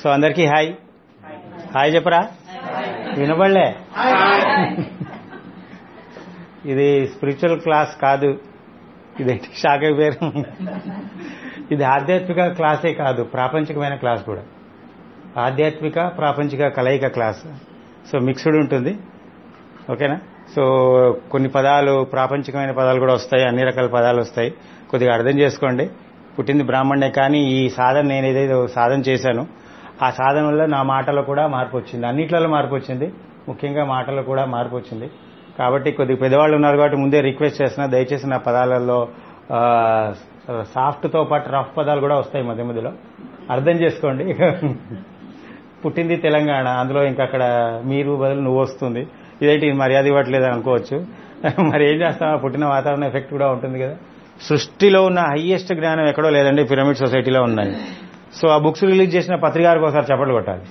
So అందరికీ hi hi చెప్పరా వినబడలే ఇది స్పిరిచువల్ క్లాస్ కాదు ఇదేంటి శాఖ పేరు ఇది ఆధ్యాత్మిక క్లాసే కాదు ప్రాపంచికమైన క్లాస్ కూడా ఆధ్యాత్మిక ప్రాపంచిక కలయిక క్లాస్ సో మిక్స్డ్ ఉంటుంది ఓకేనా సో కొన్ని పదాలు ప్రాపంచికమైన పదాలు కూడా వస్తాయి అన్ని రకాల పదాలు వస్తాయి కొద్దిగా అర్థం చేసుకోండి పుట్టింది బ్రాహ్మణే కానీ ఈ సాధన నేను ఏదైతే సాధన చేశాను ఆ సాధన వల్ల నా మాటలో కూడా మార్పు వచ్చింది అన్నిట్లలో మార్పు వచ్చింది ముఖ్యంగా మాటలో కూడా మార్పు వచ్చింది కాబట్టి కొద్దిగా పెద్దవాళ్ళు ఉన్నారు కాబట్టి ముందే రిక్వెస్ట్ చేస్తున్నా దయచేసి నా పదాలలో సాఫ్ట్తో పాటు రఫ్ పదాలు కూడా వస్తాయి మధ్య మధ్యలో అర్థం చేసుకోండి పుట్టింది తెలంగాణ అందులో ఇంకా అక్కడ మీరు బదులు నువ్వు వస్తుంది ఇదేంటి మర్యాద ఇవ్వట్లేదు అనుకోవచ్చు మరి ఏం చేస్తాం ఆ పుట్టిన వాతావరణ ఎఫెక్ట్ కూడా ఉంటుంది కదా సృష్టిలో ఉన్న హైయెస్ట్ జ్ఞానం ఎక్కడో లేదండి పిరమిడ్ సొసైటీలో ఉన్నాయి సో ఆ బుక్స్ రిలీజ్ చేసిన పత్రికారికి ఒకసారి చప్పట్లు కొట్టాలి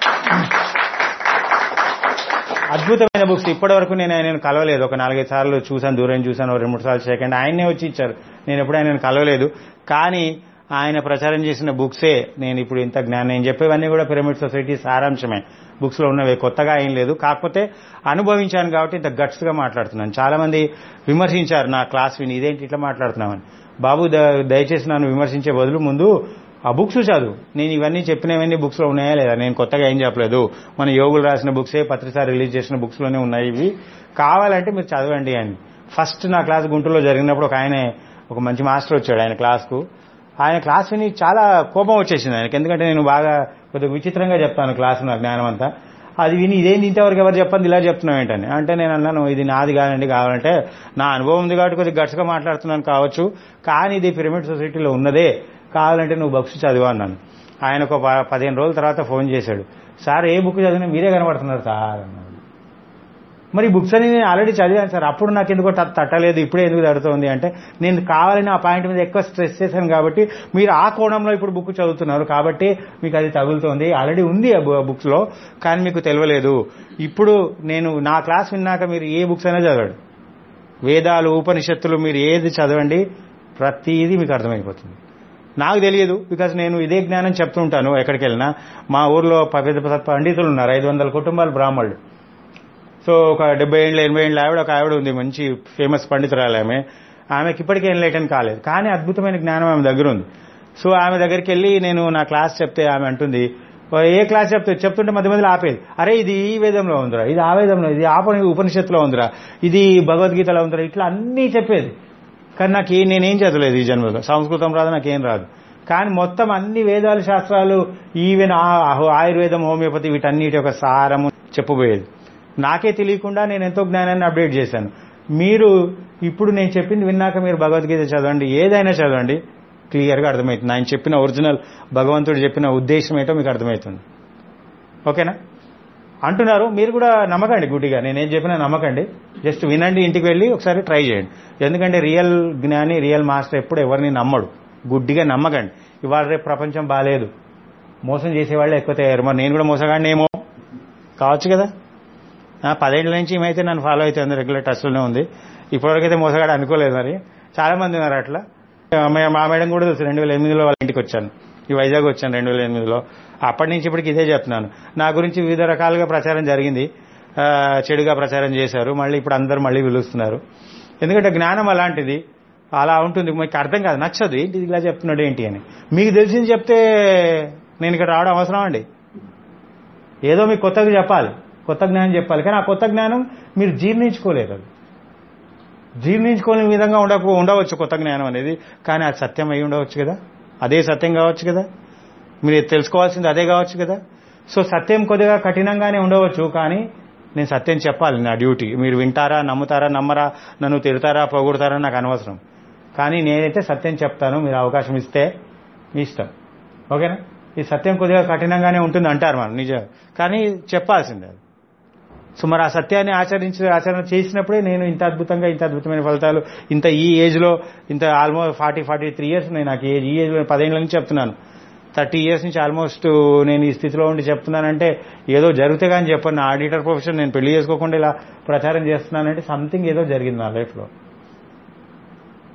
అద్భుతమైన బుక్స్ ఇప్పటి వరకు నేను ఆయన కలవలేదు ఒక నాలుగైదు సార్లు చూశాను దూరం చూశాను రెండు మూడు సార్లు సెకండ్ ఆయనే వచ్చి ఇచ్చారు నేను ఎప్పుడు ఆయన కలవలేదు కానీ ఆయన ప్రచారం చేసిన బుక్సే నేను ఇప్పుడు ఇంత జ్ఞానం నేను చెప్పేవన్నీ కూడా పిరమిడ్ సొసైటీ సారాంశమే బుక్స్ లో ఉన్నవి కొత్తగా ఏం లేదు కాకపోతే అనుభవించాను కాబట్టి ఇంత గట్స్ గా మాట్లాడుతున్నాను చాలా మంది విమర్శించారు నా క్లాస్ విని ఇదేంటి ఇట్లా మాట్లాడుతున్నామని బాబు దయచేసి నన్ను విమర్శించే బదులు ముందు ఆ బుక్స్ చదువు నేను ఇవన్నీ చెప్పినవన్నీ బుక్స్ లో ఉన్నాయా లేదా నేను కొత్తగా ఏం చెప్పలేదు మన యోగులు రాసిన బుక్సే పత్రిక రిలీజ్ చేసిన బుక్స్ లోనే ఉన్నాయి ఇవి కావాలంటే మీరు చదవండి అని ఫస్ట్ నా క్లాస్ గుంటూరులో జరిగినప్పుడు ఒక ఆయన ఒక మంచి మాస్టర్ వచ్చాడు ఆయన క్లాస్కు ఆయన క్లాస్ విని చాలా కోపం వచ్చేసింది ఆయనకి ఎందుకంటే నేను బాగా కొద్దిగా విచిత్రంగా చెప్తాను క్లాస్ నా జ్ఞానం అంతా అది విని ఇదేంటి ఇంతవరకు ఎవరు చెప్పండి ఇలా చెప్తున్నావు ఏంటని అంటే నేను అన్నాను ఇది నాది కాదండి కావాలంటే నా అనుభవం ఉంది కాబట్టి కొద్దిగా గట్స్గా మాట్లాడుతున్నాను కావచ్చు కానీ ఇది పిరమిడ్ సొసైటీలో ఉన్నదే కావాలంటే నువ్వు బుక్స్ చదివా అన్నాను ఆయన ఒక పదిహేను రోజుల తర్వాత ఫోన్ చేశాడు సార్ ఏ బుక్ చదివినా మీరే కనబడుతున్నారు సార్ అన్నాడు మరి బుక్స్ అని నేను ఆల్రెడీ చదివాను సార్ అప్పుడు నాకు ఎందుకో తట్టలేదు ఇప్పుడే ఎందుకు తడుతుంది అంటే నేను కావాలని ఆ పాయింట్ మీద ఎక్కువ స్ట్రెస్ చేశాను కాబట్టి మీరు ఆ కోణంలో ఇప్పుడు బుక్ చదువుతున్నారు కాబట్టి మీకు అది తగులుతోంది ఆల్రెడీ ఉంది ఆ బుక్స్ లో కానీ మీకు తెలియలేదు ఇప్పుడు నేను నా క్లాస్ విన్నాక మీరు ఏ బుక్స్ అయినా చదవండి వేదాలు ఉపనిషత్తులు మీరు ఏది చదవండి ప్రతిదీ మీకు అర్థమైపోతుంది నాకు తెలియదు బికాస్ నేను ఇదే జ్ఞానం చెప్తుంటాను ఎక్కడికి వెళ్ళినా మా ఊర్లో పెద్ద పండితులు ఉన్నారు ఐదు వందల కుటుంబాలు బ్రాహ్మణులు సో ఒక డెబ్బై ఏళ్ళు ఎనభై ఏళ్ళు ఆవిడ ఒక ఆవిడ ఉంది మంచి ఫేమస్ పండితురాలు ఆమె ఆమెకి ఇప్పటికే ఎన్లైటన్ కాలేదు కానీ అద్భుతమైన జ్ఞానం ఆమె దగ్గర ఉంది సో ఆమె దగ్గరికి వెళ్ళి నేను నా క్లాస్ చెప్తే ఆమె అంటుంది ఏ క్లాస్ చెప్తే చెప్తుంటే మధ్య మధ్యలో ఆపేది అరే ఇది ఈ వేదంలో ఉందిరా ఇది ఆ వేదంలో ఇది ఆపని ఉపనిషత్తులో ఉందిరా ఇది భగవద్గీతలో ఉందిరా ఇట్లా అన్నీ చెప్పేది కానీ నాకు నేనేం చదవలేదు ఈ జన్మలో సంస్కృతం రాదు నాకేం రాదు కానీ మొత్తం అన్ని వేదాలు శాస్త్రాలు ఈవెన్ ఆయుర్వేదం హోమియోపతి వీటన్నిటి యొక్క సారము చెప్పబోయేది నాకే తెలియకుండా నేను ఎంతో జ్ఞానాన్ని అప్డేట్ చేశాను మీరు ఇప్పుడు నేను చెప్పింది విన్నాక మీరు భగవద్గీత చదవండి ఏదైనా చదవండి క్లియర్గా అర్థమవుతుంది ఆయన చెప్పిన ఒరిజినల్ భగవంతుడు చెప్పిన ఉద్దేశం ఏంటో మీకు అర్థమవుతుంది ఓకేనా అంటున్నారు మీరు కూడా నమ్మకండి గుడ్డిగా నేనేం చెప్పినా నమ్మకండి జస్ట్ వినండి ఇంటికి వెళ్ళి ఒకసారి ట్రై చేయండి ఎందుకంటే రియల్ జ్ఞాని రియల్ మాస్టర్ ఎప్పుడు ఎవరిని నమ్మడు గుడ్డిగా నమ్మకండి ఇవాళ రేపు ప్రపంచం బాగాలేదు మోసం చేసేవాళ్ళు ఎక్కువ తయారు మరి నేను కూడా మోసగాడిని ఏమో కావచ్చు కదా పదేళ్ల నుంచి ఏమైతే నన్ను ఫాలో అవుతుంది రెగ్యులర్ టచ్లోనే ఉంది ఇప్పటివరకైతే మోసగాడు అనుకోలేదు మరి చాలా మంది ఉన్నారు అట్లా మా మేడం కూడా తెలుసు రెండు వేల ఎనిమిదిలో వాళ్ళ ఇంటికి వచ్చాను ఈ వైజాగ్ వచ్చాను రెండు వేల ఎనిమిదిలో అప్పటి నుంచి ఇప్పటికి ఇదే చెప్తున్నాను నా గురించి వివిధ రకాలుగా ప్రచారం జరిగింది చెడుగా ప్రచారం చేశారు మళ్ళీ ఇప్పుడు అందరు మళ్ళీ పిలుస్తున్నారు ఎందుకంటే జ్ఞానం అలాంటిది అలా ఉంటుంది మీకు అర్థం కాదు నచ్చదు ఏంటి ఇలా చెప్తున్నాడు ఏంటి అని మీకు తెలిసింది చెప్తే నేను ఇక్కడ రావడం అవసరం అండి ఏదో మీకు కొత్తగా చెప్పాలి కొత్త జ్ఞానం చెప్పాలి కానీ ఆ కొత్త జ్ఞానం మీరు జీర్ణించుకోలేరు అది జీర్ణించుకోలేని విధంగా ఉండక ఉండవచ్చు కొత్త జ్ఞానం అనేది కానీ అది సత్యం అయి ఉండవచ్చు కదా అదే సత్యం కావచ్చు కదా మీరు తెలుసుకోవాల్సింది అదే కావచ్చు కదా సో సత్యం కొద్దిగా కఠినంగానే ఉండవచ్చు కానీ నేను సత్యం చెప్పాలి నా డ్యూటీ మీరు వింటారా నమ్ముతారా నమ్మరా నన్ను తిడతారా పొగుడతారా నాకు అనవసరం కానీ నేనైతే సత్యం చెప్తాను మీరు అవకాశం ఇస్తే మీ ఇష్టం ఓకేనా ఈ సత్యం కొద్దిగా కఠినంగానే ఉంటుంది అంటారు మనం నిజం కానీ చెప్పాల్సిందే అది సో మరి ఆ సత్యాన్ని ఆచరించి ఆచరణ చేసినప్పుడే నేను ఇంత అద్భుతంగా ఇంత అద్భుతమైన ఫలితాలు ఇంత ఈ ఏజ్లో ఇంత almost forty forty three years నేను నాకు ఏజ్ ఈ ఏజ్లో పదేళ్ళ నుంచి చెప్తున్నాను థర్టీ ఇయర్స్ నుంచి ఆల్మోస్ట్ నేను ఈ స్థితిలో ఉండి చెప్తున్నానంటే ఏదో జరిగితే కానీ చెప్పను నా ఆడిటర్ ప్రొఫెషన్ నేను పెళ్లి చేసుకోకుండా ఇలా ప్రచారం చేస్తున్నానంటే సంథింగ్ ఏదో జరిగింది నా లైఫ్లో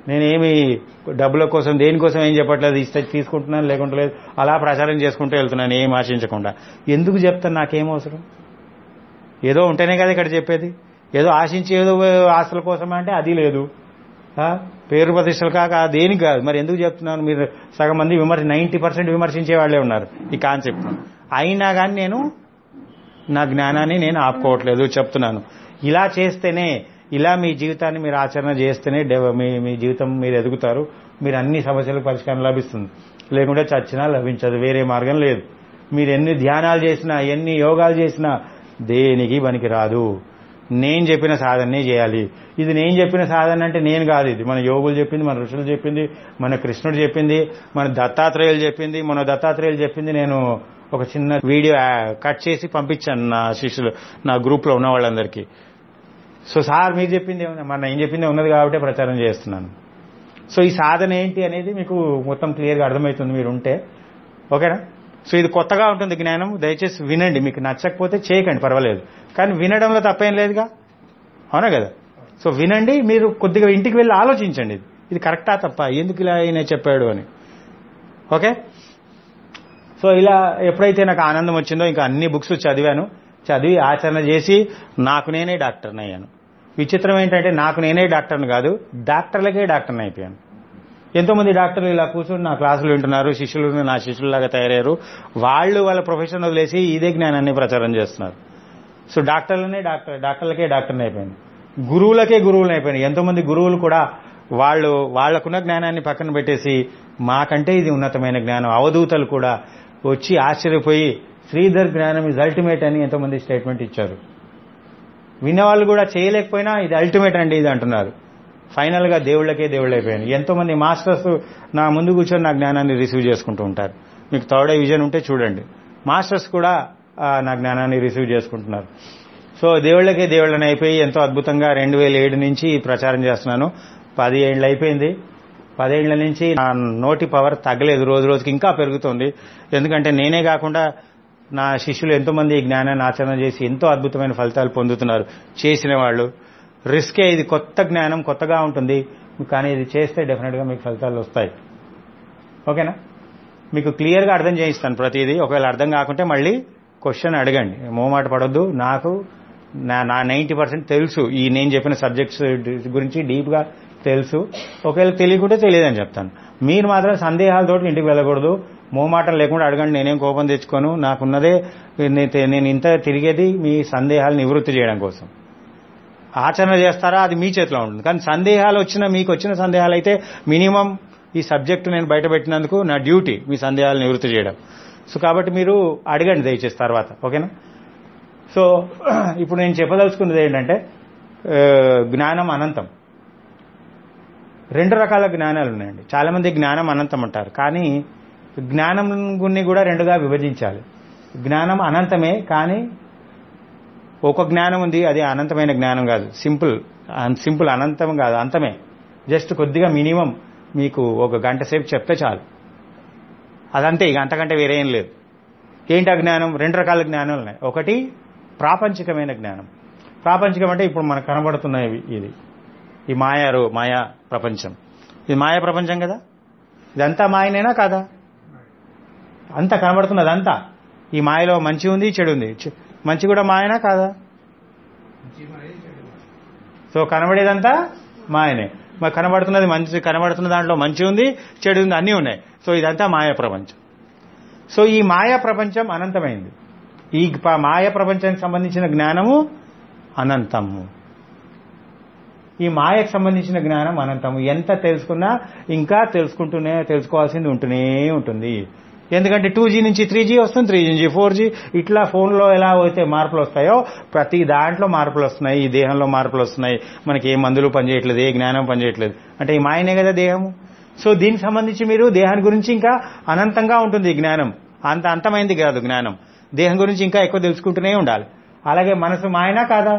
నేనేమి డబ్బుల కోసం దేనికోసం ఏం చెప్పట్లేదు ఇస్తే తీసుకుంటున్నాను లేకుంటే లేదు అలా ప్రచారం చేసుకుంటూ వెళ్తున్నాను ఏం ఆశించకుండా ఎందుకు చెప్తాను నాకేం అవసరం ఏదో ఉంటేనే కదా ఇక్కడ చెప్పేది ఏదో ఆశించి ఏదో ఆస్తుల కోసం అంటే అది లేదు ఆ, పేరు ప్రతిష్టలు కాక దేనికి కాదు మరి ఎందుకు చెప్తున్నాను మీరు సగం మంది విమర్శ నైంటీ పర్సెంట్ విమర్శించే వాళ్ళే ఉన్నారు ఈ కాన్సెప్ట్ అయినా కానీ నేను నా జ్ఞానాన్ని నేను ఆపుకోవట్లేదు చెప్తున్నాను ఇలా చేస్తేనే ఇలా మీ జీవితాన్ని మీరు ఆచరణ చేస్తేనే డెవ- మీ మీ జీవితం మీరు ఎదుగుతారు మీరు అన్ని సమస్యలకు పరిష్కారం లభిస్తుంది లేకుంటే చచ్చినా లభించదు వేరే మార్గం లేదు మీరు ఎన్ని ధ్యానాలు చేసినా ఎన్ని యోగాలు చేసినా దేనికి పనికి రాదు నేను చెప్పిన సాధననే చేయాలి ఇది నేను చెప్పిన సాధన అంటే నేను కాదు ఇది మన యోగులు చెప్పింది మన ఋషులు చెప్పింది మన కృష్ణుడు చెప్పింది మన దత్తాత్రేయులు చెప్పింది మన దత్తాత్రేయులు చెప్పింది నేను ఒక చిన్న వీడియో ఆ, కట్ చేసి పంపించాను నా శిష్యులు నా గ్రూప్లో ఉన్న వాళ్ళందరికీ సో సార్ మీరు చెప్పింది ఏమన్నా మన నేను చెప్పింది ఉన్నది కాబట్టి ప్రచారం చేస్తున్నాను సో ఈ సాధన ఏంటి అనేది మీకు మొత్తం క్లియర్గా అర్థమవుతుంది మీరు ఉంటే ఓకేనా సో ఇది కొత్తగా ఉంటుంది జ్ఞానం దయచేసి వినండి మీకు నచ్చకపోతే చేయకండి పర్వాలేదు కానీ వినడంలో తప్పేం లేదుగా అవునా కదా సో వినండి మీరు కొద్దిగా ఇంటికి వెళ్ళి ఆలోచించండి ఇది ఇది కరెక్టా తప్ప ఎందుకు ఇలా ఆయన చెప్పాడు అని ఓకే సో ఇలా ఎప్పుడైతే నాకు ఆనందం వచ్చిందో ఇంకా అన్ని బుక్స్ చదివాను చదివి ఆచరణ చేసి నాకు నేనే డాక్టర్ని అయ్యాను విచిత్రం ఏంటంటే నాకు నేనే డాక్టర్ని కాదు డాక్టర్లకే డాక్టర్ని అయిపోయాను ఎంతో మంది డాక్టర్లు ఇలా కూర్చొని నా క్లాసులు వింటున్నారు శిష్యులు నా శిష్యుల్లాగా తయారయ్యారు వాళ్ళు వాళ్ళ ప్రొఫెషన్ వదిలేసి ఇదే జ్ఞానాన్ని ప్రచారం చేస్తున్నారు సో డాక్టర్లనే డాక్టర్ డాక్టర్లకే డాక్టర్ని అయిపోయింది గురువులకే గురువులు అయిపోయినాయి ఎంతో మంది గురువులు కూడా వాళ్ళు వాళ్ళకున్న జ్ఞానాన్ని పక్కన పెట్టేసి మాకంటే ఇది ఉన్నతమైన జ్ఞానం అవధూతలు కూడా వచ్చి ఆశ్చర్యపోయి శ్రీధర్ జ్ఞానం ఇస్ అల్టిమేట్ అని ఎంతోమంది స్టేట్మెంట్ ఇచ్చారు విన్నవాళ్ళు కూడా చేయలేకపోయినా ఇది అల్టిమేట్ అండి ఇది అంటున్నారు ఫైనల్ గా దేవుళ్ళకే దేవుళ్ళు అయిపోయాను ఎంతో మంది మాస్టర్స్ నా ముందు కూర్చొని నా జ్ఞానాన్ని రిసీవ్ చేసుకుంటూ ఉంటారు మీకు థర్డ్ విజన్ ఉంటే చూడండి మాస్టర్స్ కూడా ఆ, నా జ్ఞానాన్ని రిసీవ్ చేసుకుంటున్నారు సో దేవుళ్ళకే దేవుళ్ళని అయిపోయి ఎంతో అద్భుతంగా రెండు వేల ఏడు నుంచి ఈ ప్రచారం చేస్తున్నాను పది ఏళ్ళు అయిపోయింది పదేళ్ల నుంచి నా నోటి పవర్ తగ్గలేదు రోజు రోజుకి ఇంకా పెరుగుతుంది ఎందుకంటే నేనే కాకుండా నా శిష్యులు ఎంతో మంది ఈ జ్ఞానాన్ని ఆచరణ చేసి ఎంతో అద్భుతమైన ఫలితాలు పొందుతున్నారు చేసిన వాళ్ళు రిస్కే ఇది కొత్త జ్ఞానం కొత్తగా ఉంటుంది కానీ ఇది చేస్తే డెఫినెట్గా మీకు ఫలితాలు వస్తాయి ఓకేనా మీకు క్లియర్గా అర్థం చేయిస్తాను ప్రతిదీ ఒకవేళ అర్థం కాకుంటే మళ్ళీ క్వశ్చన్ అడగండి మోమాట పడొద్దు నాకు నా నా నైంటీ పర్సెంట్ తెలుసు ఈ నేను చెప్పిన సబ్జెక్ట్స్ గురించి డీప్గా తెలుసు ఒకవేళ తెలియకుంటే తెలియదని చెప్తాను మీరు మాత్రం సందేహాలతోటి ఇంటికి వెళ్ళకూడదు మోమాటం లేకుండా అడగండి నేనేం కోపం తెచ్చుకోను నాకున్నదే నే- నేను ఇంత తిరిగేది మీ సందేహాలు నివృత్తి చేయడం కోసం ఆచరణ చేస్తారా అది మీ చేతిలో ఉంటుంది కానీ సందేహాలు వచ్చిన మీకు వచ్చిన సందేహాలు అయితే మినిమం ఈ సబ్జెక్టు నేను బయటపెట్టినందుకు నా డ్యూటీ మీ సందేహాలు నివృత్తి చేయడం సో కాబట్టి మీరు అడగండి దయచేసి తర్వాత ఓకేనా సో ఇప్పుడు నేను చెప్పదలుచుకున్నది ఏంటంటే ఆ, జ్ఞానం అనంతం రెండు రకాల జ్ఞానాలు ఉన్నాయండి చాలా మంది జ్ఞానం అనంతం అంటారు కానీ జ్ఞానం గున్ని కూడా రెండుగా విభజించాలి జ్ఞానం అనంతమే కానీ ఒక జ్ఞానం ఉంది అది అనంతమైన జ్ఞానం కాదు సింపుల్ సింపుల్ అనంతం కాదు అంతమే జస్ట్ కొద్దిగా మినిమం మీకు ఒక గంట సేపు చెప్తే చాలు అదంతే ఇక అంతకంటే వేరే ఏం లేదు ఏంటి ఆ జ్ఞానం రెండు రకాల జ్ఞానాలు ఉన్నాయి ఒకటి ప్రాపంచికమైన జ్ఞానం ప్రాపంచికం అంటే ఇప్పుడు మనకు కనబడుతున్నాయి ఇది ఈ మాయారు మాయా ప్రపంచం ఇది మాయా ప్రపంచం కదా ఇదంతా మాయనేనా కాదా అంతా కనబడుతున్నది అంతా ఈ మాయలో మంచి ఉంది చెడు ఉంది చె- మంచి కూడా మాయనా కాదా సో కనబడేదంతా మాయనే మరి కనబడుతున్నది మంచి కనబడుతున్న దాంట్లో మంచి ఉంది చెడు ఉంది అన్నీ ఉన్నాయి సో ఇదంతా మాయా ప్రపంచం సో ఈ మాయా ప్రపంచం అనంతమైంది ఈ ప- మాయా ప్రపంచానికి సంబంధించిన జ్ఞానము అనంతము ఈ మాయకు సంబంధించిన జ్ఞానం అనంతము ఎంత తెలుసుకున్నా ఇంకా తెలుసుకుంటూనే తెలుసుకోవాల్సింది ఉంటూనే ఉంటుంది ఎందుకంటే టూ జీ నుంచి త్రీ జీ వస్తుంది త్రీ జీ నుంచి ఫోర్ జీ ఇట్లా ఫోన్లో ఎలా అయితే మార్పులు వస్తాయో ప్రతి దాంట్లో మార్పులు వస్తున్నాయి ఈ దేహంలో మార్పులు వస్తున్నాయి మనకి ఏ మందులు పనిచేయట్లేదు ఏ జ్ఞానం పనిచేయట్లేదు అంటే ఈ మాయనే కదా దేహము సో దీనికి సంబంధించి మీరు దేహాన్ని గురించి ఇంకా అనంతంగా ఉంటుంది ఈ జ్ఞానం అంత అంతమైంది కాదు జ్ఞానం దేహం గురించి ఇంకా ఎక్కువ తెలుసుకుంటూనే ఉండాలి అలాగే మనసు మాయనా కాదా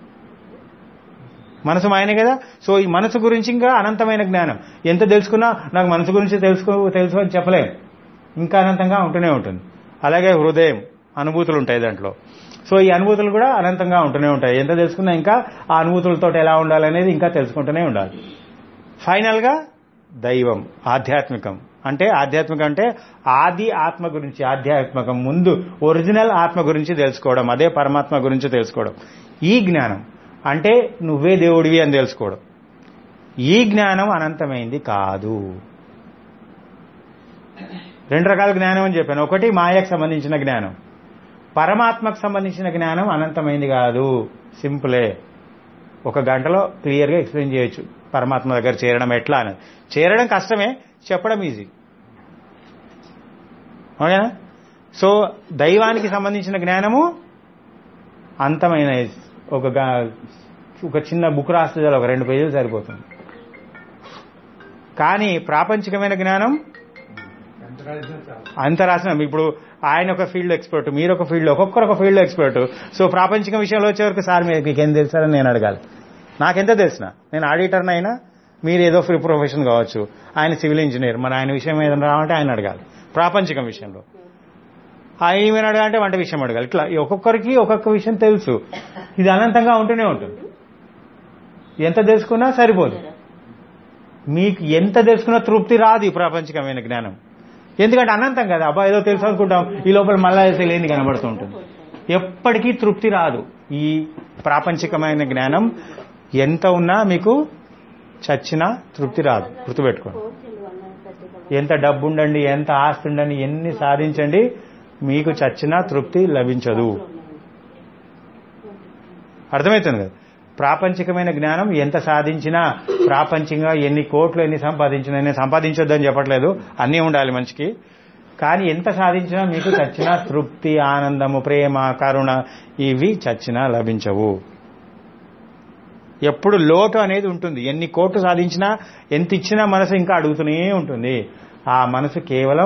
మనసు మాయనే కదా సో ఈ మనసు గురించి ఇంకా అనంతమైన జ్ఞానం ఎంత తెలుసుకున్నా నాకు మనసు గురించి తెలుసుకో తెలుసు అని చెప్పలేం ఇంకా అనంతంగా ఉంటూనే ఉంటుంది అలాగే హృదయం అనుభూతులు ఉంటాయి దాంట్లో సో ఈ అనుభూతులు కూడా అనంతంగా ఉంటూనే ఉంటాయి ఎంత తెలుసుకున్నా ఇంకా ఆ అనుభూతులతో ఎలా ఉండాలనేది ఇంకా తెలుసుకుంటూనే ఉండాలి ఫైనల్ గా దైవం ఆధ్యాత్మికం అంటే ఆధ్యాత్మికం అంటే ఆది ఆత్మ గురించి ఆధ్యాత్మికం ముందు ఒరిజినల్ ఆత్మ గురించి తెలుసుకోవడం అదే పరమాత్మ గురించి తెలుసుకోవడం ఈ జ్ఞానం అంటే నువ్వే దేవుడివి అని తెలుసుకోవడం ఈ జ్ఞానం అనంతమైంది కాదు రెండు రకాల జ్ఞానం అని చెప్పాను ఒకటి మాయకు సంబంధించిన జ్ఞానం పరమాత్మకు సంబంధించిన జ్ఞానం అనంతమైంది కాదు సింపులే ఒక గంటలో క్లియర్గా ఎక్స్ప్లెయిన్ చేయొచ్చు పరమాత్మ దగ్గర చేరడం ఎట్లా అని చేరడం కష్టమే చెప్పడం ఈజీ ఓకేనా సో దైవానికి సంబంధించిన జ్ఞానము అంతమైన ఒక గా- ఒక చిన్న బుక్ రాస్తే చాలు, ఒక రెండు పేజీలు సరిపోతుంది కానీ ప్రాపంచికమైన జ్ఞానం అంత రాసిన ఇప్పుడు ఆయన ఒక ఫీల్డ్ ఎక్స్పర్ట్ మీరు ఒక ఫీల్డ్ ఒక్కొక్కరు ఒక ఫీల్డ్ ఎక్స్పర్ట్ సో ప్రాపంచిక విషయంలో వచ్చే వరకు సార్ మీరు- మీకు ఏం తెలుసారని నేను అడగాలి నాకెంత తెలిసిన నేను ఆడిటర్ అయినా మీరు ఏదో ఫ్రీ ప్రొఫెషన్ కావచ్చు ఆయన సివిల్ ఇంజనీర్ మరి ఆయన విషయం ఏదైనా రావాలంటే ఆయన అడగాలి ప్రాపంచికం విషయంలో ఆయన ఏమైనా అడగాలంటే వంట విషయం అడగాలి ఇట్లా ఈ ఒక్కొక్కరికి ఒక్కొక్క విషయం తెలుసు ఇది అనంతంగా ఉంటూనే ఉంటుంది ఎంత తెలుసుకున్నా సరిపోదు మీకు ఎంత తెలుసుకున్నా తృప్తి రాదు ఈ ప్రాపంచికమైన జ్ఞానం ఎందుకంటే అనంతం కదా అబ్బా ఏదో తెలుసు అనుకుంటాం ఈ లోపల మళ్ళా తెలియని కనబడుతూ ఉంటుంది ఎప్పటికీ తృప్తి రాదు ఈ ప్రాపంచికమైన జ్ఞానం ఎంత ఉన్నా మీకు చచ్చినా తృప్తి రాదు గుర్తుపెట్టుకోండి ఎంత డబ్బు ఉండండి ఎంత ఆస్తి ఉండండి ఎన్ని సాధించండి మీకు చచ్చినా తృప్తి లభించదు అర్థమవుతుంది కదా ప్రాపంచికమైన జ్ఞానం ఎంత సాధించినా ప్రాపంచికంగా ఎన్ని కోట్లు ఎన్ని సంపాదించినా నేను సంపాదించొద్దని చెప్పట్లేదు అన్నీ ఉండాలి మనిషికి కానీ ఎంత సాధించినా మీకు చచ్చినా తృప్తి ఆనందము ప్రేమ కరుణ ఇవి చచ్చినా లభించవు ఎప్పుడు లోటు అనేది ఉంటుంది ఎన్ని కోట్లు సాధించినా ఎంత ఇచ్చినా మనసు ఇంకా అడుగుతూనే ఉంటుంది ఆ మనసు కేవలం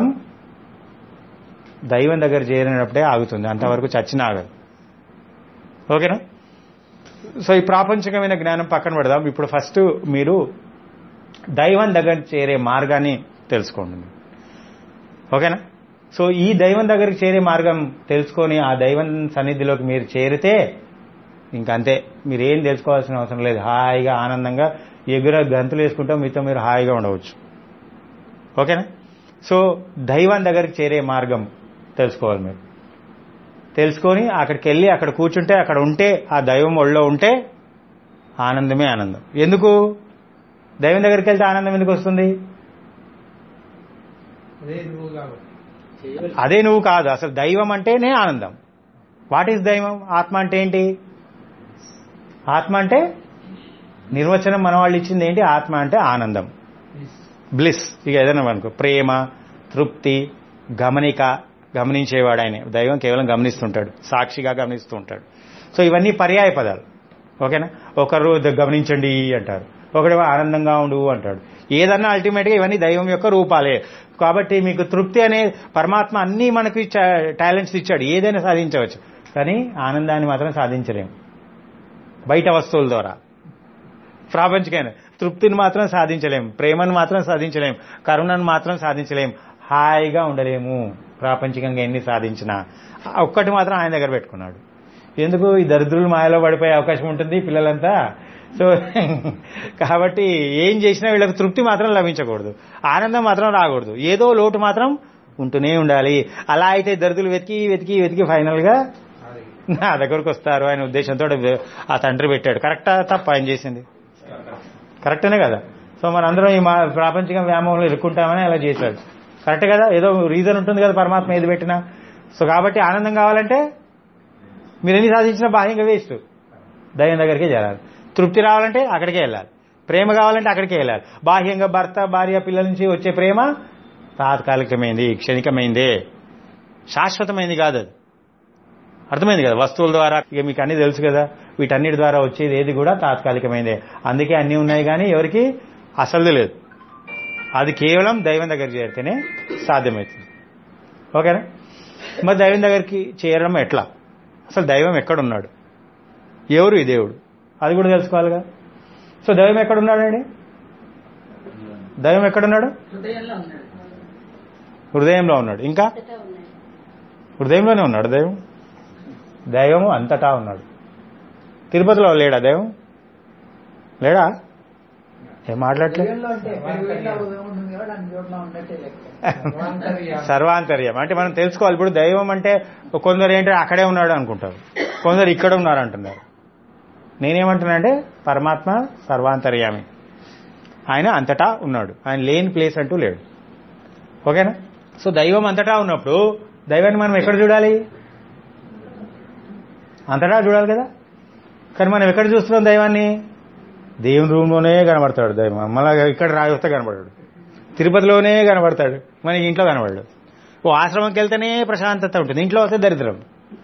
దైవం దగ్గర చేరినప్పుడే ఆగుతుంది అంతవరకు చచ్చినా ఆగదు ఓకేనా సో ఈ ప్రాపంచికమైన జ్ఞానం పక్కన పెడదాం ఇప్పుడు ఫస్ట్ మీరు దైవం దగ్గర చేరే మార్గాన్ని తెలుసుకోండి ఓకేనా సో ఈ దైవం దగ్గరికి చేరే మార్గం తెలుసుకొని ఆ దైవం సన్నిధిలోకి మీరు చేరితే ఇంకంతే మీరు ఏం తెలుసుకోవాల్సిన అవసరం లేదు హాయిగా ఆనందంగా ఎగుర గంతులు వేసుకుంటూ మీతో మీరు హాయిగా ఉండవచ్చు ఓకేనా సో దైవం దగ్గరికి చేరే మార్గం తెలుసుకోవాలి మీరు తెలుసుకొని అక్కడికి వెళ్ళి అక్కడ కూర్చుంటే అక్కడ ఉంటే ఆ దైవం ఒళ్ళో ఉంటే ఆనందమే ఆనందం ఎందుకు దైవం దగ్గరికి వెళ్తే ఆనందం ఎందుకు వస్తుంది అదే నువ్వు కాబట్టి అదే నువ్వు కాదు అసలు దైవం అంటేనే ఆనందం వాట్ ఈస్ దైవం ఆత్మ అంటే ఏంటి ఆత్మ అంటే నిర్వచనం మన వాళ్ళు ఇచ్చింది ఏంటి ఆత్మ అంటే ఆనందం బ్లిస్ ఇక ఏదైనా అనుకో ప్రేమ తృప్తి గమనిక గమనించేవాడు ఆయన దైవం కేవలం గమనిస్తుంటాడు సాక్షిగా గమనిస్తూ ఉంటాడు సో ఇవన్నీ పర్యాయ పదాలు ఓకేనా ఒకరు ద- గమనించండి అంటారు ఒకడేమో ఆనందంగా ఉండు అంటాడు ఏదన్నా అల్టిమేట్గా ఇవన్నీ దైవం యొక్క రూపాలే కాబట్టి మీకు తృప్తి అనే పరమాత్మ అన్నీ మనకి టాలెంట్స్ ఇచ్చాడు ఏదైనా సాధించవచ్చు కానీ ఆనందాన్ని మాత్రం సాధించలేము బయట వస్తువుల ద్వారా ప్రాపంచికమైన తృప్తిని మాత్రం సాధించలేం ప్రేమను మాత్రం సాధించలేం కరుణను మాత్రం సాధించలేం హాయిగా ఉండలేము ప్రాపంచికంగా ఎన్ని సాధించినా ఆ ఒక్కటి మాత్రం ఆయన దగ్గర పెట్టుకున్నాడు ఎందుకు ఈ దరిద్రులు మాయలో పడిపోయే అవకాశం ఉంటుంది పిల్లలంతా సో కాబట్టి ఏం చేసినా వీళ్ళకి తృప్తి మాత్రం లభించకూడదు ఆనందం మాత్రం రాకూడదు ఏదో లోటు మాత్రం ఉంటూనే ఉండాలి అలా అయితే దరిద్రులు వెతికి వెతికి వెతికి ఫైనల్ గా అది నా దగ్గరకు వస్తారు ఆయన ఉద్దేశంతో ఆ తండ్రి పెట్టాడు కరెక్టా తప్ప ఆయన చేసింది కరెక్టేనే కదా సో మన అందరం ఈ మా ప్రాపంచిక వ్యామోహంలో ఇరుక్కుంటామని అలా చేశాడు కరెక్ట్ కదా ఏదో రీజన్ ఉంటుంది కదా పరమాత్మ ఏది పెట్టినా సో కాబట్టి ఆనందం కావాలంటే మీరు ఎన్ని సాధించినా బాహ్యంగా వేస్ట్ దైవం దగ్గరికే చేరాలి తృప్తి రావాలంటే అక్కడికే వెళ్ళాలి ప్రేమ కావాలంటే అక్కడికే వెళ్ళాలి బాహ్యంగా భర్త భార్య పిల్లల నుంచి వచ్చే ప్రేమ తాత్కాలికమైంది క్షణికమైందే శాశ్వతమైంది కాదు అది అర్థమైంది కదా వస్తువుల ద్వారా ఇక మీకు అన్ని తెలుసు కదా వీటన్నిటి ద్వారా వచ్చేది ఏది కూడా తాత్కాలికమైందే అందుకే అన్ని ఉన్నాయి కానీ ఎవరికి అసలు లేదు అది కేవలం దైవం దగ్గర చేరితేనే సాధ్యమవుతుంది ఓకేనా మరి దైవం దగ్గరికి చేరడం ఎట్లా అసలు దైవం ఎక్కడున్నాడు ఎవరు ఈ దేవుడు అది కూడా తెలుసుకోవాలిగా సో దైవం ఎక్కడున్నాడండి దైవం ఎక్కడున్నాడు హృదయంలో ఉన్నాడు హృదయంలో ఉన్నాడు ఇంకా అంతటా ఉన్నాడు హృదయంలోనే ఉన్నాడు దైవం దైవము అంతటా ఉన్నాడు తిరుపతిలో లేడా దైవం లేడా ఏం మాట్లాడట్లేదు దైవంలో అంటే ఎక్కడ వెళ్ళినా ఉంటుంది కాబట్టి అన్ని చోట్ల ఉన్నట్టే లెక్క సర్వాంతర్యం అంటే మనం తెలుసుకోవాలి ఇప్పుడు దైవం అంటే కొందరు ఏంటంటే అక్కడే ఉన్నాడు అనుకుంటారు కొందరు ఇక్కడ ఉన్నారు అంటున్నారు నేనేమంటున్నానంటే పరమాత్మ సర్వాంతర్యామి ఆయన అంతటా ఉన్నాడు ఆయన లేని ప్లేస్ అంటూ లేడు ఓకేనా సో దైవం అంతటా ఉన్నప్పుడు దైవాన్ని మనం ఎక్కడ చూడాలి అంతటా చూడాలి కదా కానీ మనం ఎక్కడ చూస్తున్నాం దైవాన్ని దేవుని రూమ్లోనే కనబడతాడు దైవం మళ్ళీ ఇక్కడ రాజొస్తే కనబడాడు తిరుపతిలోనే కనబడతాడు మనకి ఇంట్లో కనబడడు ఓ ఆశ్రమంకి వెళ్తేనే ప్రశాంతత ఉంటుంది ఇంట్లో వస్తే దరిద్రం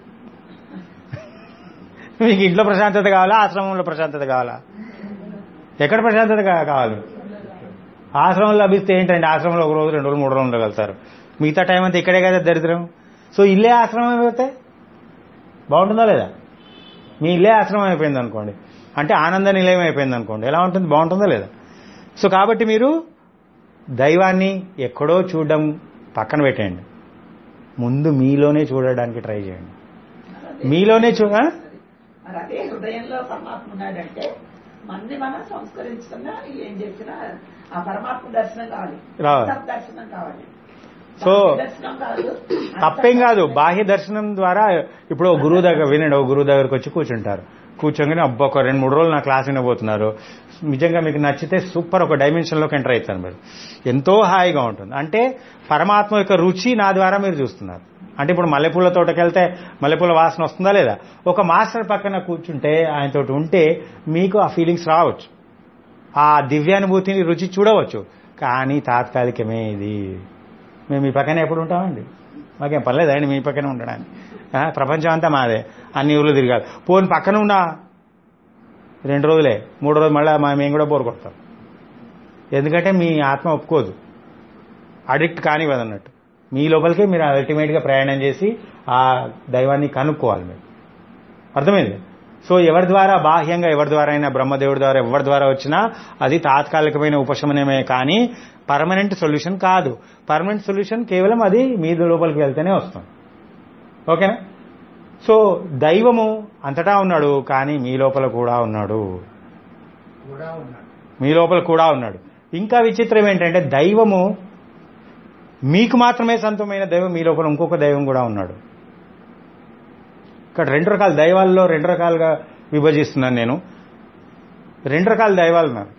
మీకు ఇంట్లో ప్రశాంతత కావాలా ఆశ్రమంలో ప్రశాంతత కావాలా ఎక్కడ ప్రశాంతత కా- కావాలి ఆశ్రమంలో లభిస్తే ఏంటండి ఆశ్రమంలో ఒక రోజు రెండు రోజులు మూడు రోజులు ఉండగలుగుతారు మిగతా టైం అంతా ఇక్కడే కదా దరిద్రం సో ఇల్లే ఆశ్రమం అయిపోతే బాగుంటుందా లేదా మీ ఇల్లే ఆశ్రమం అయిపోయింది అనుకోండి అంటే ఆనంద నిలయం అయిపోయింది అనుకోండి ఎలా ఉంటుంది బాగుంటుందా లేదా సో కాబట్టి మీరు దైవాన్ని ఎక్కడో చూడడం పక్కన పెట్టేయండి ముందు మీలోనే చూడడానికి ట్రై చేయండి మీలోనే చూ ఆ? మరి అదే హృదయంలో పరమాత్మ ఉన్నాడంటే మంది మనం సంస్కరించుకున్నా ఏం చేసినా ఆ పరమాత్మ దర్శనం కావాలి రావాలి. అంతః దర్శనం కావాలి సో బాహ్య దర్శనం కాదు తప్పేం కాదు బాహ్య దర్శనం ద్వారా ఇప్పుడు ఓ గురువు దగ్గర వినండి ఓ గురువు దగ్గరకు వచ్చి కూర్చుంటారు కూర్చోగానే అబ్బా ఒక రెండు మూడు రోజులు నా క్లాస్ వినబోతున్నారు నిజంగా మీకు నచ్చితే సూపర్ ఒక డైమెన్షన్లోకి ఎంటర్ అవుతారు మీరు ఎంతో హాయిగా ఉంటుంది అంటే పరమాత్మ యొక్క రుచి నా ద్వారా మీరు చూస్తున్నారు అంటే ఇప్పుడు మల్లెపూల తోటకి వెళ్తే మల్లెపూల వాసన వస్తుందా లేదా ఒక మాస్టర్ పక్కన కూర్చుంటే ఆయనతో ఉంటే మీకు ఆ ఫీలింగ్స్ రావచ్చు ఆ దివ్యానుభూతిని రుచి చూడవచ్చు కానీ తాత్కాలికమే ఇది మేము మీ పక్కన ఎప్పుడు ఉంటామండి మాకేం పర్లేదండి మీ పక్కనే ఉండడానికి ఆ, ప్రపంచం అంతా మాదే అన్ని ఊర్లు తిరగాలి పోని పక్కన ఉన్నా రెండు రోజులే మూడు రోజులు మళ్ళీ మా మేము కూడా బోరు కొడతాం ఎందుకంటే మీ ఆత్మ ఒప్పుకోదు అడిక్ట్ కానివ్వదు అన్నట్టు మీ లోపలికే మీరు అల్టిమేట్గా ప్రయాణం చేసి ఆ దైవాన్ని కనుక్కోవాలి మీరు అర్థమైంది సో ఎవరి ద్వారా బాహ్యంగా ఎవరి ద్వారా అయినా బ్రహ్మదేవుడి ద్వారా ఎవరి ద్వారా వచ్చినా అది తాత్కాలికమైన ఉపశమనమే కానీ పర్మనెంట్ సొల్యూషన్ కాదు పర్మనెంట్ సొల్యూషన్ కేవలం అది మీ లోపలికి వెళ్తేనే వస్తుంది ఓకేనా సో దైవము అంతటా ఉన్నాడు కానీ మీ లోపల కూడా ఉన్నాడు కూడా ఉన్నాడు మీ లోపల కూడా ఉన్నాడు ఇంకా విచిత్రం ఏంటంటే దైవము మీకు మాత్రమే సొంతమైన దైవం మీ లోపల ఇంకొక దైవం కూడా ఉన్నాడు ఇక్కడ రెండు రకాల దైవాల్లో రెండు రకాలుగా విభజిస్తున్నాను నేను రెండు రకాల దైవాలు ఉన్నారు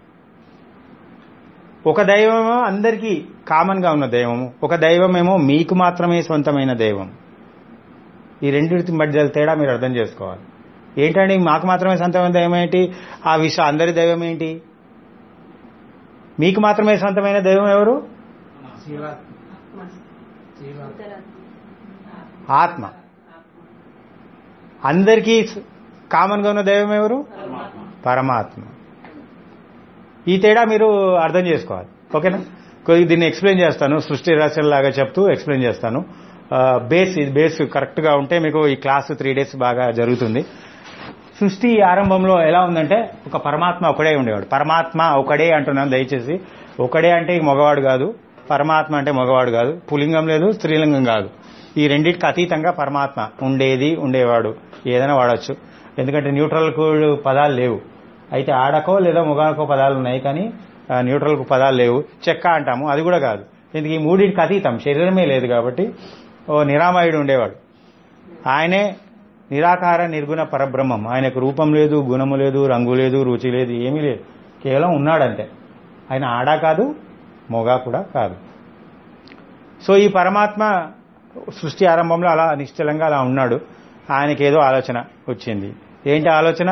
ఒక దైవమేమో అందరికీ కామన్గా ఉన్న దైవము ఒక దైవమేమో మీకు మాత్రమే సొంతమైన దైవం ఈ రెండింటి మధ్య తేడా మీరు అర్థం చేసుకోవాలి ఏంటండి మాకు మాత్రమే సొంతమైన దైవం ఏంటి ఆ విష అందరి దైవం ఏంటి మీకు మాత్రమే సొంతమైన దైవం ఎవరు శివాత్మ శివాత్మ ఆత్మ అందరికీ కామన్గా ఉన్న దైవం ఎవరు పరమాత్మ ఈ తేడా మీరు అర్థం చేసుకోవాలి ఓకేనా కొద్దిగా దీన్ని ఎక్స్ప్లెయిన్ చేస్తాను సృష్టి రచనలాగా చెప్తూ ఎక్స్ప్లెయిన్ చేస్తాను ఆ, బేస్ ఇది బేస్ కరెక్ట్గా ఉంటే మీకు ఈ క్లాస్ త్రీ డేస్ బాగా జరుగుతుంది సృష్టి ఆరంభంలో ఎలా ఉందంటే ఒక పరమాత్మ ఒకడే ఉండేవాడు పరమాత్మ ఒకడే అంటున్నాను దయచేసి ఒకడే అంటే ఈ మగవాడు కాదు పరమాత్మ అంటే మగవాడు కాదు పులింగం లేదు స్త్రీలింగం కాదు ఈ రెండింటికి అతీతంగా పరమాత్మ ఉండేది ఉండేవాడు ఏదైనా వాడచ్చు ఎందుకంటే న్యూట్రల్ పదాలు లేవు అయితే ఆడకో లేదా మొగాకో పదాలు ఉన్నాయి కానీ ఆ, న్యూట్రల్ పదాలు లేవు చెక్క అంటాము అది కూడా కాదు ఎందుకు ఈ మూడింటికి అతీతం శరీరమే లేదు కాబట్టి ఓ నిరామయుడు ఉండేవాడు ఆయనే నిరాకార నిర్గుణ పరబ్రహ్మం ఆయనకు రూపం లేదు గుణము లేదు రంగు లేదు రుచి లేదు ఏమీ లేదు కేవలం ఉన్నాడంతే ఆయన ఆడ కాదు మొగ కూడా కాదు సో ఈ పరమాత్మ సృష్టి ఆరంభంలో అలా నిశ్చలంగా అలా ఉన్నాడు ఆయనకి ఏదో ఆలోచన వచ్చింది ఏంటి ఆలోచన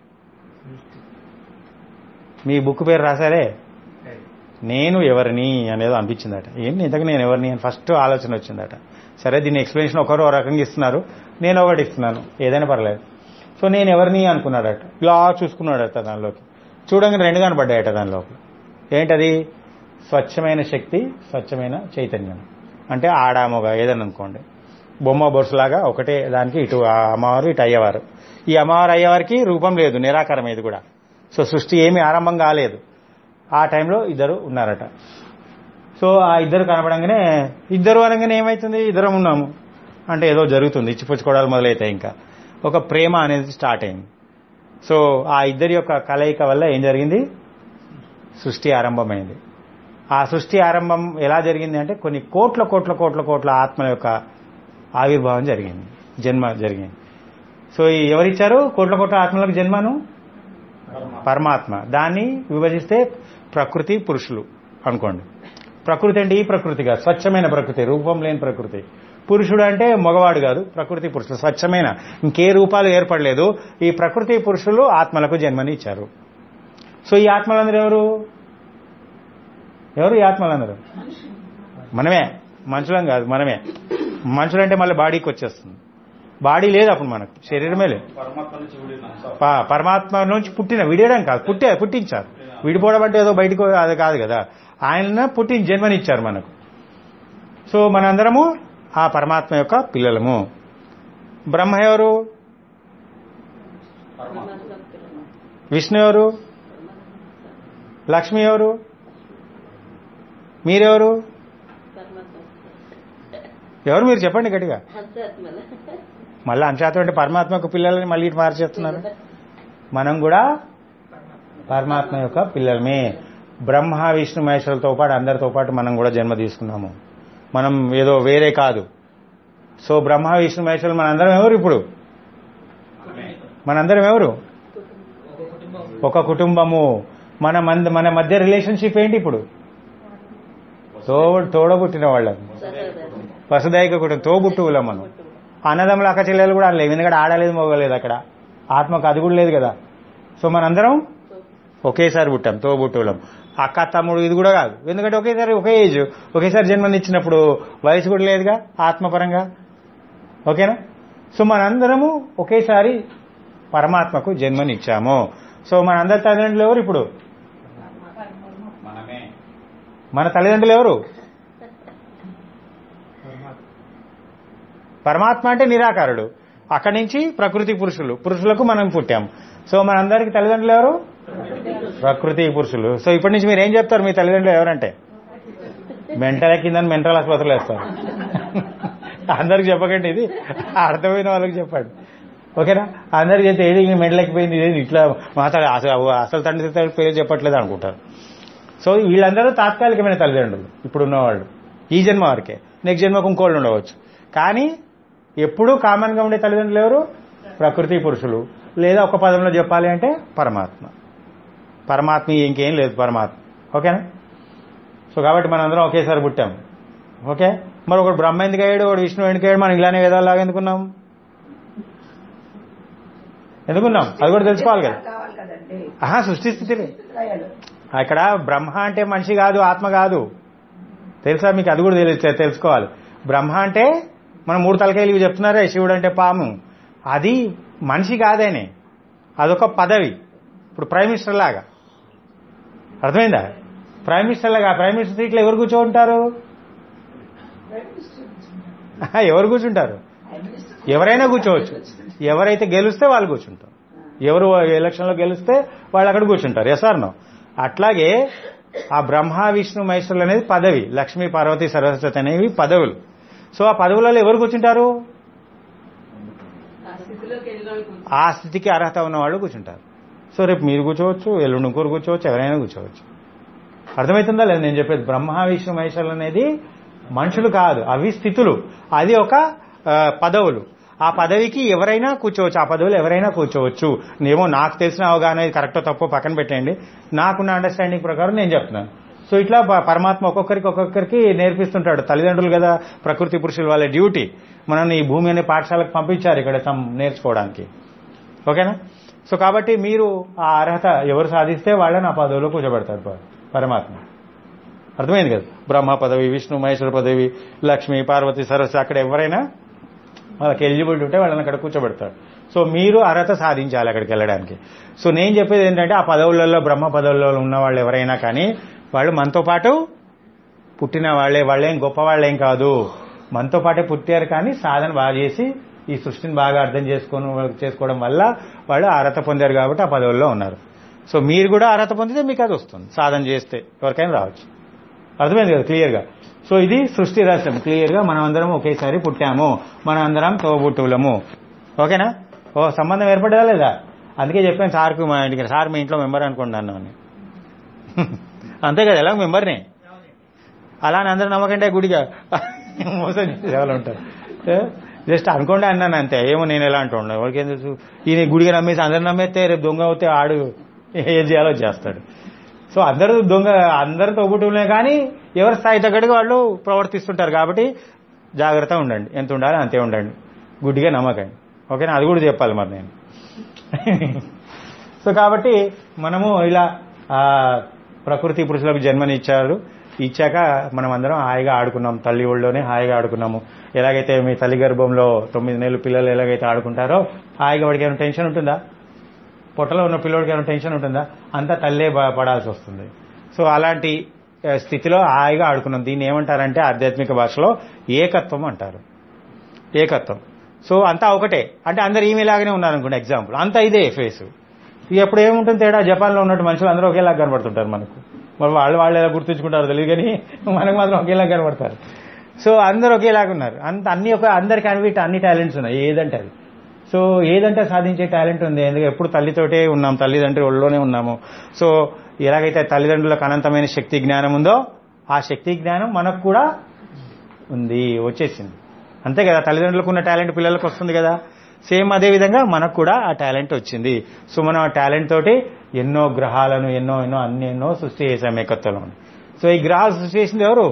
మీ బుక్ పేరు రాశారే నేను ఎవరిని అనేది అనిపించిందట ఏంటి ఇంతకు నేను ఎవరిని అని ఫస్ట్ ఆలోచన వచ్చిందట సరే దీన్ని ఎక్స్ప్లెనేషన్ ఒకరు ఒక రకంగా ఇస్తున్నారు నేను ఒకటి ఇస్తున్నాను ఏదైనా పర్లేదు సో నేను ఎవరిని అనుకున్నాడట ఇలా చూసుకున్నాడట దానిలోకి చూడంగానే రెండు కనపడ్డాయట దానిలోకి ఏంటది స్వచ్ఛమైన శక్తి స్వచ్ఛమైన చైతన్యం అంటే ఆడామొగ ఏదని అనుకోండి బొమ్మ బొరుసులాగా ఒకటే దానికి ఇటు ఆ అమ్మవారు ఇటు అయ్యేవారు ఈ అమ్మవారు అయ్యేవారికి రూపం లేదు నిరాకారం ఇది కూడా సో సృష్టి ఏమీ ఆరంభం కాలేదు ఆ టైంలో ఇద్దరు ఉన్నారట సో ఆ ఇద్దరు కనపడంగానే ఇద్దరు అనగానే ఏమవుతుంది ఇద్దరం ఉన్నాము అంటే ఏదో జరుగుతుంది ఇచ్చిపుచ్చుకోవడాలు మొదలవుతాయి ఇంకా ఒక ప్రేమ అనేది స్టార్ట్ అయింది సో ఆ ఇద్దరి యొక్క కలయిక వల్ల ఏం జరిగింది సృష్టి ఆరంభమైంది ఆ సృష్టి ఆరంభం ఎలా జరిగింది అంటే కొన్ని కోట్ల కోట్ల కోట్ల కోట్ల ఆత్మల యొక్క ఆవిర్భావం జరిగింది జన్మ జరిగింది సో ఈ ఎవరిచ్చారు కోట్ల కోట్ల ఆత్మలకు జన్మను పరమాత్మ దాన్ని విభజిస్తే ప్రకృతి పురుషులు అనుకోండి ప్రకృతి అంటే ఈ ప్రకృతి కాదు స్వచ్ఛమైన ప్రకృతి రూపం లేని ప్రకృతి పురుషుడు అంటే మగవాడు కాదు ప్రకృతి పురుషులు స్వచ్ఛమైన ఇంకే రూపాలు ఏర్పడలేదు ఈ ప్రకృతి పురుషులు ఆత్మలకు జన్మని ఇచ్చారు సో ఈ ఆత్మలందరూ ఎవరు ఎవరు ఈ ఆత్మలందరూ మనమే మనుషులం కాదు మనమే మనుషులంటే మళ్ళీ బాడీకి వచ్చేస్తుంది బాడీ లేదు అప్పుడు మనకు శరీరమే లేదు పరమాత్మ నుంచి విడిన ప- పరమాత్మ నుంచి పుట్టిన విడియడం కాదు పుట్టే పుట్టించారు విడిపోవడం అంటే ఏదో బయటకు అది కాదు కదా ఆయన పుట్టిన జన్మనిచ్చారు మనకు సో మనందరము ఆ పరమాత్మ యొక్క పిల్లలము బ్రహ్మ ఎవరు విష్ణు ఎవరు లక్ష్మి ఎవరు మీరెవరు ఎవరు మీరు చెప్పండి గట్టిగా మళ్ళీ అంశాతం అంటే పరమాత్మకు పిల్లలని మళ్ళీ ఇటు మార్చేస్తున్నారు మనం కూడా పరమాత్మ యొక్క పిల్లలమే బ్రహ్మ విష్ణు మహేశ్వరులతో పాటు అందరితో పాటు మనం కూడా జన్మ తీసుకున్నాము మనం ఏదో వేరే కాదు సో బ్రహ్మ విష్ణు మహేశ్వరులు మనందరం ఎవరు ఇప్పుడు మనందరం ఎవరు ఒక కుటుంబము మన మంద మన మధ్య రిలేషన్షిప్ ఏంటి ఇప్పుడు తో తోడబుట్టిన వాళ్ళం వసుదైక కుటుంబం తోబుట్టువులం మనం అన్నదమ్ముల అక్క చెల్లెలు కూడా లేవు ఎందుకంటే ఆడలేదు మోగలేదు అక్కడ ఆత్మకు అది కూడా లేదు కదా సో మనందరం ఒకేసారి పుట్టాం తోబుట్టువులం అక్క తమ్ముడు ఇది కూడా కాదు ఎందుకంటే ఒకేసారి ఒకే ఏజ్ ఒకేసారి జన్మనిచ్చినప్పుడు వయసు కూడా లేదుగా ఆత్మపరంగా ఓకేనా సో మనందరము ఒకేసారి పరమాత్మకు జన్మనిచ్చాము సో మనందరి తల్లిదండ్రులు ఎవరు ఇప్పుడు మనమే మన తల్లిదండ్రులు ఎవరు పరమాత్మ అంటే నిరాకారుడు అక్కడి నుంచి ప్రకృతి పురుషులు పురుషులకు మనం పుట్టాం సో మనందరికి తల్లిదండ్రులు ఎవరు ప్రకృతి పురుషులు సో ఇప్పటి నుంచి మీరు ఏం చెప్తారు మీ తల్లిదండ్రులు ఎవరంటే మెంటల కింద మెంటల్ ఆసుపత్రులు వేస్తారు అందరికి చెప్పకండి ఇది అర్థమైన వాళ్ళకి చెప్పండి ఓకేనా అందరికి చెప్తే ఏది మెంటలెక్కిపోయింది ఇది ఇట్లా మాట్లాడ అసలు అసలు తండ్రి తండ్రి పేరు చెప్పట్లేదు అనుకుంటారు సో వీళ్ళందరూ తాత్కాలికమైన తల్లిదండ్రులు ఇప్పుడున్న వాళ్ళు ఈ జన్మ వరకే నెక్స్ట్ జన్మకు ఇంకోళ్ళు ఉండవచ్చు కానీ ఎప్పుడూ కామన్గా ఉండే తల్లిదండ్రులు ఎవరు ప్రకృతి పురుషులు లేదా ఒక పదంలో చెప్పాలి అంటే పరమాత్మ పరమాత్మ ఇంకేం లేదు పరమాత్మ ఓకేనా సో కాబట్టి మనందరం ఒకేసారి పుట్టాం ఓకే మరి ఒకడు బ్రహ్మ ఎందుకు అయ్యాడు ఒకడు విష్ణు ఎందుకు అయ్యాడు మనం ఇలానే వేదాలాగా ఎందుకున్నాం ఎందుకున్నాం అది కూడా తెలుసుకోవాలి కదా కావాలి కదండి ఆహా సృష్టి స్థితిని దయలు. అక్కడ బ్రహ్మ అంటే మనిషి కాదు ఆత్మ కాదు తెలుసా మీకు అది కూడా తెలి- తెలుసుకోవాలి బ్రహ్మ అంటే మనం మూడు తలకాయలు ఇవి చెప్తున్నారే శివుడు అంటే పాము అది మనిషి కాదేనే అదొక పదవి ఇప్పుడు ప్రైమ్ మినిస్టర్ లాగా అర్థమైందా ప్రైమ్ మినిస్టర్ లాగా ప్రైమ్ మినిస్టర్ సీట్లో ఎవరు కూర్చోంటారు ఎవరు కూర్చుంటారు ఎవరైనా కూర్చోవచ్చు ఎవరైతే గెలిస్తే వాళ్ళు కూర్చుంటారు ఎవరు ఎలక్షన్లో గెలిస్తే వాళ్ళు అక్కడ కూర్చుంటారు ఎస్ఆర్ నో అట్లాగే ఆ బ్రహ్మ విష్ణు మహేశ్వరులు అనేది పదవి లక్ష్మీ పార్వతి సరస్వతి అనేవి పదవులు సో ఆ పదవులలో ఎవరు కూర్చుంటారు ఆ స్థితికి అర్హత ఉన్న వాళ్ళు కూర్చుంటారు సో రేపు మీరు కూర్చోవచ్చు ఎల్లుండి ఇంకోరు కూర్చోవచ్చు ఎవరైనా కూర్చోవచ్చు అర్థమవుతుందా లేదు నేను చెప్పేది బ్రహ్మ విష్ణు మహేశ్వరులు అనేది మనుషులు కాదు అవి స్థితులు అది ఒక ఆ, పదవులు ఆ పదవికి ఎవరైనా కూర్చోవచ్చు ఆ పదవులు ఎవరైనా కూర్చోవచ్చు ఏమో నాకు తెలిసిన అవగాహన ఇది కరెక్టో తప్పో పక్కన పెట్టండి నాకున్న అండర్స్టాండింగ్ ప్రకారం నేను చెప్తున్నాను సో ఇట్లా ప- పరమాత్మ ఒక్కొక్కరికి ఒక్కొక్కరికి నేర్పిస్తుంటాడు తల్లిదండ్రులు కదా ప్రకృతి పురుషులు వాళ్ళ డ్యూటీ మనల్ని ఈ భూమి అనే పాఠశాలకు పంపించారు ఇక్కడ సమ్ నేర్చుకోవడానికి ఓకేనా సో కాబట్టి మీరు ఆ అర్హత ఎవరు సాధిస్తే వాళ్ళని ఆ పదవిలో కూర్చోబెడతారు ప- పరమాత్మ అర్థమైంది కదా బ్రహ్మ పదవి విష్ణు మహేశ్వర పదవి లక్ష్మి పార్వతి సరస్వతి అక్కడ ఎవరైనా వాళ్ళకి ఎలిజిబిలిటీ ఉంటే వాళ్ళని అక్కడ కూర్చోబెడతారు సో మీరు అర్హత సాధించాలి అక్కడికి వెళ్ళడానికి సో నేను చెప్పేది ఏంటంటే ఆ పదవులలో బ్రహ్మ పదవుల్లో ఉన్న వాళ్ళు ఎవరైనా కానీ వాళ్ళు మనతో పాటు పుట్టిన వాళ్ళే వాళ్ళేం గొప్ప వాళ్ళేం కాదు మనతో పాటే పుట్టారు కానీ సాధన బాగా చేసి ఈ సృష్టిని బాగా అర్థం చేసుకొని చేసుకోవడం వల్ల వాళ్ళు అర్హత పొందారు కాబట్టి ఆ పదవుల్లో ఉన్నారు సో మీరు కూడా అర్హత పొందితే మీకు అది వస్తుంది సాధన చేస్తే ఎవరికైనా రావచ్చు అర్థమైంది కదా క్లియర్గా సో ఇది సృష్టి రహస్యం క్లియర్గా మనం అందరం ఒకేసారి పుట్టాము మనం అందరం తోబుట్టువులము ఓకేనా ఓ సంబంధం ఏర్పడదా లేదా అందుకే చెప్పాను సార్కు మా ఇంటికి సార్ మీ ఇంట్లో మెంబర్ అనుకోండి అన్నాను అంతే కదా ఎలా మెంబర్నే అలా అని అందరూ నమ్మకంటే గుడిగా మోసం చేసే వాళ్ళు ఉంటారు జస్ట్ అనుకోండి అన్నాను అంతే ఏమో నేను ఎలా అంటుండే ఎవరికి ఏం తెలుసు ఈయన గుడిగా నమ్మేసి అందరు నమ్మేస్తే రేపు దొంగ అవుతే ఆడు ఏం చేయాలో చేస్తాడు సో అందరూ దొంగ అందరు తోబుట్టులే కానీ ఎవరి స్థాయి తగ్గట్టుగా వాళ్ళు ప్రవర్తిస్తుంటారు కాబట్టి జాగ్రత్త ఉండండి ఎంత ఉండాలో అంతే ఉండండి గుడ్డిగా నమ్మకండి ఓకేనా అది కూడా చెప్పాలి మరి నేను సో కాబట్టి మనము ఇలా ఆ, ప్రకృతి పురుషులకు జన్మనిచ్చారు ఇచ్చాక మనం అందరం హాయిగా ఆడుకున్నాం తల్లి ఒళ్ళోనే హాయిగా ఆడుకున్నాము ఎలాగైతే మీ తల్లి గర్భంలో తొమ్మిది నెలలు పిల్లలు ఎలాగైతే ఆడుకుంటారో హాయిగా వాడికి ఏమైనా టెన్షన్ ఉంటుందా పొట్టలో ఉన్న పిల్లోడికి ఏమైనా టెన్షన్ ఉంటుందా అంతా తల్లే బ- పడాల్సి వస్తుంది సో అలాంటి ఆ, స్థితిలో హాయిగా ఆడుకున్నాం దీన్ని ఏమంటారంటే ఆధ్యాత్మిక భాషలో ఏకత్వం అంటారు ఏకత్వం సో అంతా ఒకటే అంటే అందరు ఈమెలాగానే ఉన్నారనుకోండి ఎగ్జాంపుల్ అంతా ఇదే ఫేస్ ఇక ఎప్పుడు ఏముంటుంది తేడా జపాన్లో ఉన్నట్టు మనుషులు అందరూ ఒకేలా కనబడుతుంటారు మనకు మరి వాళ్ళు వాళ్ళు ఎలా గుర్తుంచుకుంటారో తెలియదు కానీ మనకు మాత్రం ఒకేలా కనబడతారు సో అందరూ ఒకేలాగా ఉన్నారు అంత అన్ని ఒక అందరికి అన్ని అన్ని టాలెంట్స్ ఉన్నాయి ఏదంటే అది సో ఏదంటే సాధించే టాలెంట్ ఉంది ఎందుకంటే ఎప్పుడు తల్లితోటే ఉన్నాం తల్లిదండ్రులు ఒళ్ళోనే ఉన్నాము సో ఎలాగైతే తల్లిదండ్రులకు అనంతమైన శక్తి జ్ఞానం ఉందో ఆ శక్తి జ్ఞానం మనకు కూడా ఉంది వచ్చేసింది అంతే కదా తల్లిదండ్రులకు ఉన్న టాలెంట్ పిల్లలకు వస్తుంది కదా సేమ్ అదే విధంగా మనకు కూడా ఆ టాలెంట్ వచ్చింది సో మనం ఆ టాలెంట్ తోటి ఎన్నో గ్రహాలను ఎన్నో ఎన్నో అన్ని ఎన్నో సృష్టి చేసాం ఏకత్వంలో సో ఈ గ్రహాలు సృష్టి చేసింది ఎవరు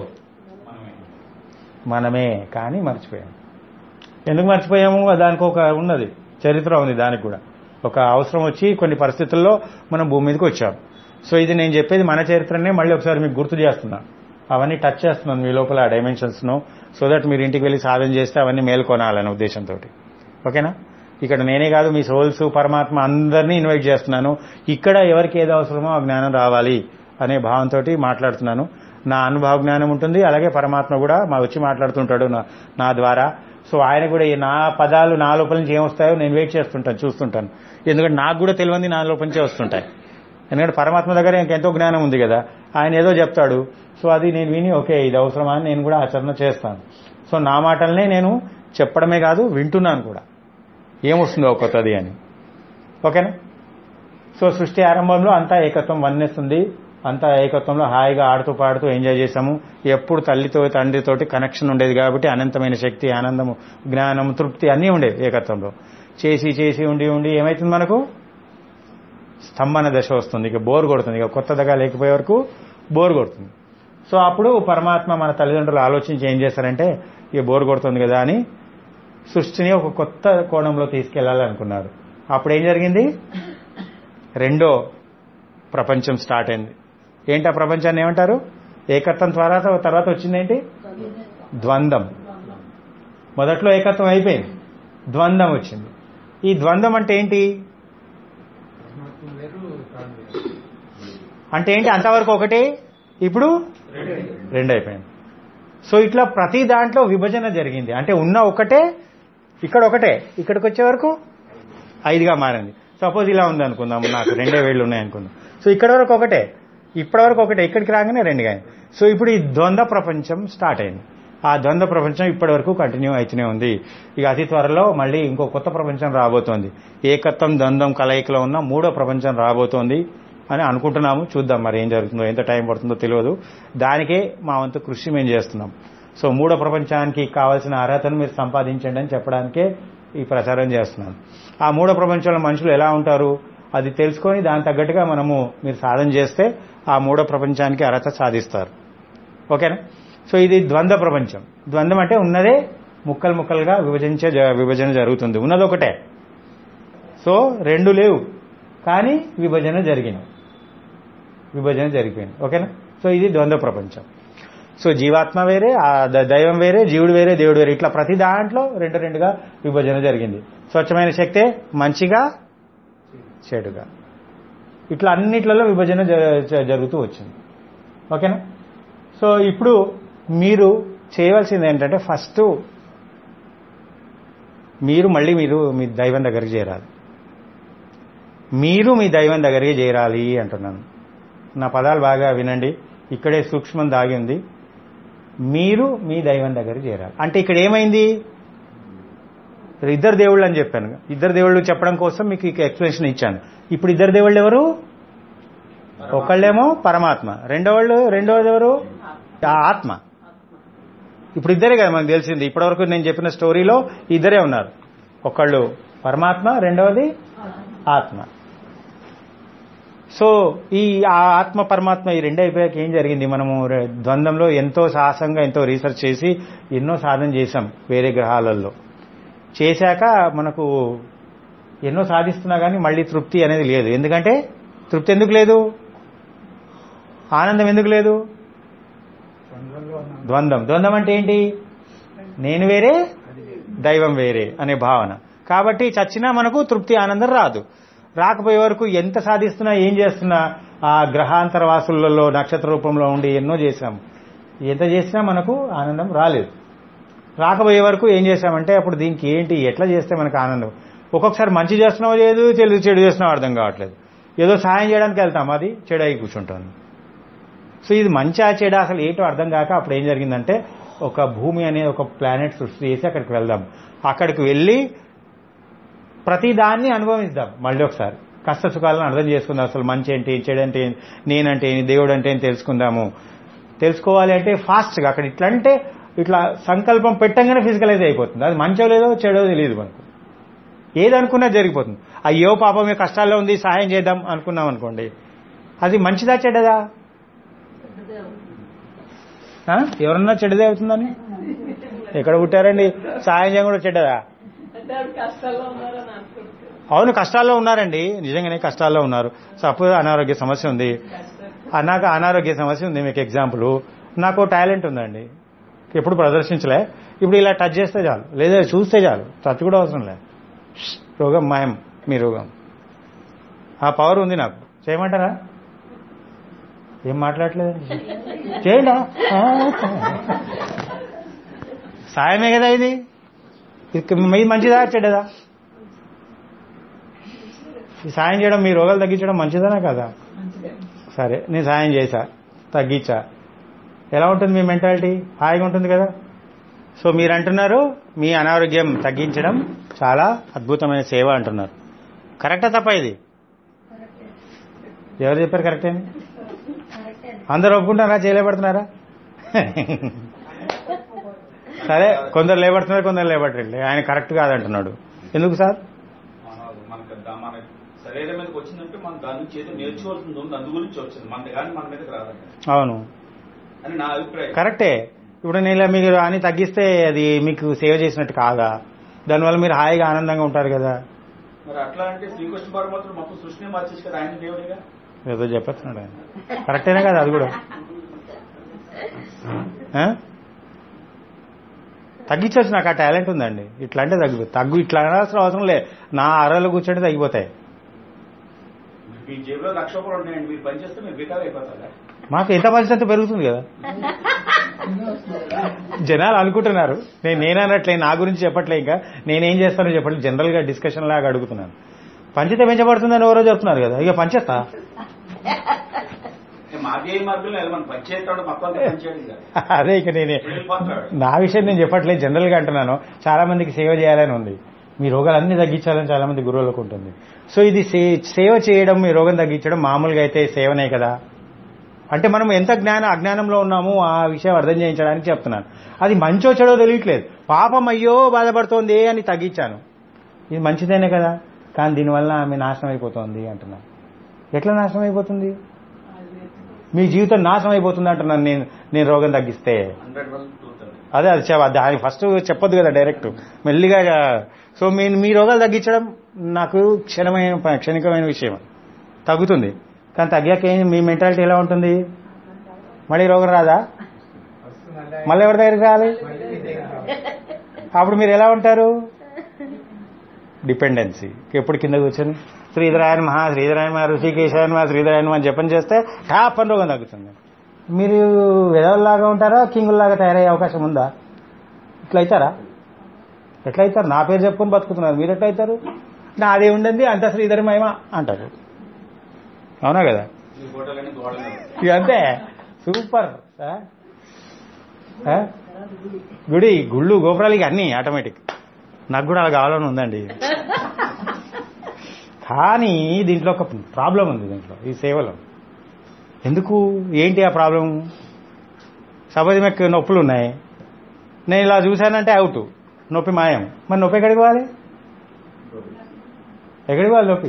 మనమే కానీ మర్చిపోయాం ఎందుకు మర్చిపోయాము దానికి ఒక ఉన్నది చరిత్ర ఉంది దానికి కూడా ఒక అవసరం వచ్చి కొన్ని పరిస్థితుల్లో మనం భూమి మీదకి వచ్చాం సో ఇది నేను చెప్పేది మన చరిత్రనే మళ్ళీ ఒకసారి మీకు గుర్తు చేస్తున్నా అవన్నీ టచ్ చేస్తున్నాను మీ లోపల ఆ డైమెన్షన్స్ ను సో దట్ మీరు ఇంటికి వెళ్ళి సాధన చేస్తే అవన్నీ మేల్కొనాలనే ఉద్దేశంతో ఓకేనా ఇక్కడ నేనే కాదు మీ సోల్స్ పరమాత్మ అందరినీ ఇన్వైట్ చేస్తున్నాను ఇక్కడ ఎవరికి ఏది అవసరమో ఆ జ్ఞానం రావాలి అనే భావంతో మాట్లాడుతున్నాను నా అనుభవ జ్ఞానం ఉంటుంది అలాగే పరమాత్మ కూడా మా వచ్చి మాట్లాడుతుంటాడు నా- నా ద్వారా సో ఆయన కూడా ఈ నా పదాలు నా లోపల నుంచి ఏమొస్తాయో నేను వెయిట్ చేస్తుంటాను చూస్తుంటాను ఎందుకంటే నాకు కూడా తెలియంది నా లోపల నుంచే వస్తుంటాయి ఎందుకంటే పరమాత్మ దగ్గర ఎంతో జ్ఞానం ఉంది కదా ఆయన ఏదో చెప్తాడు సో అది నేను విని ఓకే ఇది అవసరమా అని నేను కూడా ఆచరణ చేస్తాను సో నా మాటలనే నేను చెప్పడమే కాదు వింటున్నాను కూడా ఏమొస్తుందో కొత్తది అని ఓకేనా సో సృష్టి ఆరంభంలో అంతా ఏకత్వం వన్నెస్ ఉంది అంతా ఏకత్వంలో హాయిగా ఆడుతూ పాడుతూ ఎంజాయ్ చేశాము ఎప్పుడు తల్లితో తండ్రితోటి కనెక్షన్ ఉండేది కాబట్టి అనంతమైన శక్తి ఆనందము జ్ఞానం తృప్తి అన్నీ ఉండేవి ఏకత్వంలో చేసి చేసి ఉండి ఉండి ఏమైతుంది మనకు స్తంభన దశ వస్తుంది ఇక బోర్ కొడుతుంది ఇక కొత్త దగ్గర లేకపోయే వరకు బోర్ కొడుతుంది సో అప్పుడు పరమాత్మ మన తల్లిదండ్రులు ఆలోచించి ఏం చేస్తారంటే ఇక బోర్ కొడుతుంది కదా అని సృష్టిని ఒక కొత్త కోణంలో తీసుకెళ్లాలనుకున్నారు అప్పుడు ఏం జరిగింది రెండో ప్రపంచం స్టార్ట్ అయింది ఏంటి ఆ ప్రపంచాన్ని ఏమంటారు ఏకత్వం తర్వాత తర్వాత వచ్చిందేంటి ద్వంద్వం మొదట్లో ఏకత్వం అయిపోయింది ద్వంద్వం వచ్చింది ఈ ద్వంద్వం అంటే ఏంటి అంటే ఏంటి అంతవరకు ఒకటే ఇప్పుడు రెండు అయిపోయింది సో ఇట్లా ప్రతి దాంట్లో విభజన జరిగింది అంటే ఉన్న ఒకటే ఇక్కడ ఒకటే ఇక్కడికి వచ్చే వరకు ఐదుగా మారింది సపోజ్ ఇలా ఉంది అనుకుందాం నాకు రెండే వేళ్ళు ఉన్నాయి అనుకుందాం సో ఇక్కడ వరకు ఒకటే ఇప్పటి వరకు ఒకటే ఇక్కడికి రాగానే రెండుగా అయింది సో ఇప్పుడు ఈ ద్వంద్వ ప్రపంచం స్టార్ట్ అయింది ఆ ద్వంద్వ ప్రపంచం ఇప్పటి వరకు కంటిన్యూ అయితేనే ఉంది ఇక అతి త్వరలో మళ్ళీ ఇంకో కొత్త ప్రపంచం రాబోతోంది ఏకత్వం ద్వంద్వం కలయికలో ఉన్న మూడో ప్రపంచం రాబోతోంది అని అనుకుంటున్నాము చూద్దాం మరి ఏం జరుగుతుందో ఎంత టైం పడుతుందో తెలియదు దానికే మా వంతు కృషి మేము చేస్తున్నాం సో మూడో ప్రపంచానికి కావాల్సిన అర్హతను మీరు సంపాదించండి అని చెప్పడానికే ఈ ప్రచారం చేస్తున్నాను ఆ మూడో ప్రపంచంలో మనుషులు ఎలా ఉంటారు అది తెలుసుకొని దాని తగ్గట్టుగా మనము మీరు సాధన చేస్తే ఆ మూడో ప్రపంచానికి అర్హత సాధిస్తారు ఓకేనా సో ఇది ద్వంద్వ ప్రపంచం ద్వంద్వం అంటే ఉన్నదే ముక్కలు ముక్కలుగా విభజించే జ- విభజన జరుగుతుంది ఉన్నది ఒకటే సో రెండు లేవు కానీ విభజన జరిగింది విభజన జరిగిపోయింది ఓకేనా సో ఇది ద్వంద్వ ప్రపంచం సో జీవాత్మ వేరే ఆ ద- దైవం వేరే జీవుడు వేరే దేవుడు వేరే ఇట్లా ప్రతి దాంట్లో రెండు రెండుగా విభజన జరిగింది స్వచ్ఛమైన శక్తే మంచిగా చెడుగా ఇట్లా అన్నిట్లలో విభజన జ- జ- జరుగుతూ వచ్చింది ఓకేనా సో ఇప్పుడు మీరు చేయవలసింది ఏంటంటే ఫస్ట్ మీరు మళ్ళీ మీరు మీ దైవం దగ్గరికి చేరాలి మీరు మీ దైవం దగ్గరికి చేరాలి అంటున్నాను నా పదాలు బాగా వినండి ఇక్కడే సూక్ష్మం దాగి ఉంది మీరు మీ దైవం దగ్గరికి చేరాలి అంటే ఇక్కడ ఏమైంది ఇద్దరు దేవుళ్ళు అని చెప్పాను ఇద్దరు దేవుళ్ళు చెప్పడం కోసం మీకు ఇక ఎక్స్ప్లెనేషన్ ఇచ్చాను ఇప్పుడు ఇద్దరు దేవుళ్ళు ఎవరు ఒకళ్ళేమో పరమాత్మ రెండోళ్ళు రెండోది ఎవరు ఆ ఆత్మ ఇప్పుడు ఇద్దరే కదా మనకు తెలిసింది ఇప్పటివరకు నేను చెప్పిన స్టోరీలో ఇద్దరే ఉన్నారు ఒకళ్ళు పరమాత్మ రెండవది ఆత్మ సో ఈ ఆ ఆత్మ పరమాత్మ ఈ రెండు అయిపోయాక ఏం జరిగింది మనము రె- ద్వంద్వంలో ఎంతో సాహసంగా ఎంతో రీసెర్చ్ చేసి ఎన్నో సాధన చేశాం వేరే గ్రహాలలో చేశాక మనకు ఎన్నో సాధిస్తున్నా కానీ మళ్ళీ తృప్తి అనేది లేదు ఎందుకంటే తృప్తి ఎందుకు లేదు ఆనందం ఎందుకు లేదు ద్వంద్వం ద్వంద్వం అంటే ఏంటి నేను వేరే దైవం వేరే అనే భావన కాబట్టి చచ్చినా మనకు తృప్తి ఆనందం రాదు రాకపోయే వరకు ఎంత సాధిస్తున్నా ఏం చేస్తున్నా ఆ గ్రహాంతర వాసులలో నక్షత్ర రూపంలో ఉండి ఎన్నో చేశాం ఎంత చేసినా మనకు ఆనందం రాలేదు రాకపోయే వరకు ఏం చేశామంటే అప్పుడు దీనికి ఏంటి ఎట్లా చేస్తే మనకు ఆనందం ఒక్కొక్కసారి మంచి చేస్తున్నావో లేదు చెడు చెడు చేస్తున్నావో అర్థం కావట్లేదు ఏదో సాయం చేయడానికి వెళ్తాం అది చెడు అయి కూర్చుంటాను సో ఇది మంచి చెడు అసలు ఏంటో అర్థం కాక అప్పుడు ఏం జరిగిందంటే ఒక భూమి అనే ఒక ప్లానెట్ సృష్టి చేసి అక్కడికి వెళ్దాం అక్కడికి వెళ్ళి ప్రతి దాన్ని అనుభవిద్దాం మళ్ళీ ఒకసారి కష్ట సుఖాలను అర్థం చేసుకుందాం అసలు మంచి ఏంటి చెడు అంటే ఏంటి, నేనంటే ఏంటి దేవుడు అంటే ఏంటి తెలుసుకుందాము తెలుసుకోవాలి అంటే ఫాస్ట్గా అక్కడ ఇట్లా అంటే ఇట్లా సంకల్పం పెట్టంగానే ఫిజికలైజ్ అయిపోతుంది అది మంచో లేదో చెడో తెలియదు మనకు ఏది అనుకున్నా జరిగిపోతుంది అయ్యో పాపం మీ కష్టాల్లో ఉంది సహాయం చేద్దాం అనుకున్నాం అనుకోండి అది మంచిదా చెడ్డదా ఆ? ఎవరన్నా చెడ్డదే అవుతుందని ఎక్కడ పుట్టారండి సాయం చేయడం కూడా చెడ్డదా అంటే ఆవిడ కష్టాల్లో ఉన్నారని అనుకుంటున్నాను అవును కష్టాల్లో ఉన్నారండి నిజంగానే కష్టాల్లో ఉన్నారు సపోజ్ అనారోగ్య సమస్య ఉంది ఆ, నాకు అనారోగ్య సమస్య ఉంది మీకు ఎగ్జాంపుల్ నాకు టాలెంట్ ఉందండి ఎప్పుడు ప్రదర్శించలే ఇప్పుడు ఇలా టచ్ చేస్తే చాలు లేదా చూస్తే చాలు టచ్ కూడా అవసరం లేదు ష్, రోగం మాయం మీ రోగం ఆ పవర్ ఉంది నాకు చేయమంటారా ఏం మాట్లాడలేదండి చేయండి ఆ, సాయమే కదా ఇది ఇది మీది మంచిదా చెడ్డదా ఈ సాయం చేయడం మీ రోగాలు తగ్గించడం మంచిదనా కదా మంచిదే సరే నేను సాయం చేశా తగ్గించా ఎలా ఉంటుంది మీ మెంటాలిటీ హాయిగా ఉంటుంది కదా సో మీరు అంటున్నారు మీ అనారోగ్యం తగ్గించడం చాలా అద్భుతమైన సేవ అంటున్నారు కరెక్టా తప్ప ఇది ఎవరు చెప్పారు కరెక్టే అని అందరూ ఒప్పుకుంటారా చేయలేబడుతున్నారా సరే కొందరు లేబడుతున్నారు కొందరు లేబట్టండి ఆయన కరెక్ట్ కాదంటున్నాడు ఎందుకు సార్ మన- మనకి దా- మన శరీరం మీదకి వచ్చిందంటే మనం దాని నుంచి ఏదో నేర్చుకోవాల్సింది ఉంది అందు గురించి వచ్చింది మన కానీ మన మీదకి రాదండి అవును అని నా అభిప్రాయం కరెక్టే ఇప్పుడు నేను ఇలా మీరు అని తగ్గిస్తే అది మీకు సేవ చేసినట్టు కాదా దానివల్ల మీరు హాయిగా ఆనందంగా ఉంటారు కదా మరి అట్లా అంటే శ్రీకృష్ణ పరమాత్ముడు మొత్తం సృష్టిని మార్చేసి కదా ఆయన దేవుడిగా ఏదో చెప్పేస్తున్నాడు ఆయన కరెక్టేనే కదా అది కూడా ఆ? తగ్గించవచ్చు నాకు ఆ టాలెంట్ ఉందండి ఇట్లా అంటే తగ్గిపోతుంది తగ్గు ఇట్లా అనాల్సిన అవసరం లే నా అరలో కూర్చోండి తగ్గిపోతాయి మీ జేబులో లక్ష రూపాయలు ఉన్నాయండి మీరు పని చేస్తే మీరు బికార్ అయిపోతారా మాకు ఎంత పరిస్థితి పెరుగుతుంది కదా జనాలు అనుకుంటున్నారు నేను నేనన్నట్లే నా గురించి చెప్పట్లే ఇంకా నేనేం చేస్తానో చెప్పట్లేదు జనరల్ గా డిస్కషన్ లాగా అడుగుతున్నాను పంచితే పెంచబడుతుందని ఎవరో చెప్తున్నారు కదా ఇక పంచేస్తా మాదే మార్గంలో వెళ్ళమని పని చేస్తాడు మొత్తం అంతా పని చేయడం కదా అదే ఇక నేనే వెళ్ళిపోతాడు నా విషయం నేను చెప్పట్లేదు జనరల్ గా అంటున్నాను చాలా మందికి సేవ చేయాలని ఉంది మీ రోగాలన్నీ తగ్గించాలని చాలా మంది గురువులకు ఉంటుంది సో ఇది సే- సేవ చేయడం మీ రోగం తగ్గించడం మామూలుగా అయితే సేవనే కదా అంటే మనం ఎంత జ్ఞాన అజ్ఞానంలో ఉన్నామో ఆ విషయం అర్థం చేయించడానికి చెప్తున్నాను అది మంచో చెడో తెలియట్లేదు పాపం అయ్యో బాధపడుతోంది అని తగ్గించాను ఇది మంచిదేనే కదా కానీ దీనివల్ల ఆమె నాశనం అయిపోతుంది అంటున్నాను ఎట్లా నాశనం అయిపోతుంది మీ జీవితం నాశనం అయిపోతుంది అంటున్నాను నేను నేను రోగం తగ్గిస్తే హండ్రెడ్ పర్సెంట్ ట్రూత్ అండి అదే అది చెప్ప- దాని ఫస్ట్ చెప్పొద్దు కదా డైరెక్ట్ మెల్లిగా సో మీ మీ రోగాలు తగ్గించడం నాకు క్షణమైన ప- క్షణికమైన విషయం తగ్గుతుంది కానీ తగ్గాక ఏం మీ మెంటాలిటీ ఎలా ఉంటుంది మళ్ళీ రోగం రాదా మళ్ళీ ఎవరి దగ్గరికి రావాలి అప్పుడు మీరు ఎలా ఉంటారు డిపెండెన్సీ ఎప్పుడు కింద కూర్చొని శ్రీధరాయన మహా శ్రీధరాయన మహా ఋషికేశాయన మహా శ్రీధరాయన మహా జపం చేస్తే టాప్ అని రోగం తగ్గుతుంది మీరు విధవల్లాగా ఉంటారా కింగుల్లాగా తయారయ్యే అవకాశం ఉందా ఇట్లా అవుతారా ఎట్లా అవుతారు నా పేరు చెప్పుకొని బతుకుతున్నారు మీరు ఎట్లా అవుతారు నాదే ఉండింది అంత శ్రీధరి మహిమ అంటారు అవునా కదా మీ ఫోటోలన్నీ గోడలు ఇక అంతే సూపర్ ఆ? ఆ? గుడి గుళ్ళు గోపురాలు ఇక అన్నీ ఆటోమేటిక్ నాకు కూడా అలా కావాలని ఉందండి కానీ దీంట్లో ఒక ప్రాబ్లం ఉంది దీంట్లో ఈ సేవలో ఎందుకు ఏంటి ఆ ప్రాబ్లం సపోజ్ మీకు నొప్పులు ఉన్నాయి నేను ఇలా చూశానంటే అవుట్ నొప్పి మాయం మరి నొప్పి ఎక్కడికి పోవాలి ఎక్కడికి పోవాలి నొప్పి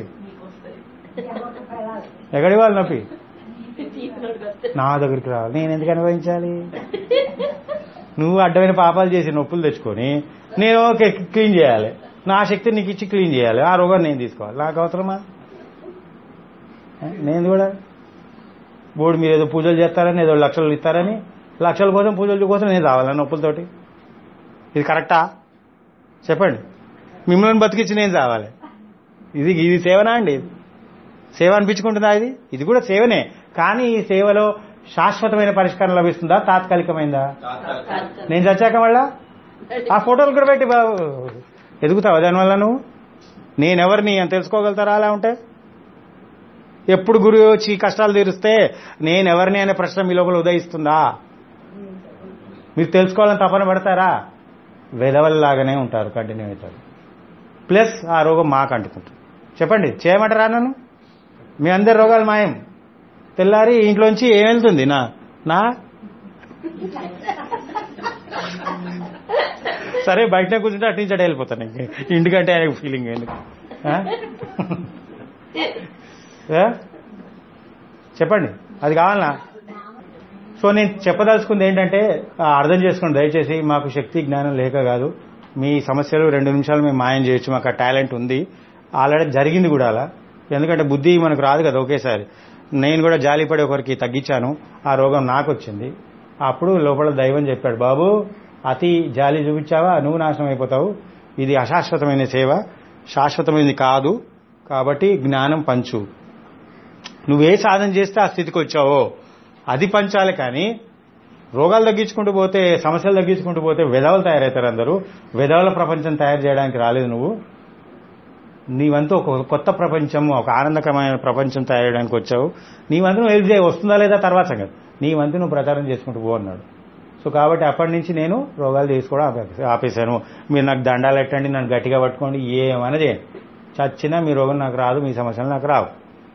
ఎక్కడికి పోవాలి నొప్పి నా దగ్గరికి రావాలి నేను ఎందుకు అనుభవించాలి నువ్వు అడ్డమైన పాపాలు చేసి నొప్పులు తెచ్చుకొని నేను ఓకే క్లీన్ చేయాలి నా శక్తి నీకు ఇచ్చి క్లీన్ చేయాలి ఆ రోగాన్ని నేను తీసుకోవాలి నాకు అవసరమా ఏ? నేను కూడా బోర్డు మీరు ఏదో పూజలు చేస్తారని ఏదో లక్షలు ఇస్తారని లక్షల కోసం పూజల కోసం నేను రావాలి నొప్పులతోటి ఇది కరెక్టా చెప్పండి మిమ్మల్ని బతికించి నేను రావాలి ఇది ఇది సేవనా అండి సేవ అనిపించుకుంటుందా ఇది ఇది కూడా సేవనే కానీ ఈ సేవలో శాశ్వతమైన పరిష్కారం లభిస్తుందా తాత్కాలికమైందా నేను చచ్చాక మళ్ళా ఆ ఫోటోలు కూడా పెట్టి బాబు ఎదుగుతావా దానివల్ల నువ్వు నేనెవరిని అని తెలుసుకోగలుగుతారా అలా ఉంటే ఎప్పుడు గురువు వచ్చి కష్టాలు తీరుస్తే నేనెవరిని అనే ప్రశ్న మీ లోపల ఉదయిస్తుందా మీరు తెలుసుకోవాలని తపన పడతారా వెదవల్లాగానే ఉంటారు కంటిన్యూ అవుతారు ప్లస్ ఆ రోగం మాకు అంటుకుంటుంది చెప్పండి చేయమంటారా నన్ను మీ అందరి రోగాలు మాయం తెల్లారి ఇంట్లోంచి ఏం వెళ్తుంది నా నా సరే బయటనే కూర్చుంటే అటు నుంచి అటు వెళ్ళిపోతాను ఇంక. ఇంటికంటే ఆయన ఫీలింగ్ ఎందుకు ఆ? ఏ? చెప్పండి అది కావాలనా సో నేను చెప్పదలుచుకుంది ఏంటంటే ఆ, అర్థం చేసుకోండి దయచేసి మాకు శక్తి జ్ఞానం లేక కాదు మీ సమస్యలు రెండు నిమిషాలు మేము మాయం చేయొచ్చు మాకు ఆ టాలెంట్ ఉంది ఆల్రెడీ జరిగింది కూడా అలా ఎందుకంటే బుద్ధి మనకు రాదు కదా ఒకేసారి నేను కూడా జాలిపడి ఒకరికి తగ్గించాను ఆ రోగం నాకు వచ్చింది అప్పుడు లోపల దైవం చెప్పాడు బాబు అతి జాలి చూపించావా నువ్వు నాశనం అయిపోతావు ఇది అశాశ్వతమైన సేవ శాశ్వతమైనది కాదు కాబట్టి జ్ఞానం పంచు నువ్వే సాధన చేస్తే ఆ స్థితికి వచ్చావో అది పంచాలి కానీ రోగాలు తగ్గించుకుంటూ పోతే సమస్యలు తగ్గించుకుంటూ పోతే విధవలు తయారవుతారు అందరూ విధవల ప్రపంచం తయారు చేయడానికి రాలేదు నువ్వు నీ వంతు ఒక కొత్త ప్రపంచం ఒక ఆనందకరమైన ప్రపంచం తయారు చేయడానికి వచ్చావు నీ వంతు నువ్వు హెల్ప్ చేయ వస్తుందా లేదా తర్వాత సంగతి నీ వంతు నువ్వు ప్రచారం చేసుకుంటూ పో అన్నాడు సో కాబట్టి అప్పటి నుంచి నేను రోగాలు తీసుకోవడం ఆపే- ఆపేశాను మీరు నాకు దండాలు ఎట్టండి నన్ను గట్టిగా పట్టుకోండి ఏమైనా చేయండి చచ్చినా మీ రోగం నాకు రాదు మీ సమస్యలు నాకు రావు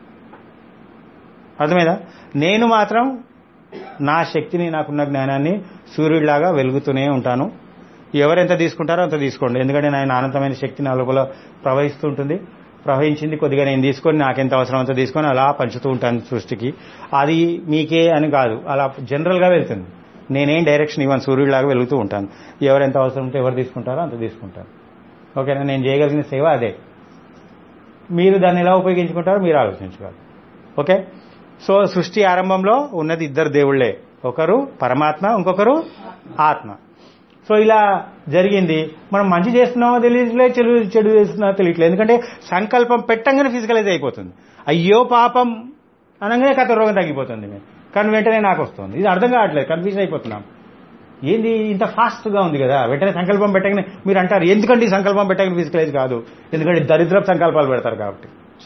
అర్థమైందా నేను మాత్రం నా శక్తిని నాకున్న జ్ఞానాన్ని సూర్యుడిలాగా వెలుగుతూనే ఉంటాను ఎవరెంత తీసుకుంటారో అంత తీసుకోండి ఎందుకంటే నేను అనంతమైన శక్తి నా లోపల ప్రవహిస్తూ ఉంటుంది ప్రవహించింది కొద్దిగా నేను తీసుకొని నాకెంత అవసరం అంత తీసుకొని అలా పంచుతూ ఉంటాను సృష్టికి అది మీకే అని కాదు అలా జనరల్గా వెళ్తుంది నేనేం డైరెక్షన్ ఇవ్వను సూర్యుడిలాగా వెలుగుతూ ఉంటాను ఎవరెంత అవసరం ఉంటే ఎవరు తీసుకుంటారో అంత తీసుకుంటాను ఓకేనా నేను చేయగలిగిన సేవ అదే మీరు దాన్ని ఎలా ఉపయోగించుకుంటారో మీరు ఆలోచించుకోవాలి ఓకే సో సృష్టి ఆరంభంలో ఉన్నది ఇద్దరు దేవుళ్ళే ఒకరు పరమాత్మ ఇంకొకరు ఆత్మ సో ఇలా జరిగింది మనం మంచి చేస్తున్నామో తెలియట్లేదు చెడు చెడు చేస్తున్నామో తెలియట్లేదు ఎందుకంటే సంకల్పం పెట్టంగానే ఫిజికలైజ్ అయిపోతుంది అయ్యో పాపం అనగానే కథ రోగం తగ్గిపోతుంది మేము కానీ వెంటనే నాకు వస్తుంది ఇది అర్థం కావట్లేదు కన్ఫ్యూజన్ అయిపోతున్నాం ఏంది ఇంత ఫాస్ట్ గా ఉంది కదా వెంటనే సంకల్పం పెట్టగానే మీరు అంటారు ఎందుకంటే ఈ సంకల్పం పెట్టగానే ఫిజికలైజ్ కాదు ఎందుకంటే దరిద్రపు సంకల్పాలు పెడతారు కాబట్టి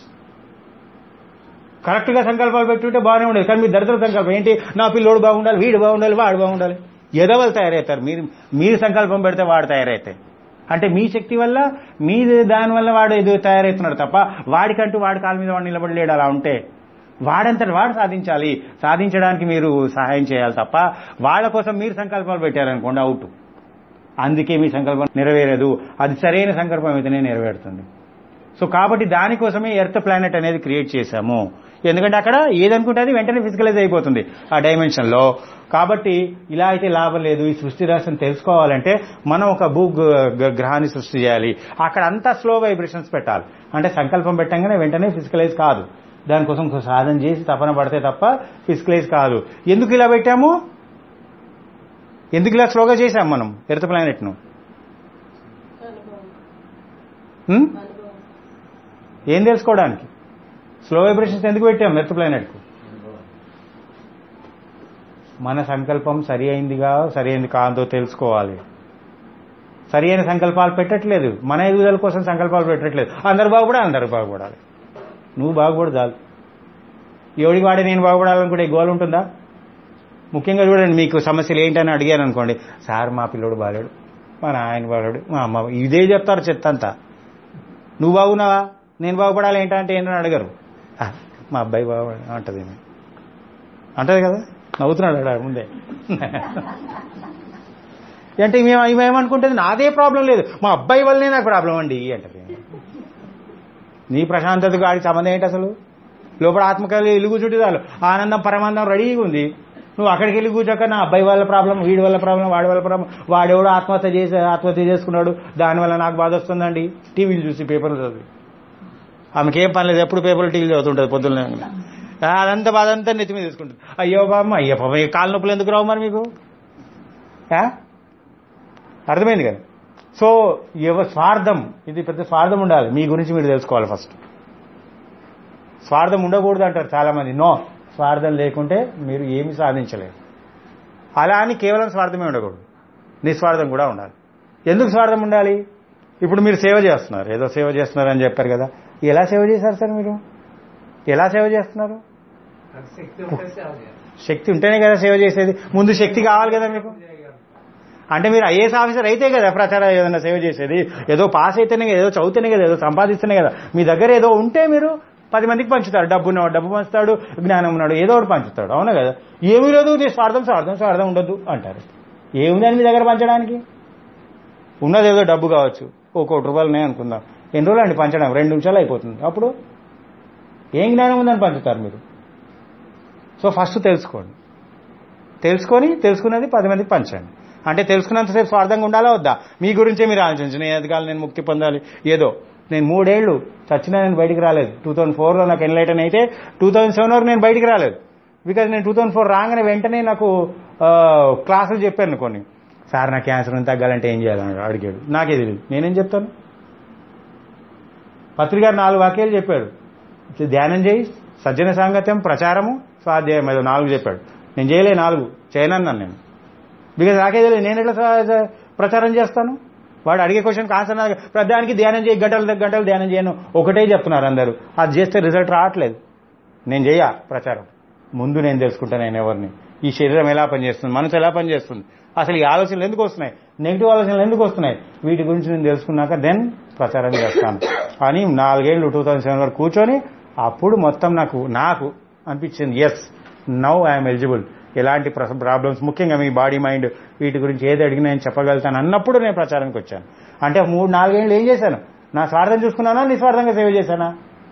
కరెక్ట్ గా సంకల్పాలు పెట్టుంటే బాగానే ఉండేది కానీ మీ దరిద్ర సంకల్పం ఏంటి నా పిల్లోడు బాగుండాలి వీడు బాగుండాలి వాడు బాగుండాలి ఎదవలు తయారవుతారు మీరు మీరు సంకల్పం పెడితే వాడు తయారైతాయి అంటే మీ శక్తి వల్ల మీ దాని వల్ల వాడు ఏదో తయారవుతున్నాడు తప్ప వాడికంటూ వాడి కాళ్ళ మీద వాడు నిలబడలేడు అలా ఉంటే వాడంతటి వాడు సాధించాలి సాధించడానికి మీరు సహాయం చేయాలి తప్ప వాళ్ళ కోసం మీరు సంకల్పాలు పెట్టారనుకోండి అవుట్ అందుకే మీ సంకల్పం నెరవేరదు అది సరైన సంకల్పం అయితేనే నెరవేరుతుంది సో కాబట్టి దానికోసమే ఎర్త్ ప్లానెట్ అనేది క్రియేట్ చేశాము ఎందుకంటే అక్కడ ఏదనుకుంటే అది వెంటనే ఫిజికలైజ్ అయిపోతుంది ఆ డైమెన్షన్ లో కాబట్టి ఇలా అయితే లాభం లేదు ఈ సృష్టి రహస్యం తెలుసుకోవాలంటే మనం ఒక భూ గ- గ- గ్రహాన్ని సృష్టి చేయాలి అక్కడ అంతా స్లో వైబ్రేషన్స్ పెట్టాలి అంటే సంకల్పం పెట్టంగానే వెంటనే ఫిజికలైజ్ కాదు దానికోసం కొంచెం సాధన చేసి తపన పడితే తప్ప ఫిజికలైజ్ కాదు ఎందుకు ఇలా పెట్టాము ఎందుకు ఇలా స్లోగా చేశాం మనం ఎర్త్ ప్లానెట్ను హ్మ్? ఏం తెలుసుకోవడానికి స్లో వైబ్రేషన్స్ ఎందుకు పెట్టాం ఎర్త్ ప్లానెట్కు మన సంకల్పం సరి అయిందిగా సరి అయింది కాదో తెలుసుకోవాలి సరి అయిన సంకల్పాలు పెట్టట్లేదు మన ఎదుగుదల కోసం సంకల్పాలు పెట్టట్లేదు అందరు బాగుపడాలి అందరు బాగుపడాలి నువ్వు బాగుపడు చాలు ఎవడికి వాడే నేను బాగుపడాలనుకుంటే గోల్ ఉంటుందా ముఖ్యంగా చూడండి మీకు సమస్యలు ఏంటని అడిగాను అనుకోండి సార్ మా పిల్లోడు బాగాలేడు మా నాయన బాగాలేడు మా అమ్మ ఇదే చెప్తారు చెత్త అంతా నువ్వు బాగున్నావా నేను బాగుపడాలి ఏంటంటే ఏంటని అడగరు "ఆ, మా అబ్బాయి బాగుపడ అంటది ఈమె. అంటది కదా నవ్వుతున్నాడు ఆడ ముందే అంటే మేము ఏమనుకుంటుంది నాదే ప్రాబ్లం లేదు మా అబ్బాయి వల్లనే నాకు ప్రాబ్లం అండి అంటది నీ ప్రశాంతతకు ఆడికి సంబంధం ఏంటి అసలు లోపల ఆత్మకలి ఇల్లు కూర్చుంటే చాలు ఆనందం పరమానందం రెడీగా ఉంది నువ్వు అక్కడికి వెళ్ళి కూర్చోక నా అబ్బాయి వాళ్ళ ప్రాబ్లం వీడి వల్ల ప్రాబ్లం వాడి వల్ల ప్రాబ్లం వాడెవడో ఆత్మహత్య చేసి ఆత్మహత్య చేసుకున్నాడు దానివల్ల నాకు బాధ వస్తుందండి టీవీలు చూసి పేపర్లు చదివి ఆమెకి ఏం పని లేదు ఎప్పుడు పేపర్లు టీవీలు చదువుతుంటుంది పొద్దున్న అదంతా బాధ అంతా నెత్తి మీద తీసుకుంటుంది అయ్యో బామ్మ అయ్యో పాపం ఈ కాళ్ళ నొప్పులు ఎందుకు రావు మరి మీకు ఆ? అర్థమైంది కదా సో ఎవ స్వార్థం ఇది పెద్ద స్వార్థం ఉండాలి మీ గురించి మీరు తెలుసుకోవాలి ఫస్ట్ స్వార్థం ఉండకూడదు అంటారు చాలా మంది నో స్వార్థం లేకుంటే మీరు ఏమి సాధించలేరు అలా అని కేవలం స్వార్థమే ఉండకూడదు నిస్వార్థం కూడా ఉండాలి ఎందుకు స్వార్థం ఉండాలి ఇప్పుడు మీరు సేవ చేస్తున్నారు ఏదో సేవ చేస్తున్నారు అని చెప్పారు కదా ఎలా సేవ చేశారు సార్ మీరు ఎలా సేవ చేస్తున్నారు శక్తి ఉంటే సేవ చేయాలి. శక్తి ఉంటేనే కదా సేవ చేసేది ముందు శక్తి కావాలి కదా మీకు అంటే మీరు ఐఏఎస్ ఆఫీసర్ అయితే కదా ప్రచారం ఏదైనా సేవ చేసేది ఏదో పాస్ అయితేనే కదా ఏదో చదివితేనే కదా ఏదో సంపాదిస్తేనే కదా మీ దగ్గర ఏదో ఉంటే మీరు పది మందికి పంచుతారు డబ్బు ఉన్నవాడు డబ్బు పంచుతాడు జ్ఞానం ఉన్నాడు ఏదో ఒకటి పంచుతాడు అవునా కదా ఏమీ లేదు నీ స్వార్థం స్వార్థం స్వార్థం ఉండదు అంటారు ఏముందని మీ దగ్గర పంచడానికి ఉన్నది ఏదో డబ్బు కావచ్చు ఓ కోటి రూపాయలునే అనుకుందాం ఎన్ని రోజులు అండి పంచడం రెండు నిమిషాలు అయిపోతుంది అప్పుడు ఏం జ్ఞానం ఉందని పంచుతారు మీరు సో ఫస్ట్ తెలుసుకోండి తెలుసుకొని తెలుసుకున్నది పది మందికి పంచండి అంటే తెలుసుకున్నంతసేపు స్వార్థంగా ఉండాలా వద్దా మీ గురించే మీరు ఆలోచించండి నేను ఎదగాలి నేను ముక్తి పొందాలి ఏదో నేను మూడేళ్లు చచ్చినా నేను బయటికి రాలేదు టూ థౌసండ్ ఫోర్లో నాకు ఎన్లైటన్ అయితే టూ థౌసండ్ సెవెన్ వరకు నేను బయటికి రాలేదు బికాజ్ నేను టూ థౌసండ్ ఫోర్ రాగానే వెంటనే నాకు ఆ, క్లాసులు చెప్పాను కొన్ని సార్ నా క్యాన్సర్ ఉంది తగ్గాలంటే ఏం చేయాలని అడిగాడు నాకే తెలియదు నేనేం చెప్తాను పత్రికారు నాలుగు వాక్యాలు చెప్పాడు ధ్యానం చేయి సజ్జన సాంగత్యం ప్రచారము స్వాధ్యాయం ఏదో నాలుగు చెప్పాడు నేను చేయలే నాలుగు చేయనన్నాను నేను బికాజ్ నాకే తెలియదు నేను ఎట్లా స- స- ప్రచారం చేస్తాను వాడు అడిగే క్వశ్చన్ ఆన్సర్ నాకు ప్రధానికి ధ్యానం చేయి గంటలు గంటలు ధ్యానం చేయను ఒకటే చెప్తున్నారు అందరూ అది చేస్తే రిజల్ట్ రావట్లేదు నేను చేయ ప్రచారం ముందు నేను తెలుసుకుంటాను నేను ఎవరిని ఈ శరీరం ఎలా పనిచేస్తుంది మనసు ఎలా పనిచేస్తుంది అసలు ఈ ఆలోచనలు ఎందుకు వస్తున్నాయి నెగిటివ్ ఆలోచనలు ఎందుకు వస్తున్నాయి వీటి గురించి నేను తెలుసుకున్నాక దెన్ ప్రచారం చేస్తాను అని నాలుగేళ్లు టూ థౌసండ్ సెవెన్ వరకు కూర్చొని అప్పుడు మొత్తం నాకు నాకు అనిపించింది ఎస్ నౌ ఐఎమ్ ఎలిజిబుల్ ఎలాంటి ప్రాబ్లమ్స్ ముఖ్యంగా మీ బాడీ మైండ్ వీటి గురించి ఏది అడిగినా నేను చెప్పగలుగుతాను అన్నప్పుడు నేను ప్రచారానికి వచ్చాను అంటే మూడు నాలుగేళ్ళు ఏం చేశాను నా స్వార్థం చూసుకున్నానా నిస్వార్థంగా సేవ చేశానా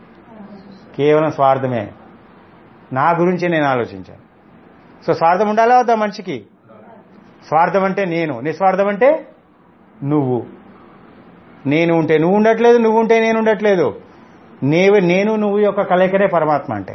కేవలం స్వార్థమే నా గురించి నేను ఆలోచించాను సో స్వార్థం ఉండాలా వద్దా మనిషికి స్వార్థం అంటే నేను నిస్వార్థం అంటే నువ్వు నేను ఉంటే నువ్వు ఉండట్లేదు నువ్వు ఉంటే నేను ఉండట్లేదు నీవు నేను నువ్వు యొక్క కలయికనే పరమాత్మ అంటే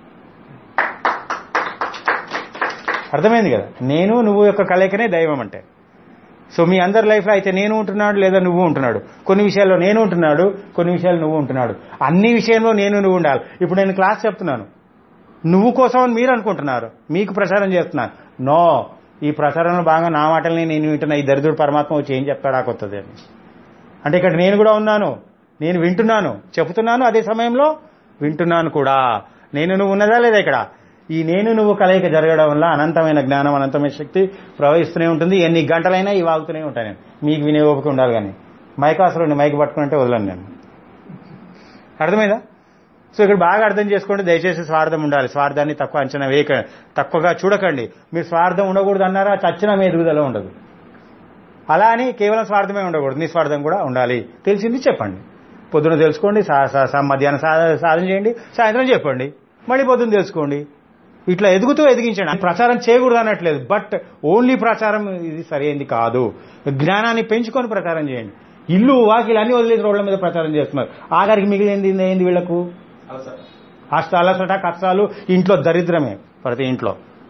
అర్థమైంది కదా నేను నువ్వు యొక్క కలయికనే దైవం అంటే సో మీ అందరి లైఫ్లో అయితే నేను ఉంటున్నాడు లేదా నువ్వు ఉంటున్నాడు కొన్ని విషయాల్లో నేను ఉంటున్నాడు కొన్ని విషయాలు నువ్వు ఉంటున్నాడు అన్ని విషయంలో నేను నువ్వు ఉండాలి ఇప్పుడు నేను క్లాస్ చెప్తున్నాను నువ్వు కోసం అని మీరు అనుకుంటున్నారు మీకు ప్రచారం చేస్తున్నాను నో ఈ ప్రచారంలో బాగా నా మాటల్ని నేను వింటున్నా ఈ దరిద్రుడు పరమాత్మ వచ్చి ఏం చెప్తాడా కొత్తది అని అంటే ఇక్కడ నేను కూడా ఉన్నాను నేను వింటున్నాను చెబుతున్నాను అదే సమయంలో వింటున్నాను కూడా నేను నువ్వు ఉన్నదా లేదా ఇక్కడ ఈ నేను నువ్వు కలయిక జరగడం వల్ల అనంతమైన జ్ఞానం అనంతమైన శక్తి ప్రవహిస్తూనే ఉంటుంది ఎన్ని గంటలైనా ఇవి ఆగుతూనే ఉంటాను నేను మీకు వినే ఓపిక ఉండాలి కానీ మైకాసులు మైక్ పట్టుకుంటే వదలను నేను అర్థమైందా సో ఇక్కడ బాగా అర్థం చేసుకోండి దయచేసి స్వార్థం ఉండాలి స్వార్థాన్ని తక్కువ అంచనా వేయక తక్కువగా చూడకండి మీరు స్వార్థం ఉండకూడదు అన్నారా చచ్చిన మీ ఎదుగుదల ఉండదు అలా అని కేవలం స్వార్థమే ఉండకూడదు నిస్వార్థం కూడా ఉండాలి తెలిసింది చెప్పండి పొద్దున తెలుసుకోండి సా- సా- సా- మధ్యాహ్నం సా- సాధన చేయండి సాయంత్రం చెప్పండి మళ్ళీ పొద్దున తెలుసుకోండి ఇట్లా ఎదుగుతూ ఎదిగించండి ప్రచారం చేయకూడదు అనట్లేదు బట్ ఓన్లీ ప్రచారం ఇది సరైనది కాదు జ్ఞానాన్ని పెంచుకొని ప్రచారం చేయండి ఇల్లు వాకిలు అన్ని వదిలేసి రోడ్ల మీద ప్రచారం చేస్తున్నారు ఆఖరికి మిగిలింది ఏంది వీళ్లకు అలా సార్ అష్ట అలసట కష్టాలు ఇంట్లో దరిద్రమే ప్రతి ఇంట్లో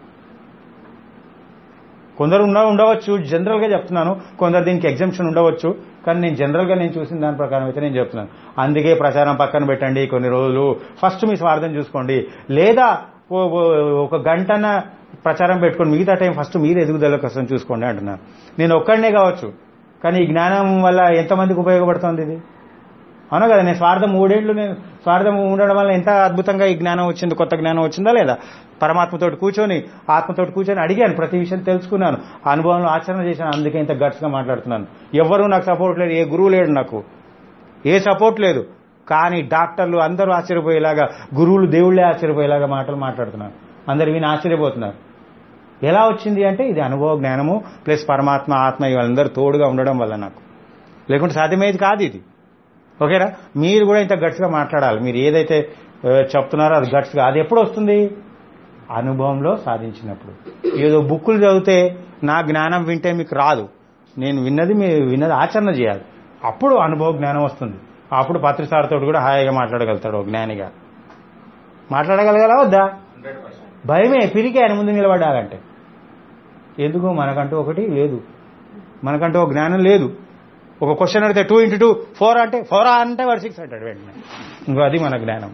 కొందరు ఉన్న ఉండవచ్చు జనరల్ గా చెప్తున్నాను కొందరు దీనికి ఎగ్జామ్షన్ ఉండవచ్చు కానీ నేను జనరల్ గా నేను చూసిన దాని ప్రకారం అయితే నేను చెప్తున్నాను అందుకే ప్రచారం పక్కన పెట్టండి కొన్ని రోజులు ఫస్ట్ మీ స్వార్థం చూసుకోండి లేదా ఓ- ఓ- ఒక గంటన ప్రచారం పెట్టుకొని మిగతా టైం ఫస్ట్ మీరు ఎదుగుదల కోసం చూసుకోండి అంటున్నాను నేను ఒక్కడనే కావచ్చు కానీ ఈ జ్ఞానం వల్ల ఎంతమందికి ఉపయోగపడుతుంది ఇది అవునా కదా నేను స్వార్థం మూడేళ్లు నేను స్వార్థం ఉండడం వల్ల ఎంత అద్భుతంగా ఈ జ్ఞానం వచ్చింది కొత్త జ్ఞానం వచ్చిందా లేదా పరమాత్మతోటి కూర్చొని ఆత్మతోటి కూర్చొని అడిగాను ప్రతి విషయం తెలుసుకున్నాను అనుభవంలో ఆచరణ చేశాను అందుకే ఇంత గట్స్ గా మాట్లాడుతున్నాను ఎవరు నాకు సపోర్ట్ లేదు ఏ గురువు లేడు నాకు ఏ సపోర్ట్ లేదు కానీ డాక్టర్లు అందరూ ఆశ్చర్యపోయేలాగా గురువులు దేవుళ్ళే ఆశ్చర్యపోయేలాగా మాటలు మాట్లాడుతున్నాను అందరు విని ఆశ్చర్యపోతున్నారు ఎలా వచ్చింది అంటే ఇది అనుభవ జ్ఞానము ప్లస్ పరమాత్మ ఆత్మ ఇవాళందరూ తోడుగా ఉండడం వల్ల నాకు లేకుంటే సాధ్యమయ్యేది కాదు ఇది ఓకేనా మీరు కూడా ఇంత గట్స్గా మాట్లాడాలి మీరు ఏదైతే ఆ, చెప్తున్నారో అది గట్స్గా అది ఎప్పుడు వస్తుంది అనుభవంలో సాధించినప్పుడు ఏదో బుక్కులు చదివితే నా జ్ఞానం వింటే మీకు రాదు నేను విన్నది మీరు విన్నది ఆచరణ చేయాలి అప్పుడు అనుభవ జ్ఞానం వస్తుంది అప్పుడు పత్రిసారితో కూడా హాయిగా మాట్లాడగలుగుతాడు ఓ జ్ఞానిగా మాట్లాడగలగలా వద్దా హండ్రెడ్ పర్సెంట్ భయమే పిరికి ఆయన ముందు నిలబడాలంటే ఎందుకు మనకంటూ ఒకటి లేదు మనకంటూ ఒక జ్ఞానం లేదు ఒక క్వశ్చన్ అడిగితే టూ ఇంటూ టూ ఫోర్ అంటే ఫోర్ అంటే వాడు సిక్స్ అంటాడు వెంటనే ఇంకో అది మన జ్ఞానం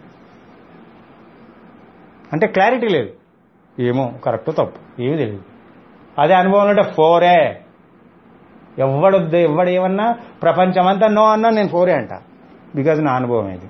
అంటే క్లారిటీ లేదు ఏమో కరెక్ట్ తప్పు ఏమీ తెలియదు అదే అనుభవం అంటే ఫోరే ఎవడు ఎవడు ఏమన్నా ప్రపంచమంతా నో అన్నా నేను ఫోరే అంట బికాజ్ నా అనుభవం ఇది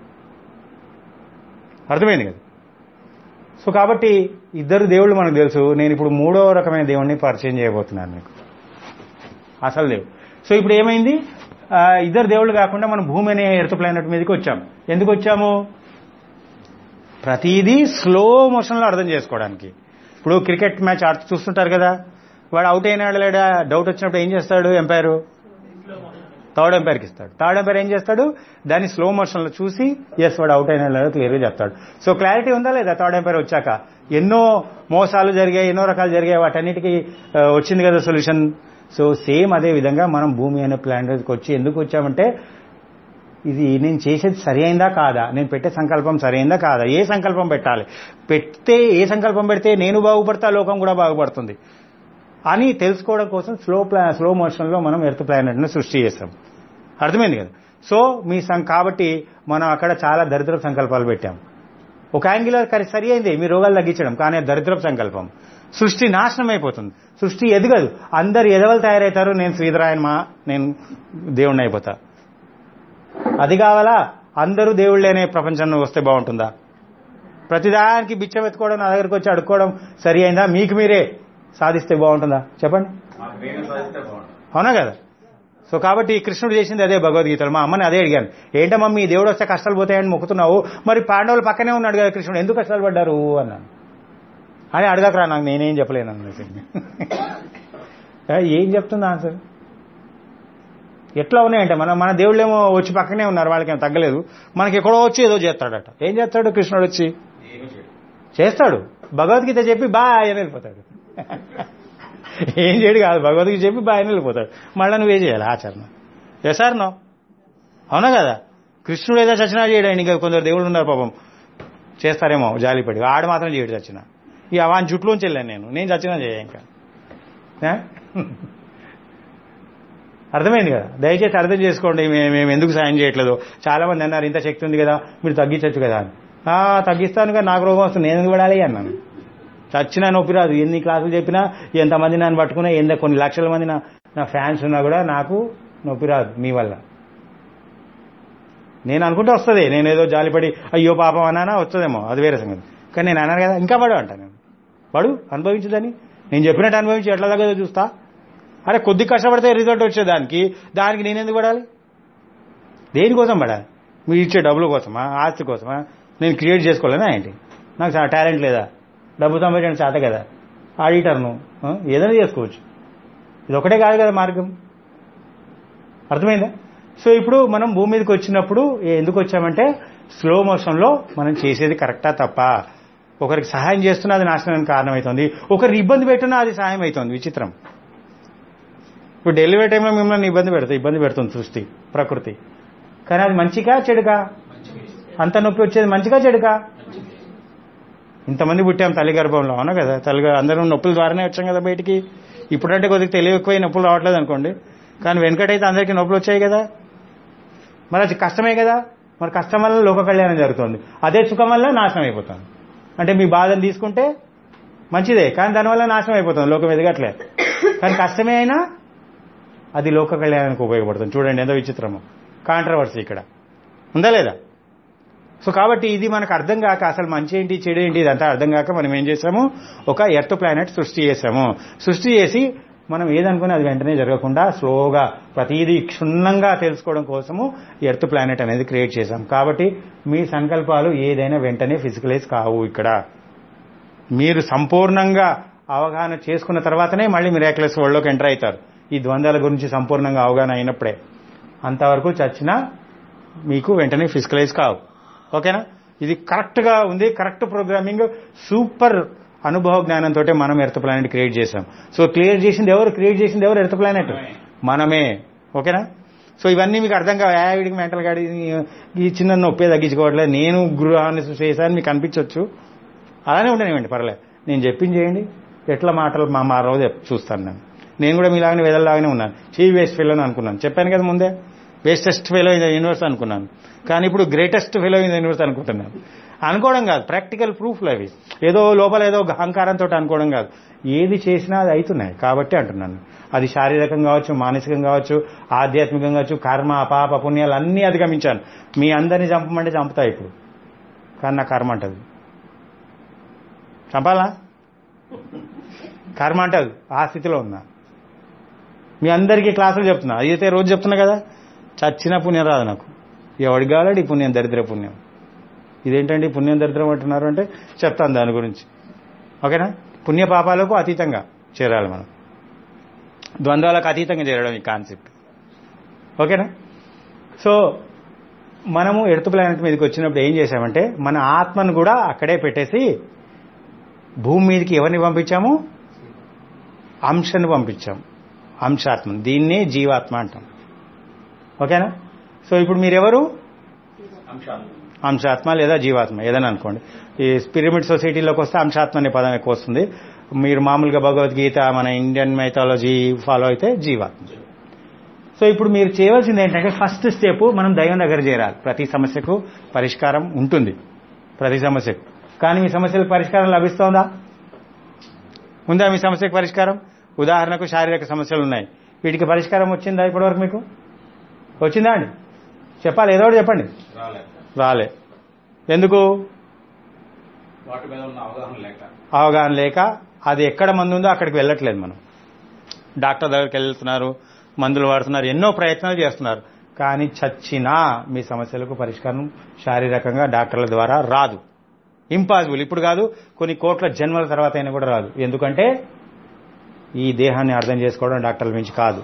అర్థమైంది కదా సో కాబట్టి ఇద్దరు దేవుళ్ళు మనకు తెలుసు నేను ఇప్పుడు మూడో రకమైన దేవుణ్ణి పరిచయం చేయబోతున్నాను మీకు అసలు దేవుడు సో ఇప్పుడు ఏమైంది ఆ, ఇద్దరు దేవుళ్ళు కాకుండా మనం భూమి అనే ఎర్త్ ప్లానెట్ మీదకి వచ్చాము ఎందుకు వచ్చాము ప్రతిదీ స్లో మోషన్లో అర్థం చేసుకోవడానికి ఇప్పుడు క్రికెట్ మ్యాచ్ ఆడుతూ చూస్తుంటారు కదా వాడు అవుట్ అయినాడు లేడా డౌట్ వచ్చినప్పుడు ఏం చేస్తాడు ఎంపైర్ థర్డ్ ఎంపైర్కి ఇస్తాడు థర్డ్ ఎంపైర్ ఏం చేస్తాడు దాన్ని స్లో మోషన్లో చూసి ఎస్ వాడు అవుట్ అయినా లేదో క్లియర్గా చెప్తాడు సో క్లారిటీ ఉందా లేదా థర్డ్ ఎంపైర్ వచ్చాక ఎన్నో మోసాలు జరిగాయి ఎన్నో రకాలు జరిగాయి వాటన్నిటికీ ఆ, వచ్చింది కదా సొల్యూషన్ సో సేమ్ అదే విధంగా మనం భూమి అనే ప్లానెట్కి వచ్చి ఎందుకు వచ్చామంటే ఇది నేను చేసేది సరి అయిందా కాదా నేను పెట్టే సంకల్పం సరి అయిందా కాదా ఏ సంకల్పం పెట్టాలి పెడితే ఏ సంకల్పం పెడితే నేను బాగుపడతా లోకం కూడా బాగుపడుతుంది అని తెలుసుకోవడం కోసం స్లో ప్లా స్లో మోషన్లో మనం ఎర్త్ ప్లానెట్ను సృష్టి చేస్తాం అర్థమైంది కదా సో మీ సం కాబట్టి మనం అక్కడ చాలా దరిద్ర సంకల్పాలు పెట్టాం ఒక యాంగిలర్ కరి సరి అయింది మీ రోగాలు తగ్గించడం కానీ అది దరిద్రపు సంకల్పం సృష్టి నాశనం అయిపోతుంది సృష్టి ఎదగదు అందరు ఎదవలు తయారవుతారు నేను శ్రీధరాయన్ మా నేను దేవుణ్ణి అయిపోతా అది కావాలా అందరూ దేవుళ్ళేనే ప్రపంచంలో వస్తే బాగుంటుందా ప్రతిదానికి బిచ్చం ఎత్తుకోవడం నా దగ్గరికి వచ్చి అడుక్కోవడం సరి అయిందా మీకు మీరే సాధిస్తే బాగుంటుందా చెప్పండి మాకు మేమే సాధిస్తే బాగుంటుంది అవునా కదా సో కాబట్టి కృష్ణుడు చేసింది అదే భగవద్గీతలో మా అమ్మని అదే అడిగాను ఏంటమ్మా మీ దేవుడు వస్తే కష్టాలు పోతాయని మొక్కుతున్నావు మరి పాండవులు పక్కనే ఉన్నాడు కదా కృష్ణుడు ఎందుకు కష్టాలు పడ్డారు అన్నాను అని అడగకరా నాకు నేనేం చెప్పలేను అన్నది ఏం చెప్తుంది ఆన్సర్ ఎట్లా ఉన్నాయంటే మన మన దేవుళ్ళేమో వచ్చి పక్కనే ఉన్నారు వాళ్ళకేం తగ్గలేదు మనకి ఎక్కడో వచ్చి ఏదో చేస్తాడట ఏం చేస్తాడు కృష్ణుడు వచ్చి ఏమీ చేయదు చేస్తాడు భగవద్గీత చెప్పి బాయ్ అని వెళ్ళిపోతాడు ఏం చేయడు కాదు భగవద్గీత చెప్పి బాయ్ అని వెళ్ళిపోతాడు మళ్ళీ నువ్వే చేయాలి ఆచరణ చేశారు నో అవునా కదా కృష్ణుడు ఏదో చచ్చినా చేయడం ఇంకా కొందరు దేవుళ్ళు ఉన్నారు పాపం చేస్తారేమో జాలిపడి ఆడు మాత్రం చేయడు చచ్చిన ఇక వాని జుట్లోంచి వెళ్ళాను నేను నేను చచ్చినా చేయ ఇంకా ఏ? అర్థమైంది కదా దయచేసి అర్థం చేసుకోండి మేము మేము ఎందుకు సాయం చేయట్లేదు చాలా మంది అన్నారు ఇంత శక్తి ఉంది కదా మీరు తగ్గించవచ్చు కదా అని "ఆ, తగ్గిస్తాను కదా నాకు రోగం వస్తుంది నేను ఎందుకు పడాలి అన్నాను చచ్చినా నొప్పి రాదు ఎన్ని క్లాసులు చెప్పినా ఎంతమంది నన్ను పట్టుకున్నా ఎంత కొన్ని లక్షల మంది నా నా ఫ్యాన్స్ ఉన్నా కూడా నాకు నొప్పి రాదు మీ వల్ల నేను అనుకుంటే వస్తుంది నేను ఏదో జాలిపడి అయ్యో పాపం అన్నానా వస్తుందేమో అది వేరే సంగతి కానీ నేను అన్నాను కదా ఇంకా పడు అంటాను నేను పడు అనుభవించదని నేను చెప్పినట్టు అనుభవించి ఎట్లా తగ్గదో చూస్తా అరే కొద్ది కష్టపడితే రిజల్ట్ వచ్చేదానికి దానికి నేను ఎందుకు పడాలి దేనికోసం పడాలి మీరు ఇచ్చే డబ్బుల కోసమా ఆస్తి కోసమా నేను క్రియేట్ చేసుకోలేనా ఏంటి నాకు చాలా టాలెంట్ లేదా డబ్బు సంపాదించడం చేత కదా ఆడిటర్ను ఆ, ఏదైనా చేసుకోవచ్చు ఇది ఒకటే కాదు కదా మార్గం అర్థమైందా సో ఇప్పుడు మనం భూమి మీదకి వచ్చినప్పుడు ఏ- ఎందుకు వచ్చామంటే స్లో మోషన్లో మనం చేసేది కరెక్టా తప్ప ఒకరికి సహాయం చేస్తున్నా అది నాశనానికి కారణమవుతుంది ఒకరికి ఇబ్బంది పెట్టినా అది సహాయం అవుతుంది విచిత్రం ఇప్పుడు డెలివరీ టైంలో మిమ్మల్ని ఇబ్బంది పెడుతుంది ఇబ్బంది పెడుతుంది సృష్టి ప్రకృతి కానీ అది మంచిగా చెడుగా అంత నొప్పి వచ్చేది మంచిగా చెడుగా ఇంతమంది పుట్టాం తల్లి గర్భంలో అవునా కదా తల్లి గర్- అందరం నొప్పుల ద్వారానే వచ్చాం కదా బయటికి ఇప్పుడంటే కొద్దిగా తెలివి ఎక్కువై నొప్పులు రావట్లేదు అనుకోండి కానీ వెనకటైతే అందరికీ నొప్పులు వచ్చాయి కదా మరి అది కష్టమే కదా మరి కష్టం వల్ల లోక కళ్యాణం జరుగుతుంది అదే సుఖం వల్ల నాశనం అయిపోతుంది అంటే మీ బాధను తీసుకుంటే మంచిదే కానీ దానివల్ల నాశనం అయిపోతుంది లోకం ఎదగట్లే కానీ కష్టమే అయినా అది లోక కళ్యాణానికి ఉపయోగపడుతుంది చూడండి ఎంత విచిత్రము కాంట్రవర్సీ ఇక్కడ ఉందా లేదా సో కాబట్టి ఇది మనకు అర్థం కాక అసలు మంచి ఏంటి చెడు ఏంటి ఇదంతా అర్థం కాక మనం ఏం చేసాము ఒక ఎర్త్ ప్లానెట్ సృష్టి చేసాము సృష్టి చేసి మనం ఏదనుకుని అది వెంటనే జరగకుండా స్లోగా ప్రతిదీ క్షుణ్ణంగా తెలుసుకోవడం కోసము ఎర్త్ ప్లానెట్ అనేది క్రియేట్ చేశాం కాబట్టి మీ సంకల్పాలు ఏదైనా వెంటనే ఫిజికలైజ్ కావు ఇక్కడ మీరు సంపూర్ణంగా అవగాహన చేసుకున్న తర్వాతనే మళ్ళీ మిరాక్లెస్ వరల్డ్లోకి ఎంటర్ అవుతారు ఈ ద్వంద్వాల గురించి సంపూర్ణంగా అవగాహన అయినప్పుడే అంతవరకు చచ్చినా మీకు వెంటనే ఫిజికలైజ్ కావు ఓకేనా ఇది కరెక్ట్ గా ఉంది కరెక్ట్ ప్రోగ్రామింగ్ సూపర్ అనుభవ జ్ఞానంతో మనం ఎర్త్ ప్లానెట్ క్రియేట్ చేసాం సో క్లియర్ చేసింది ఎవరు క్రియేట్ చేసింది ఎవరు ఎర్త్ ప్లానెట్ మనమే ఓకేనా సో ఇవన్నీ మీకు అర్థం కావు "ఆ, వీడికి మెంటల్ గాడి ఈ చిన్న నొప్పే తగ్గించుకోవట్లేదు నేను గృహాన్ని చేశాను మీకు అనిపించవచ్చు అలానే ఉండనివ్వండి పర్లేదు నేను చెప్పింది చేయండి ఎట్లా మాటలు మా మా రోజు చూస్తాను నేను నేను కూడా మీలాగానే వెదల్లాగానే ఉన్నాను చీ వేస్ట్ ఫెలో అనుకున్నాను చెప్పాను కదా ముందే wastest fellow in the universe అనుకున్నాను కానీ ఇప్పుడు greatest fellow in the universe అనుకుంటున్నాను అనుకోవడం కాదు ప్రాక్టికల్ ప్రూఫ్లు అవి ఏదో లోపల ఏదో అహంకారంతో అనుకోవడం కాదు ఏది చేసినా అది అవుతున్నాయి కాబట్టి అంటున్నాను అది శారీరకంగా కావచ్చు మానసికంగా కావచ్చు ఆధ్యాత్మికంగా కావచ్చు కర్మ పాప పుణ్యాలు అన్నీ అధిగమించాను మీ అందరినీ చంపమంటే చంపుతా ఇప్పుడు కానీ నా కర్మ అంటది చంపాలా కర్మ అంటది ఆ స్థితిలో ఉన్నా మీ అందరికీ క్లాసులు చెప్తున్నా అయితే రోజు చెప్తున్నా కదా చచ్చిన పుణ్యం రాదు నాకు ఎవడికి కావాలండి ఈ పుణ్యం దరిద్ర పుణ్యం ఇదేంటండి పుణ్యం దరిద్రం అంటున్నారు అంటే చెప్తాను దాని గురించి ఓకేనా పుణ్య పాపాలకు అతీతంగా చేరాలి మనం ద్వంద్వాలకు అతీతంగా చేరడం ఈ కాన్సెప్ట్ ఓకేనా సో మనము ఎర్త్ ప్లానెట్ మీదకి వచ్చినప్పుడు ఏం చేశామంటే మన ఆత్మను కూడా అక్కడే పెట్టేసి భూమి మీదకి ఎవరిని పంపించాము అంశను పంపించాం అంశాత్మ దీన్నే జీవాత్మ అంటాం ఓకేనా సో ఇప్పుడు మీరెవరు అంశాలు అంశాత్మ లేదా జీవాత్మ ఏదైనా అనుకోండి ఈ పిరమిడ్ సొసైటీలోకి వస్తే అంశాత్మ అనే పదం ఎక్కువ వస్తుంది మీరు మామూలుగా భగవద్గీత మన ఇండియన్ మైథాలజీ ఫాలో అయితే జీవాత్మ సో ఇప్పుడు మీరు చేయవలసింది ఏంటంటే ఫస్ట్ స్టెప్ మనం దైవం దగ్గర చేరాలి ప్రతి సమస్యకు పరిష్కారం ఉంటుంది ప్రతి సమస్యకు కానీ మీ సమస్యలకు పరిష్కారం లభిస్తోందా ఉందా మీ సమస్యకు పరిష్కారం ఉదాహరణకు శారీరక సమస్యలు ఉన్నాయి వీటికి పరిష్కారం వచ్చిందా ఇప్పటివరకు మీకు వచ్చిందా అండి చెప్పాలి ఏదో ఒకటి చెప్పండి రాలేదు రాలే ఎందుకు వాటి మీద ఉన్న అవగాహన లేక అవగాహన లేక అది ఎక్కడ మందు ఉందో అక్కడికి వెళ్ళట్లేదు మనం డాక్టర్ దగ్గరికి వెళ్తున్నారు మందులు వాడుతున్నారు ఎన్నో ప్రయత్నాలు చేస్తున్నారు కానీ చచ్చినా మీ సమస్యలకు పరిష్కారం శారీరకంగా డాక్టర్ల ద్వారా రాదు ఇంపాసిబుల్ ఇప్పుడు కాదు కొన్ని కోట్ల జన్మల తర్వాత అయినా కూడా రాదు ఎందుకంటే ఈ దేహాన్ని అర్థం చేసుకోవడం డాక్టర్ల మించి కాదు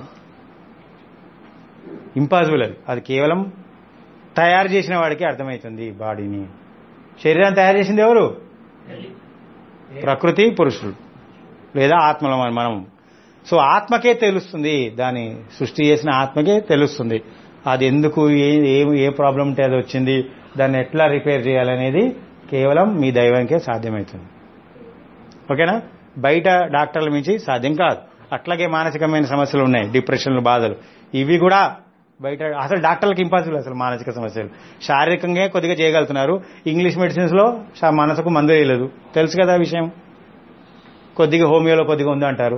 ఇంపాసిబుల్ అది అది కేవలం తయారు చేసిన వాడికి అర్థమవుతుంది ఈ బాడీని శరీరాన్ని తయారు చేసింది ఎవరు ప్రకృతి పురుషుడు లేదా ఆత్మలో మన- మనం సో ఆత్మకే తెలుస్తుంది దాని సృష్టి చేసిన ఆత్మకే తెలుస్తుంది అది ఎందుకు ఏ ఏ- ఏ ప్రాబ్లం ఉంటే అది వచ్చింది దాన్ని ఎట్లా రిపేర్ చేయాలనేది కేవలం మీ దైవానికే సాధ్యమవుతుంది ఓకేనా బయట డాక్టర్ల మించి సాధ్యం కాదు అట్లాగే మానసికమైన సమస్యలు ఉన్నాయి డిప్రెషన్లు బాధలు ఇవి కూడా బయట అసలు డాక్టర్లకు ఇంపాసిబుల్ అసలు మానసిక సమస్యలు శారీరకంగా కొద్దిగా చేయగలుగుతున్నారు ఇంగ్లీష్ మెడిసిన్స్ లో శా- మనసుకు మందు వేయలేదు తెలుసు కదా ఆ విషయం కొద్దిగా హోమియోలో కొద్దిగా ఉందంటారు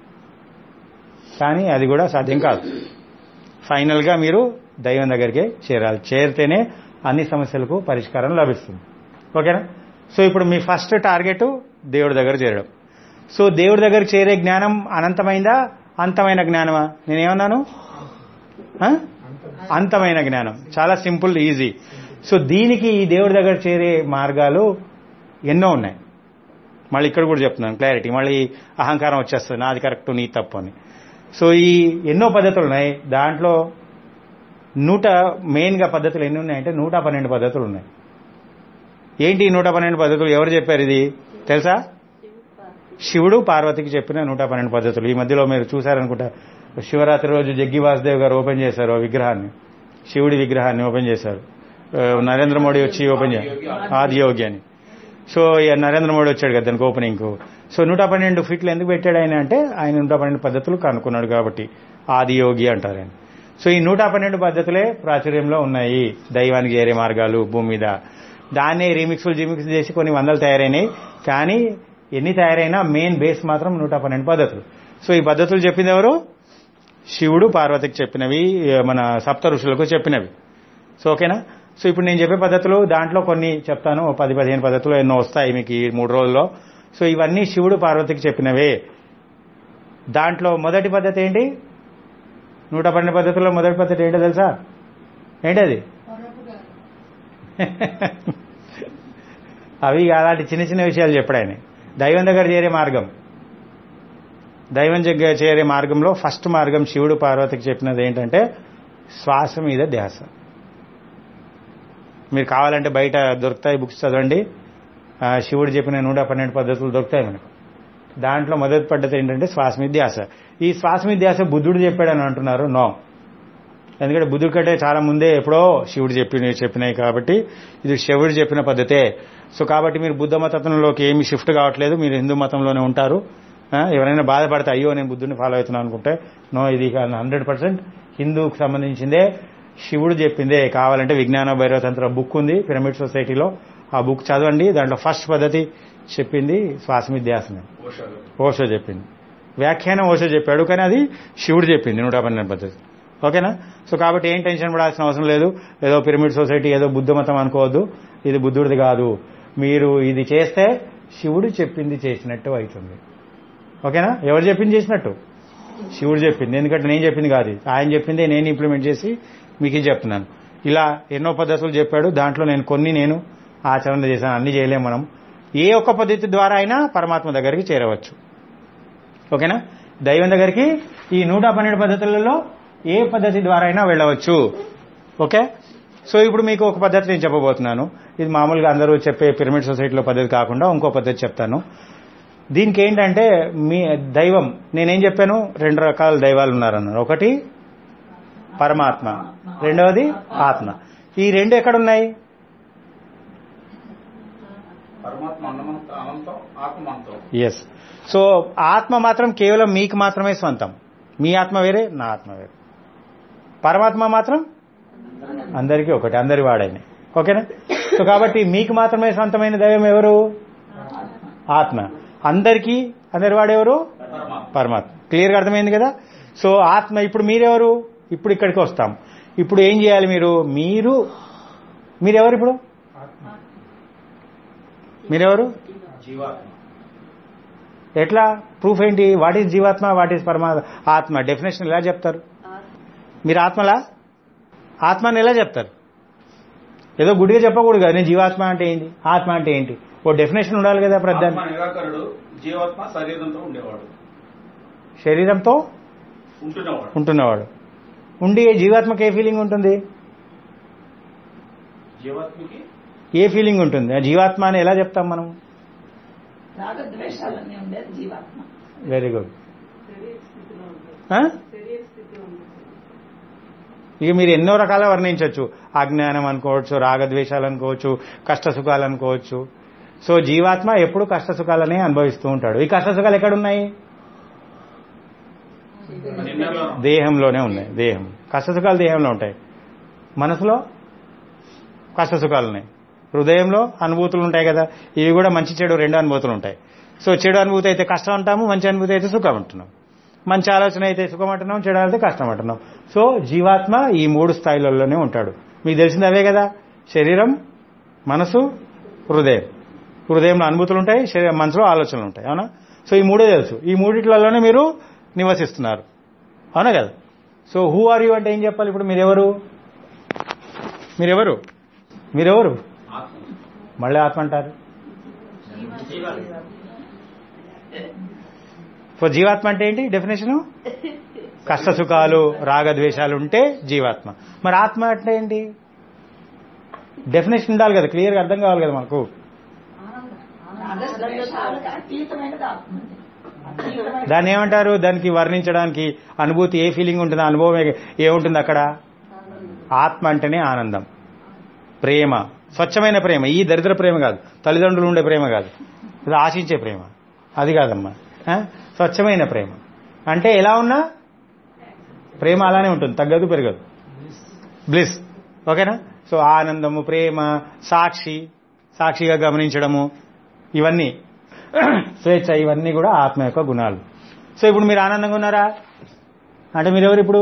కానీ అది కూడా సాధ్యం కాదు ఫైనల్ గా మీరు దైవం దగ్గరికి చేరాలి చేరితేనే అన్ని సమస్యలకు పరిష్కారం లభిస్తుంది ఓకేనా సో ఇప్పుడు మీ ఫస్ట్ టార్గెట్ దేవుడి దగ్గర చేరడం సో దేవుడి దగ్గర చేరే జ్ఞానం అనంతమైందా అంతమైన జ్ఞానమా నేనేమన్నాను ఆ? అంతమైన జ్ఞానం చాలా సింపుల్ ఈజీ సో దీనికి ఈ దేవుడి దగ్గర చేరే మార్గాలు ఎన్నో ఉన్నాయి మళ్ళీ ఇక్కడ కూడా చెప్తున్నాను క్లారిటీ మళ్ళీ అహంకారం వచ్చేస్తుంది నాది కరెక్ట్ నీ తప్పు అని సో ఈ ఎన్నో పద్ధతులు ఉన్నాయి దాంట్లో నూట మెయిన్గా పద్ధతులు ఎన్ని ఉన్నాయంటే నూట పన్నెండు పద్ధతులు ఉన్నాయి ఏంటి ఈ నూట పన్నెండు పద్ధతులు ఎవరు చెప్పారు ఇది తెలుసా శివుడు పార్వతికి చెప్పిన నూట పన్నెండు పద్ధతులు ఈ మధ్యలో మీరు చూశారనుకుంటా శివరాత్రి రోజు జగ్గి వాసుదేవ్ గారు ఓపెన్ చేశారు ఆ విగ్రహాన్ని శివుడి విగ్రహాన్ని ఓపెన్ చేశారు ఆ, నరేంద్ర మోడీ వచ్చి ఓపెన్ చేశారు ఆది యోగి అని సో ఇక నరేంద్ర మోడీ వచ్చాడు కదా దానికి ఓపెనింగ్ సో నూట పన్నెండు ఫీట్లు ఎందుకు పెట్టాడు ఆయన అంటే ఆయన నూట పన్నెండు పద్ధతులు కనుక్కున్నాడు కాబట్టి ఆది యోగి అంటారు ఆయన సో ఈ నూట పన్నెండు పద్ధతులే ప్రాచుర్యంలో ఉన్నాయి దైవానికి చేరే మార్గాలు భూమి మీద దాన్నే రీమిక్స్లు జిమిక్స్ చేసి కొన్ని వందలు తయారైనాయి కానీ ఎన్ని తయారైనా మెయిన్ బేస్ మాత్రం నూట పన్నెండు పద్ధతులు సో ఈ పద్ధతులు చెప్పింది ఎవరు శివుడు పార్వతికి చెప్పినవి మన సప్త ఋషులకు చెప్పినవి సో ఓకేనా సో ఇప్పుడు నేను చెప్పే పద్ధతులు దాంట్లో కొన్ని చెప్తాను ఓ పది పదిహేను పద్ధతులు ఎన్నో వస్తాయి మీకు ఈ మూడు రోజుల్లో సో ఇవన్నీ శివుడు పార్వతికి చెప్పినవే దాంట్లో మొదటి పద్ధతి ఏంటి నూట పన్నెండు పద్ధతుల్లో మొదటి పద్ధతి ఏంటో తెలుసా ఏంటది అవి అలాంటి చిన్న చిన్న విషయాలు చెప్పాడు ఆయన దైవం దగ్గర చేరే మార్గం దైవం దగ్గర చేరే మార్గంలో ఫస్ట్ మార్గం శివుడు పార్వతికి చెప్పినది ఏంటంటే శ్వాస మీద ధ్యాస మీరు కావాలంటే బయట దొరుకుతాయి బుక్స్ చదవండి ఆ, శివుడు చెప్పిన నూట పన్నెండు పద్ధతులు దొరుకుతాయి మనకు దాంట్లో మొదటి పద్ధతి ఏంటంటే శ్వాస మీద ధ్యాస ఈ శ్వాస మీద ధ్యాస బుద్ధుడు చెప్పాడని అంటున్నారు నో ఎందుకంటే బుద్ధుడి కంటే చాలా ముందే ఎప్పుడో శివుడు చెప్పిన చెప్పినాయి కాబట్టి ఇది శివుడు చెప్పిన పద్ధతే సో కాబట్టి మీరు బుద్ధ మతంలోకి ఏమి షిఫ్ట్ కావట్లేదు మీరు హిందూ మతంలోనే ఉంటారు ఆ, ఎవరైనా బాధపడితే అయ్యో నేను బుద్ధుడిని ఫాలో అవుతున్నాను అనుకుంటే నో ఇది హండ్రెడ్ పర్సెంట్ హిందూకి సంబంధించిందే శివుడు చెప్పిందే కావాలంటే విజ్ఞాన భైరవతంత్ర బుక్ ఉంది పిరమిడ్ సొసైటీలో ఆ బుక్ చదవండి దాంట్లో ఫస్ట్ పద్ధతి చెప్పింది శ్వాసమిధ్యాసనం ఓషో గారు. ఓషో చెప్పింది వ్యాఖ్యానం ఓషో చెప్పాడు కానీ అది శివుడు చెప్పింది నూట పన్నెండు పద్ధతి ఓకేనా సో కాబట్టి ఏం టెన్షన్ పడాల్సిన అవసరం లేదు ఏదో పిరమిడ్ సొసైటీ ఏదో బుద్ధ మతం అనుకోవద్దు ఇది బుద్ధుడిది కాదు మీరు ఇది చేస్తే శివుడు చెప్పింది చేసినట్టు అవుతుంది ఓకేనా ఎవరు చెప్పింది చేసినట్టు శివుడు చెప్పింది ఎందుకంటే నేను చెప్పింది కాదు ఇది. ఆయన చెప్పిందే నేను ఇంప్లిమెంట్ చేసి మీకు ఇది చెప్తున్నాను ఇలా ఎన్నో పద్ధతులు చెప్పాడు దాంట్లో నేను కొన్ని నేను ఆచరణ చేశాను అన్ని చేయలేం మనం ఏ ఒక్క పద్ధతి ద్వారా అయినా పరమాత్మ దగ్గరికి చేరవచ్చు ఓకేనా దైవం దగ్గరికి ఈ నూట పన్నెండు పద్ధతులలో ఏ పద్ధతి ద్వారా అయినా వెళ్ళవచ్చు ఓకే సో ఇప్పుడు మీకు ఒక పద్ధతి నేను చెప్పబోతున్నాను ఇది మామూలుగా అందరూ చెప్పే పిరమిడ్ సొసైటీలో పద్ధతి కాకుండా ఇంకో పద్ధతి చెప్తాను దీనికి ఏంటంటే మీ దైవం నేనేం చెప్పాను రెండు రకాల దైవాలు ఉన్నారన్నారు ఒకటి పరమాత్మ రెండవది ఆత్మ ఈ రెండు ఎక్కడున్నాయి పరమాత్మ అన్నమంత అనంతం ఆత్మ అంతం ఎస్ సో ఆత్మ మాత్రం కేవలం మీకు మాత్రమే స్వంతం మీ ఆత్మ వేరే నా ఆత్మ వేరే పరమాత్మ మాత్రం అందరికీ ఒకటి అందరి వాడైన ఓకేనా సో కాబట్టి మీకు మాత్రమే సొంతమైన దైవం ఎవరు ఆత్మ అందరికీ అందరి వాడెవరు పరమాత్మ పరమాత్మ క్లియర్గా అర్థమైంది కదా సో ఆత్మ ఇప్పుడు మీరెవరు ఇప్పుడు ఇక్కడికి వస్తాం ఇప్పుడు ఏం చేయాలి మీరు మీరు మీరెవరు ఇప్పుడు మీరెవరు జీవాత్మ ఎట్లా ప్రూఫ్ ఏంటి వాట్ ఈస్ జీవాత్మ వాట్ ఈస్ పరమా ఆత్మ డెఫినేషన్ ఎలా చెప్తారు మీరు ఆత్మలా ఆత్మని ఎలా చెప్తారు ఏదో గుడిగా చెప్పకూడదు కదా నేను జీవాత్మ అంటే ఏంటి ఆత్మ అంటే ఏంటి ఓ డెఫినేషన్ ఉండాలి కదా ఆత్మ ప్రధాన నిరాకరుడు జీవాత్మ శరీరంతో ఉండేవాడు శరీరంతో ఉంటున్నవాడు ఉంటున్నవాడు ఉండి జీవాత్మకి ఏ ఫీలింగ్ ఉంటుంది జీవాత్మకి ఏ ఫీలింగ్ ఉంటుంది ఆ జీవాత్మ అని ఎలా చెప్తాం మనం రాగద్వేషాలన్నీ ఉండేది జీవాత్మ వెరీ గుడ్ శరీర స్థితిలో ఉంటుంది ఆ? శరీర స్థితి ఉంటుంది ఇక మీరు ఎన్నో రకాల వర్ణించవచ్చు అజ్ఞానం అనుకోవచ్చు రాగద్వేషాలు అనుకోవచ్చు కష్ట సుఖాలు అనుకోవచ్చు సో జీవాత్మ ఎప్పుడు కష్ట సుఖాలనే అనుభవిస్తూ ఉంటాడు ఈ కష్ట సుఖాలు ఎక్కడున్నాయి నిన్నలో దేహంలోనే ఉన్నాయి దేహం కష్ట సుఖాలు దేహంలో ఉంటాయి మనసులో కష్ట సుఖాలు ఉన్నాయి హృదయంలో అనుభూతులు ఉంటాయి కదా ఇవి కూడా మంచి చెడు రెండు అనుభూతులు ఉంటాయి సో చెడు అనుభూతి అయితే కష్టం అంటాము మంచి అనుభూతి అయితే సుఖం అంటున్నాం మంచి ఆలోచన అయితే సుఖం అంటున్నాం చెడు అయితే కష్టం అంటున్నాం సో జీవాత్మ ఈ మూడు స్థాయిలలోనే ఉంటాడు మీకు తెలిసింది అవే కదా శరీరం మనసు హృదయం హృదయంలో అనుభూతులు ఉంటాయి శరీరం మనసులో ఆలోచనలు ఉంటాయి అవునా సో ఈ మూడే తెలుసు ఈ మూడిట్లలోనే మీరు నివసిస్తున్నారు అవునా కదా సో హూ ఆర్ యూ అంటే ఏం చెప్పాలి ఇప్పుడు మీరెవరు మీరెవరు మీరెవరు ఆత్మ మళ్ళీ ఆత్మ అంటారు సో జీవాత్మ అంటే ఏంటి డెఫినేషన్ కష్ట సుఖాలు రాగద్వేషాలు ఉంటే జీవాత్మ మరి ఆత్మ అంటే ఏంటి డెఫినేషన్ ఉండాలి కదా క్లియర్గా అర్థం కావాలి కదా మనకు రాగద్వేషాలకు అతీతమైనది ఆత్మ అండి. అతీతమైనది దాన్ని ఏమంటారు దానికి వర్ణించడానికి అనుభూతి ఏ ఫీలింగ్ ఉంటుంది అనుభవం ఏ- ఏముంటుంది అక్కడ ఆత్మ అంటేనే ఆనందం ప్రేమ స్వచ్ఛమైన ప్రేమ ఈ దరిద్ర ప్రేమ కాదు తల్లిదండ్రులు ఉండే ప్రేమ కాదు ఇది ఆశించే ప్రేమ అది కాదమ్మా ఆ? స్వచ్ఛమైన ప్రేమ అంటే ఎలా ఉన్నా ప్రేమ అలానే ఉంటుంది తగ్గదు పెరగదు బ్లిస్ ఓకేనా సో ఆనందము ప్రేమ సాక్షి సాక్షిగా గమనించడము ఇవన్నీ స్వేచ్ఛ ఇవన్నీ కూడా ఆత్మ యొక్క గుణాలు సో ఇప్పుడు మీరు ఆనందంగా ఉన్నారా అంటే మీరెవరు ఇప్పుడు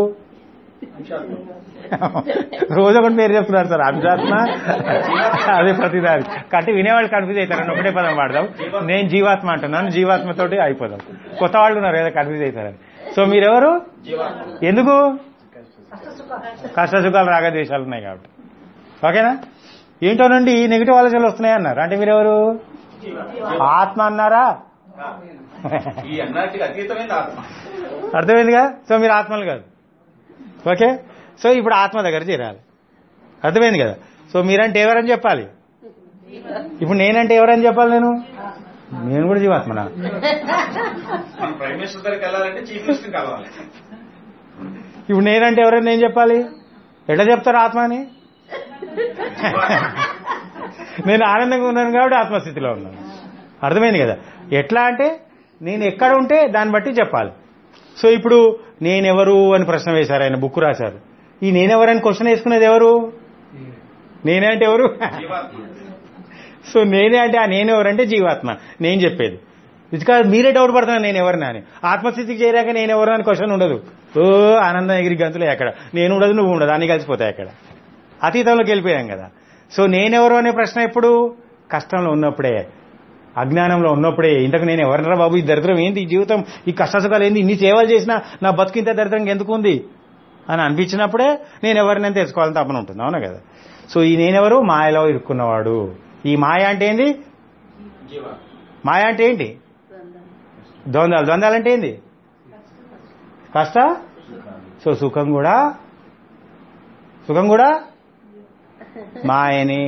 రోజు ఒకటి పేరు చెప్తున్నారు సార్ అంశాత్మ అదే ప్రతిదారి కాబట్టి వినేవాళ్ళు కన్ఫ్యూజ్ అవుతారని ఒకటే పదం వాడదాం నేను జీవాత్మ అంటున్నాను జీవాత్మతోటి అయిపోదాం కొత్త వాళ్ళు ఉన్నారు ఏదో కన్ఫ్యూజ్ అవుతారని సో మీరెవరు జీవాత్మ ఎందుకు కష్ట సుఖాలు రాగద్వేషాలు ఉన్నాయి కాబట్టి ఓకేనా ఏంటో నుండి నెగిటివ్ ఆలోచనలు వస్తున్నాయి అన్నారు అంటే మీరెవరు ఆత్మ అన్నారా ఈ అన్నిటికి అతీతమైన ఆత్మ అర్థమైందిగా సో మీరు ఆత్మలు కాదు ఓకే సో ఇప్పుడు ఆత్మ దగ్గర చేరాలి అర్థమైంది కదా సో మీరంటే ఎవరని చెప్పాలి ఇప్పుడు నేనంటే ఎవరని చెప్పాలి నేను నేను కూడా జీవాత్మనా మన ప్రైమ్ మినిస్టర్ దగ్గరికి వెళ్ళాలంటే చీఫ్ మినిస్టర్ కలవాలి ఇప్పుడు నేనంటే ఎవరని నేను చెప్పాలి ఎట్లా చెప్తారు ఆత్మ అని నేను ఆనందంగా ఉన్నాను కాబట్టి ఆత్మస్థితిలో ఉన్నాను అర్థమైంది కదా ఎట్లా అంటే నేను ఎక్కడ ఉంటే దాన్ని బట్టి చెప్పాలి సో ఇప్పుడు నేనెవరు అని ప్రశ్న వేశారు ఆయన బుక్ రాశారు ఈ నేనెవరని క్వశ్చన్ వేసుకునేది ఎవరు నేనే అంటే ఎవరు జీవాత్మ సో నేనే అంటే ఆ నేనెవరంటే జీవాత్మ నేను చెప్పేది ఇది కాదు మీరే డౌట్ పడుతున్నారు నేను ఎవరినా అని ఆత్మస్థితికి చేరాక నేను ఎవరు అని క్వశ్చన్ ఉండదు ఓ ఆనందం ఎగిరి గంతులే అక్కడ నేను ఉండదు నువ్వు ఉండదు అన్ని కలిసిపోతాయి అక్కడ అతీతంలోకి వెళ్ళిపోయాం కదా సో నేనెవరు అనే ప్రశ్న ఎప్పుడు కష్టంలో ఉన్నప్పుడే అజ్ఞానంలో ఉన్నప్పుడే ఇంతకు నేను ఎవరినరా బాబు ఈ దరిద్రం ఏంది ఈ జీవితం ఈ కష్టసుఖాలు ఏంది ఇన్ని సేవలు చేసినా నా బతుకు ఇంత దరిద్రంగా ఎందుకు ఉంది అని అనిపించినప్పుడే నేను ఎవరినైనా తెలుసుకోవాలని తప్పన ఉంటుంది అవునా కదా సో ఈ నేనెవరు మాయలో ఇరుక్కున్నవాడు ఈ మాయ అంటే ఏంది జీవాత్మ మాయ అంటే ఏంటి ద్వంద్వాలు ద్వంద్వాలు అంటే ఏంది కష్ట సో సుఖం కూడా సుఖం కూడా మాయనే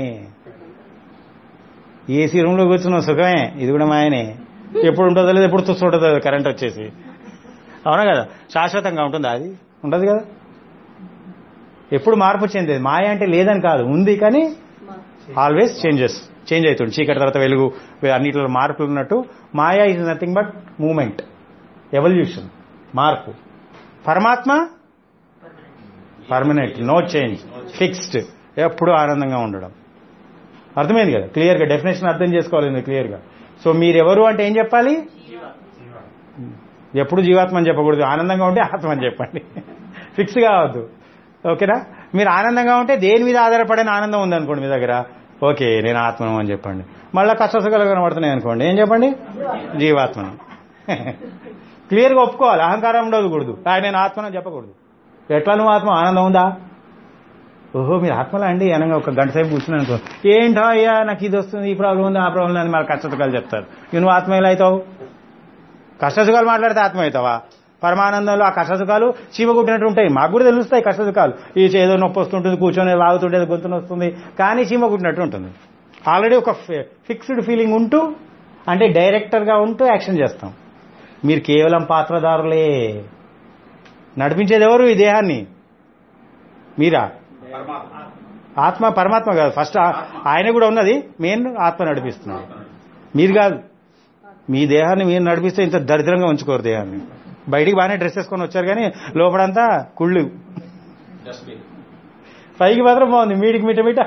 ఏసీ రూమ్ లో కూర్చున్న సుఖమే ఇది కూడా మాయనే ఎప్పుడు ఉంటుందో లేదు ఎప్పుడు తుస్సు ఉంటుందో లేదు కరెంట్ వచ్చేసి అవునా కదా శాశ్వతంగా ఉంటుందా అది ఉండదు కదా ఎప్పుడు మార్పు చెందేది మాయ అంటే లేదని కాదు ఉంది కానీ ఆల్వేస్ చేంజెస్ చేంజ్ అవుతుంది చీకటి తర్వాత వెలుగు అన్నిటిలో మార్పులు ఉన్నట్టు maya is nothing but moment evolution మార్పు పరమాత్మ పర్మనెంట్ నో చేంజ్ ఫిక్స్డ్ ఎప్పుడు ఆనందంగా ఉండడం అర్థమైంది కదా క్లియర్గా డెఫినేషన్ అర్థం చేసుకోవాలి మీరు క్లియర్గా సో మీరెవరు అంటే ఏం చెప్పాలి ఎప్పుడు జీవాత్మ అని చెప్పకూడదు ఆనందంగా ఉంటే ఆత్మ అని చెప్పండి ఫిక్స్ కావద్దు ఓకేనా మీరు ఆనందంగా ఉంటే దేని మీద ఆధారపడిన ఆనందం ఉందనుకోండి మీ దగ్గర ఓకే నేను ఆత్మను అని చెప్పండి మళ్ళీ కష్టసుఖాలు కనబడుతున్నాయి అనుకోండి ఏం చెప్పండి జీవాత్మను క్లియర్గా ఒప్పుకోవాలి అహంకారం ఉండకూడదు ఆయన నేను ఆత్మని చెప్పకూడదు ఎట్లా నువ్వు ఆత్మ ఆనందం ఉందా ఓహో మీరు ఆత్మలా అండి అనగా ఒక గంట సేపు కూర్చున్నాను అనుకో ఏంటో అయ్యా నాకు ఇది వస్తుంది ఈ ప్రాబ్లం ఉంది ఆ ప్రాబ్లం ఉంది అని మళ్ళీ కష్టసుఖాలు చెప్తారు ఇక నువ్వు ఆత్మ ఎలా అవుతావు కష్టసుఖాలు మాట్లాడితే ఆత్మ అవుతావా పరమానందంలో ఆ కష్టసుఖాలు చీమగుట్టినట్టు ఉంటాయి మాకు కూడా తెలుస్తాయి కష్టసుఖాలు ఈ ఏదో నొప్పి వస్తుంటుంది కూర్చొని వాగుతుంటే గొంతున వస్తుంది కానీ చీమగుట్టినట్టు ఉంటుంది ఆల్రెడీ ఒక ఫిక్స్డ్ ఫీలింగ్ ఉంటూ అంటే డైరెక్టర్గా ఉంటూ యాక్షన్ చేస్తాం మీరు కేవలం పాత్రదారులే నడిపించేది ఎవరు ఈ దేహాన్ని మీరా పరమాత్మ ఆత్మ పరమాత్మ కాదు ఫస్ట్ ఆ- ఆయన కూడా ఉన్నది మెయిన్ ఆత్మ నడిపిస్తున్నాడు మీరు కాదు మీ దేహాన్ని మీరు నడిపిస్తే ఇంత దరిద్రంగా ఉంచుకోరు దేహాన్ని బయటికి బాగానే డ్రెస్ వేసుకొని వచ్చారు కానీ లోపలంతా కుళ్ళు డస్ట్బిన్ పైకి మాత్రం బాగుంది మీడికి మిట మిట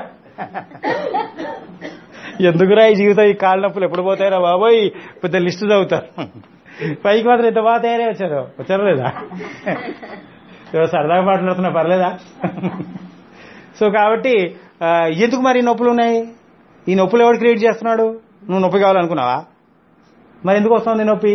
ఎందుకురా ఈ జీవితం ఈ కాళ్ళ నొప్పులు ఎప్పుడు పోతాయిరా బాబోయ్ పెద్ద లిస్టు చదువుతారు పైకి మాత్రం ఇంత బాగా తయారై వచ్చారు వచ్చారు లేదా ఏదో సరదాగా మాట్లాడుతున్నా పర్లేదా సో కాబట్టి ఆ, ఎందుకు మరి ఈ నొప్పులు ఉన్నాయి ఈ నొప్పులు ఎవడు క్రియేట్ చేస్తున్నాడు నువ్వు నొప్పి కావాలనుకున్నావా మరి ఎందుకు వస్తుంది నొప్పి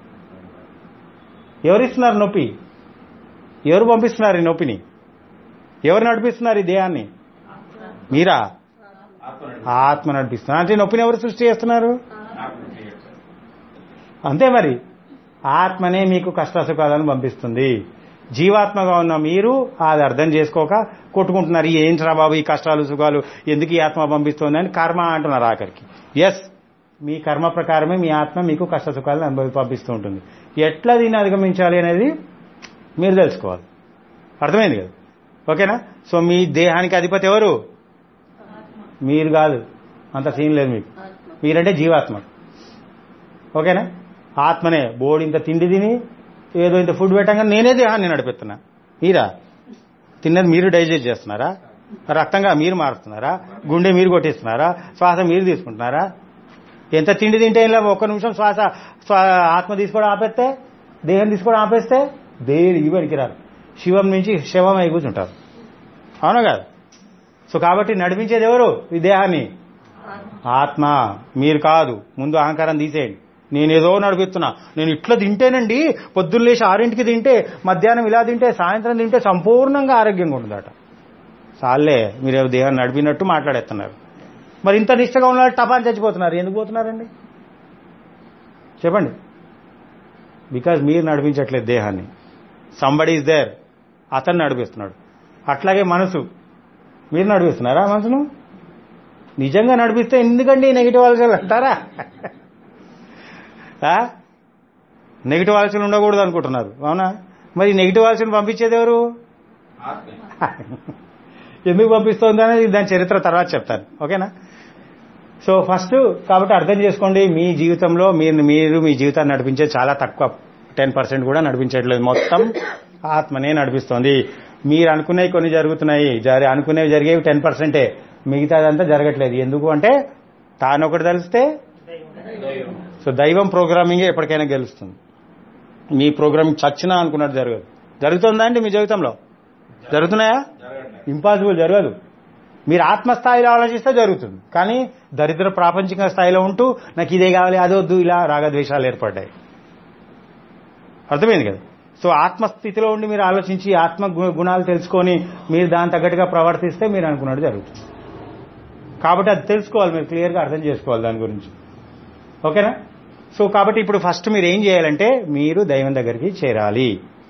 ఎవరు ఇస్తున్నారు నొప్పి ఎవరు పంపిస్తున్నారు ఈ నొప్పిని ఎవరు నడిపిస్తున్నారు ఈ దేహాన్ని మీరా ఆత్మ ఆత్మ నడిపిస్తున్నారు అంటే ఈ నొప్పిని ఎవరు సృష్టి చేస్తున్నారు ఆత్మ క్రియేట్ చేస్తుంది. అంతే మరి ఆత్మనే మీకు కష్టసుఖాలను పంపిస్తుంది జీవాత్మగా ఉన్న మీరు అది అర్థం చేసుకోక కొట్టుకుంటున్నారు "ఈ ఏంట్రా బాబు ఈ కష్టాలు సుఖాలు ఎందుకు ఈ ఆత్మ పంపిస్తుంది అని కర్మ అంటున్నారు ఆఖరికి ఎస్ మీ కర్మ ప్రకారమే మీ ఆత్మ మీకు కష్ట సుఖాలను అనుభవి పంపిస్తూ ఉంటుంది ఎట్లా దీన్ని అధిగమించాలి అనేది మీరు తెలుసుకోవాలి అర్థమైంది కదా ఓకేనా సో మీ దేహానికి అధిపతి ఎవరు మీరు కాదు అంత సీన్ లేదు మీకు మీరంటే జీవాత్మ ఓకేనా ఆత్మనే బోడి ఇంత తిండి తిని ఏదో ఇంత ఫుడ్ పెట్టంగా నేనే దేహాన్ని నడిపిస్తున్నా మీరా తిన్నది మీరు డైజెస్ట్ చేస్తున్నారా రక్తంగా మీరు మారుతున్నారా గుండె మీరు కొట్టిస్తున్నారా శ్వాస మీరు తీసుకుంటున్నారా ఎంత తిండి తింటే ఇలా ఒక్క నిమిషం శ్వాస శ్వా- ఆత్మ తీసుకోవడం ఆపేస్తే దేహం తీసుకోవడం ఆపేస్తే దేనికి బడికి రారు శివం నుంచి శవం అయి కూర్చుంటారు అవునా కాదు సో కాబట్టి నడిపించేది ఎవరు ఈ దేహాన్ని ఆత్మ మీరు కాదు ముందు అహంకారం తీసేయండి నేను ఏదో నడిపిస్తున్నా నేను ఇట్లా తింటేనండి పొద్దున్న లేచి ఆరింటికి తింటే మధ్యాహ్నం ఇలా తింటే సాయంత్రం తింటే సంపూర్ణంగా ఆరోగ్యంగా ఉంటుందట చాలే మీరు దేహాన్ని నడిపినట్టు మాట్లాడేస్తున్నారు మరి ఇంత నిష్టగా ఉన్న వాళ్ళు టపాలు చచ్చిపోతున్నారు ఎందుకు పోతున్నారండి చెప్పండి బికాజ్ మీరు నడిపించట్లేదు దేహాన్ని సంబడి ఈజ్ దేర్ అతను నడిపిస్తున్నాడు అట్లాగే మనసు మీరు నడిపిస్తున్నారా మనసును నిజంగా నడిపిస్తే ఎందుకండి నెగిటివ్ ఆలోచనలు అంటారా నెగిటివ్ ఆలోచనలు ఉండకూడదు అనుకుంటున్నారు అవునా మరి నెగిటివ్ ఆలోచన పంపించేది ఎవరు ఆత్మే ఎందుకు పంపిస్తోంది అనేది దాని చరిత్ర తర్వాత చెప్తాను ఓకేనా సో ఫస్ట్ కాబట్టి అర్థం చేసుకోండి మీ జీవితంలో మీరు మీరు మీ జీవితాన్ని నడిపించే చాలా తక్కువ టెన్ పర్సెంట్ కూడా నడిపించట్లేదు మొత్తం ఆత్మనే నడిపిస్తోంది మీరు అనుకునేవి కొన్ని జరుగుతున్నాయి జరి అనుకునేవి జరిగేవి టెన్ పర్సెంటే మిగతాదంతా జరగట్లేదు ఎందుకు అంటే తాను ఒకటి తెలిస్తే దైవం సో దైవం ప్రోగ్రామింగే ఎప్పటికైనా గెలుస్తుంది మీ ప్రోగ్రామింగ్ చచ్చినా అనుకున్నట్టు జరగదు జరుగుతుందా అండి మీ జీవితంలో జరుగుతున్నాయా జరగట్లేదు ఇంపాసిబుల్ జరగదు మీరు ఆత్మస్థాయిలో ఆలోచిస్తే జరుగుతుంది కానీ దరిద్ర ప్రాపంచిక స్థాయిలో ఉంటూ నాకు ఇదే కావాలి అదొద్దు ఇలా రాగద్వేషాలు ఏర్పడ్డాయి అర్థమైంది కదా సో ఆత్మస్థితిలో ఉండి మీరు ఆలోచించి ఆత్మ గు- గుణాలు తెలుసుకొని మీరు దాని తగ్గట్టుగా ప్రవర్తిస్తే మీరు అనుకున్నట్టు జరుగుతుంది కాబట్టి అది తెలుసుకోవాలి మీరు క్లియర్గా అర్థం చేసుకోవాలి దాని గురించి ఓకేనా సో కాబట్టి ఇప్పుడు ఫస్ట్ మీరు ఏం చేయాలంటే మీరు దైవం దగ్గరికి చేరాలి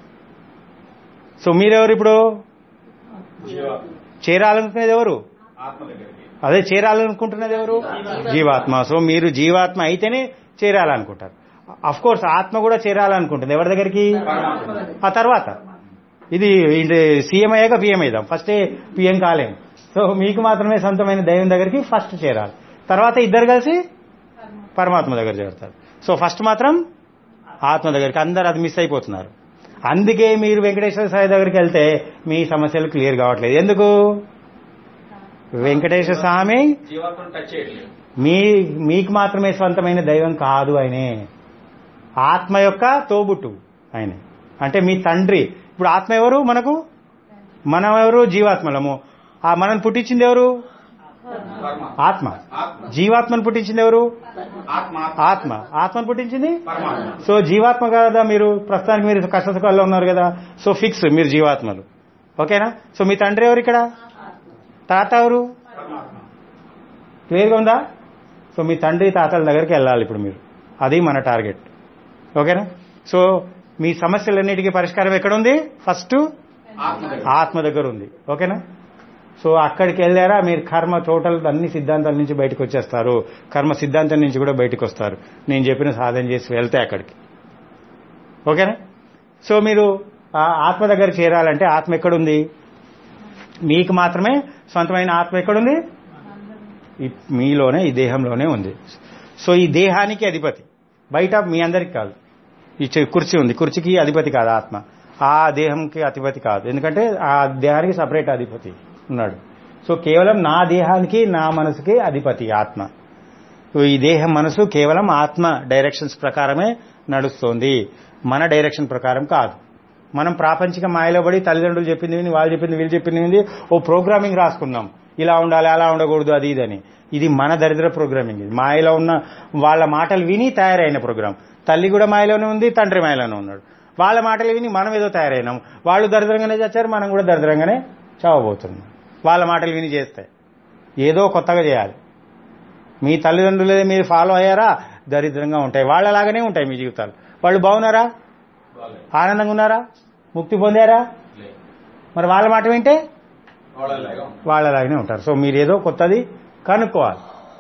సో మీరెవరు ఇప్పుడు జీవాత్మ చేరాలనుకునేది ఎవరు ఆత్మ దగ్గరికి అదే చేరాలనుకుంటున్నది ఎవరు జీవాత్మ సో మీరు జీవాత్మ అయితేనే చేరాలనుకుంటారు అఫ్ కోర్స్ ఆత్మ కూడా చేరాలనుకుంటుంది ఎవరి దగ్గరికి ఆ తర్వాత ఇది సీఎం అయ్యాక పిఎం అయిదాం ఫస్ట్ పిఎం కాలేం సో మీకు మాత్రమే సొంతమైన దైవం దగ్గరికి ఫస్ట్ చేరాలి తర్వాత ఇద్దరు కలిసి పరమాత్మ దగ్గర చేరుతారు సో ఫస్ట్ మాత్రం ఆత్మ దగ్గరికి అందరు అది మిస్ అయిపోతున్నారు అందుకే మీరు వెంకటేశ్వర స్వామి దగ్గరికి వెళ్తే మీ సమస్యలు క్లియర్ కావట్లేదు ఎందుకు వెంకటేశ్వర స్వామి జీవాత్మను టచ్ చేయట్లేదు మీ మీకు మాత్రమే స్వంతమైన దైవం కాదు ఆయనే ఆత్మ యొక్క తోబుట్టు ఆయన అంటే మీ తండ్రి ఇప్పుడు ఆత్మ ఎవరు మనకు మనం ఎవరు జీవాత్మలము ఆ మనం పుట్టించింది ఎవరు పరమాత్మ ఆత్మ ఆత్మ జీవాత్మను పుట్టించింది ఎవరు ఆత్మ ఆత్మ ఆత్మను పుట్టించింది పరమాత్మ సో జీవాత్మ కదా మీరు ప్రస్తుతానికి మీరు కష్ట సుఖాల్లో ఉన్నారు కదా సో ఫిక్స్ మీరు జీవాత్మలు ఓకేనా సో మీ తండ్రి ఎవరు ఇక్కడ తాత ఎవరు పరమాత్మ క్లియర్గా ఉందా సో మీ తండ్రి తాతల దగ్గరికి వెళ్ళాలి ఇప్పుడు మీరు అది మన టార్గెట్ ఓకేనా సో మీ సమస్యలన్నిటికీ పరిష్కారం ఎక్కడ ఉంది ఫస్ట్ ఆత్మ దగ్గర ఆత్మ దగ్గర ఉంది ఓకేనా సో అక్కడికి వెళ్ళారా మీరు కర్మ టోటల్ అన్ని సిద్ధాంతాల నుంచి బయటకు వచ్చేస్తారు కర్మ సిద్ధాంతం నుంచి కూడా బయటకు వస్తారు నేను చెప్పిన సాధన చేసి వెళ్తే అక్కడికి ఓకేనా సో మీరు ఆ ఆత్మ దగ్గర చేరాలంటే ఆత్మ ఎక్కడుంది మీకు మాత్రమే సొంతమైన ఆత్మ ఎక్కడుంది ఈ మీలోనే ఈ దేహంలోనే ఉంది సో ఈ దేహానికి అధిపతి బయట మీ అందరికి కాదు ఈ చె- కుర్చీ ఉంది కుర్చీకి అధిపతి కాదు ఆత్మ ఆ దేహంకి అధిపతి కాదు ఎందుకంటే ఆ దేహానికి సపరేట్ అధిపతి ఉన్నాడు సో కేవలం నా దేహానికి నా మనసుకి అధిపతి ఆత్మ సో ఈ దేహం మనసు కేవలం ఆత్మ డైరెక్షన్స్ ప్రకారమే నడుస్తోంది మన డైరెక్షన్ ప్రకారం కాదు మనం ప్రాపంచిక మాయలో పడి తల్లిదండ్రులు చెప్పింది విని వాళ్ళు చెప్పింది వీళ్ళు చెప్పింది విని ఓ ప్రోగ్రామింగ్ రాసుకుందాం ఇలా ఉండాలి అలా ఉండకూడదు అది ఇదని ఇది మన దరిద్ర ప్రోగ్రామింగ్ ఇది మాయలో ఉన్న వాళ్ళ మాటలు విని తయారైన ప్రోగ్రామ్ తల్లి కూడా మాయలోనే ఉంది తండ్రి మాయలోనే ఉన్నాడు వాళ్ళ మాటలు విని మనం ఏదో తయారైనాం వాళ్ళు దరిద్రంగానే చచ్చారు మనం కూడా దరిద్రంగానే చావబోతున్నాం వాళ్ళ మాటలు విని చేస్తే ఏదో కొత్తగా చేయాలి మీ తల్లిదండ్రులే మీరు ఫాలో అయ్యారా దరిద్రంగా ఉంటాయి వాళ్ళలాగానే ఉంటాయి మీ జీవితాలు వాళ్ళు బాగున్నారా వాళ్ళే ఆనందంగా ఉన్నారా ముక్తి పొందారా లేదు మరి వాళ్ళ మాట వింటే వాళ్ళలాగా ఉంటారు. వాళ్ళలాగానే ఉంటారు సో మీరు ఏదో కొత్తది కనుక్కోవాలి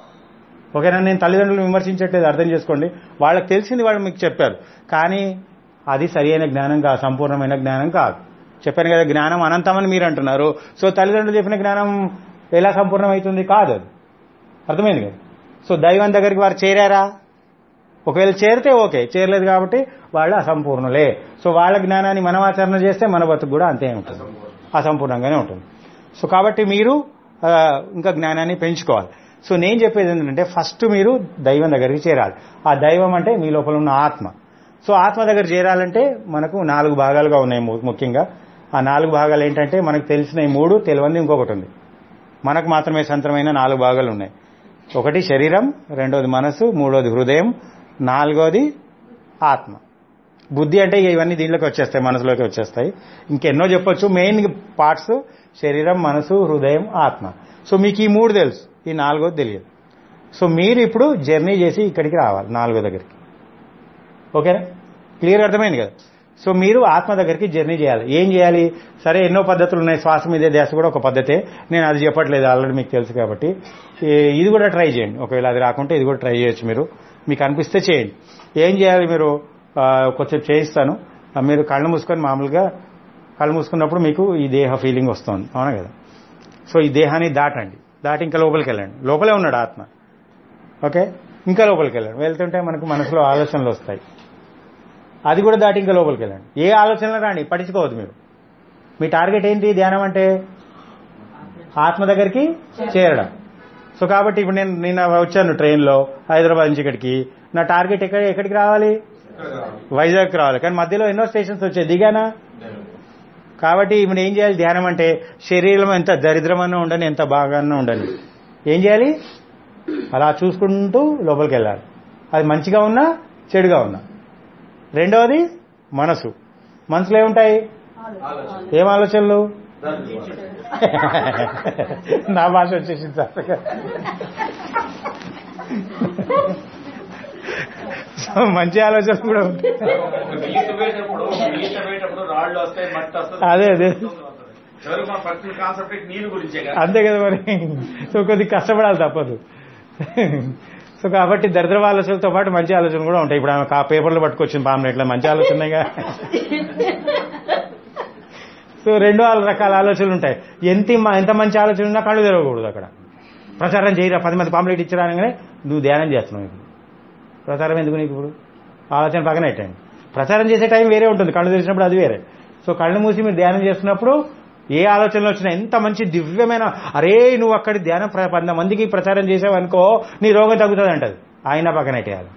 ఓకేనా నేను తల్లిదండ్రులు విమర్శించట్లేదు అర్థం చేసుకోండి వాళ్ళకి తెలిసింది వాళ్ళు మీకు చెప్పారు కానీ అది సరైన జ్ఞానం కాదు సంపూర్ణమైన జ్ఞానం కాదు చెప్పాను కదా జ్ఞానం అనంతమని మీరు అంటున్నారు సో తల్లిదండ్రులు చెప్పిన జ్ఞానం ఎలా సంపూర్ణమవుతుంది కాదు అది అర్థమైంది కదా సో దైవం దగ్గరికి వారు చేరారా ఒకవేళ చేరితే ఓకే చేరలేదు కాబట్టి వాళ్ళు అసంపూర్ణులే సో వాళ్ళ జ్ఞానాన్ని మనం ఆచరణ చేస్తే మన బతుకు కూడా అంతే ఉంటుంది అసంపూర్ణంగానే ఉంటుంది సో కాబట్టి మీరు ఆ, ఇంకా జ్ఞానాన్ని పెంచుకోవాలి సో నేను చెప్పేది ఏంటంటే ఫస్ట్ మీరు దైవం దగ్గరికి చేరాలి ఆ దైవం అంటే మీ లోపల ఉన్న ఆత్మ సో ఆత్మ దగ్గర చేరాలంటే మనకు నాలుగు భాగాలుగా ఉన్నాయి ము- ముఖ్యంగా ఆ నాలుగు భాగాలు ఏంటంటే మనకు తెలిసిన ఈ మూడు తెలియంది ఇంకొకటి ఉంది మనకు మాత్రమే సంతరమైన నాలుగు భాగాలు ఉన్నాయి ఒకటి శరీరం రెండోది మనసు మూడోది హృదయం నాలుగోది ఆత్మ బుద్ధి అంటే ఇక ఇవన్నీ దీంట్లోకి వచ్చేస్తాయి మనసులోకి వచ్చేస్తాయి ఇంకెన్నో చెప్పొచ్చు మెయిన్ పార్ట్స్ శరీరం మనసు హృదయం ఆత్మ సో మీకు ఈ మూడు తెలుసు ఈ నాలుగోది తెలియదు సో మీరు ఇప్పుడు జర్నీ చేసి ఇక్కడికి రావాలి నాలుగో దగ్గరికి ఓకేనా క్లియర్ అర్థమైంది కదా సో మీరు ఆత్మ దగ్గరికి జర్నీ చేయాలి ఏం చేయాలి సరే ఎన్నో పద్ధతులు ఉన్నాయి శ్వాస మీదే ధ్యాస కూడా ఒక పద్ధతే నేను అది చెప్పట్లేదు ఆల్రెడీ మీకు తెలుసు కాబట్టి ఈ- ఇది కూడా ట్రై చేయండి ఒకవేళ అది రాకుంటే ఇది కూడా ట్రై చేయొచ్చు మీరు మీకు అనిపిస్తే చేయండి ఏం చేయాలి మీరు ఆ, కొంచెం చేయిస్తాను ఆ, మీరు కళ్ళు మూసుకొని మామూలుగా కళ్ళు మూసుకున్నప్పుడు మీకు ఈ దేహ ఫీలింగ్ వస్తుంది అవునా కదా సో ఈ దేహాన్ని దాటండి దాటి ఇంకా లోపలికి వెళ్ళండి లోపలే ఉన్నాడు ఆత్మ ఓకే ఇంకా లోపలికి వెళ్ళండి వెళ్తుంటే మనకు మనసులో ఆలోచనలు వస్తాయి అది కూడా దాటి ఇంకా లోపలికి వెళ్ళండి ఏ ఆలోచనలు రాండి పట్టించుకోవద్దు మీరు మీ టార్గెట్ ఏంటి ధ్యానం అంటే ఆత్మ దగ్గరికి చేరడం సో కాబట్టి ఇప్పుడు నేను నిన్న వచ్చాను ట్రైన్లో హైదరాబాద్ నుంచి ఇక్కడికి నా టార్గెట్ ఎక్కడ ఎక్కడికి రావాలి వైజాగ్ రావాలి కానీ మధ్యలో ఎన్నో స్టేషన్స్ వచ్చాయి దిగానా కాబట్టి ఇప్పుడు ఏం చేయాలి ధ్యానం అంటే శరీరం ఎంత దరిద్రమన్నా ఉండని ఎంత బాగానో ఉండని ఏం చేయాలి అలా చూసుకుంటూ లోపలికి వెళ్ళాలి అది మంచిగా ఉన్నా చెడుగా ఉన్నా రెండవది మనసు మనసులో ఏముంటాయి ఏం ఆలోచనలు నా భాష వచ్చేసింది సార్ సో మంచి ఆలోచనలు కూడా ఉంటాయి ఈత పోయేటప్పుడు ఈత పోయేటప్పుడు రాళ్ళు వస్తాయి మట్టి వస్తుంది అదే, అదే. చివరికి మన పర్సనల్ కాన్సెప్ట్ నీరు గురించే కదా అంతే కదా మరి సో కొద్దిగా కష్టపడాలి తప్పదు సో కాబట్టి దరిద్ర ఆలోచనలతో పాటు మంచి ఆలోచనలు కూడా ఉంటాయి ఇప్పుడు ఆమె ఆ పేపర్లు పట్టుకొచ్చింది పాంప్లెట్లో మంచి ఆలోచన ఉన్నాయిగా సో రెండు ఆరు రకాల ఆలోచనలు ఉంటాయి ఎంత మ- ఎంత మంచి ఆలోచన ఉన్నా కళ్ళు తెరవకూడదు అక్కడ ప్రచారం చేయరా పది మంది పాంప్లెట్ ఇచ్చిరా అనగానే నువ్వు ధ్యానం చేస్తున్నావు ఇప్పుడు ప్రచారం ఎందుకు నీకు ఇప్పుడు ఆలోచన పక్కన పెట్టండి ప్రచారం చేసే టైం వేరే ఉంటుంది కళ్ళు తెరిచినప్పుడు అది వేరే సో కళ్ళు మూసి మీరు ధ్యానం చేస్తున్నప్పుడు ఏ ఆలోచనలు వచ్చినా ఎంత మంచి దివ్యమైన అరే నువ్వు అక్కడ ధ్యానం ప్ర- వంద మందికి ప్రచారం చేసావు అనుకో నీ రోగం తగ్గుతుంది అంటది ఆయన పక్కన పెట్టేయాలి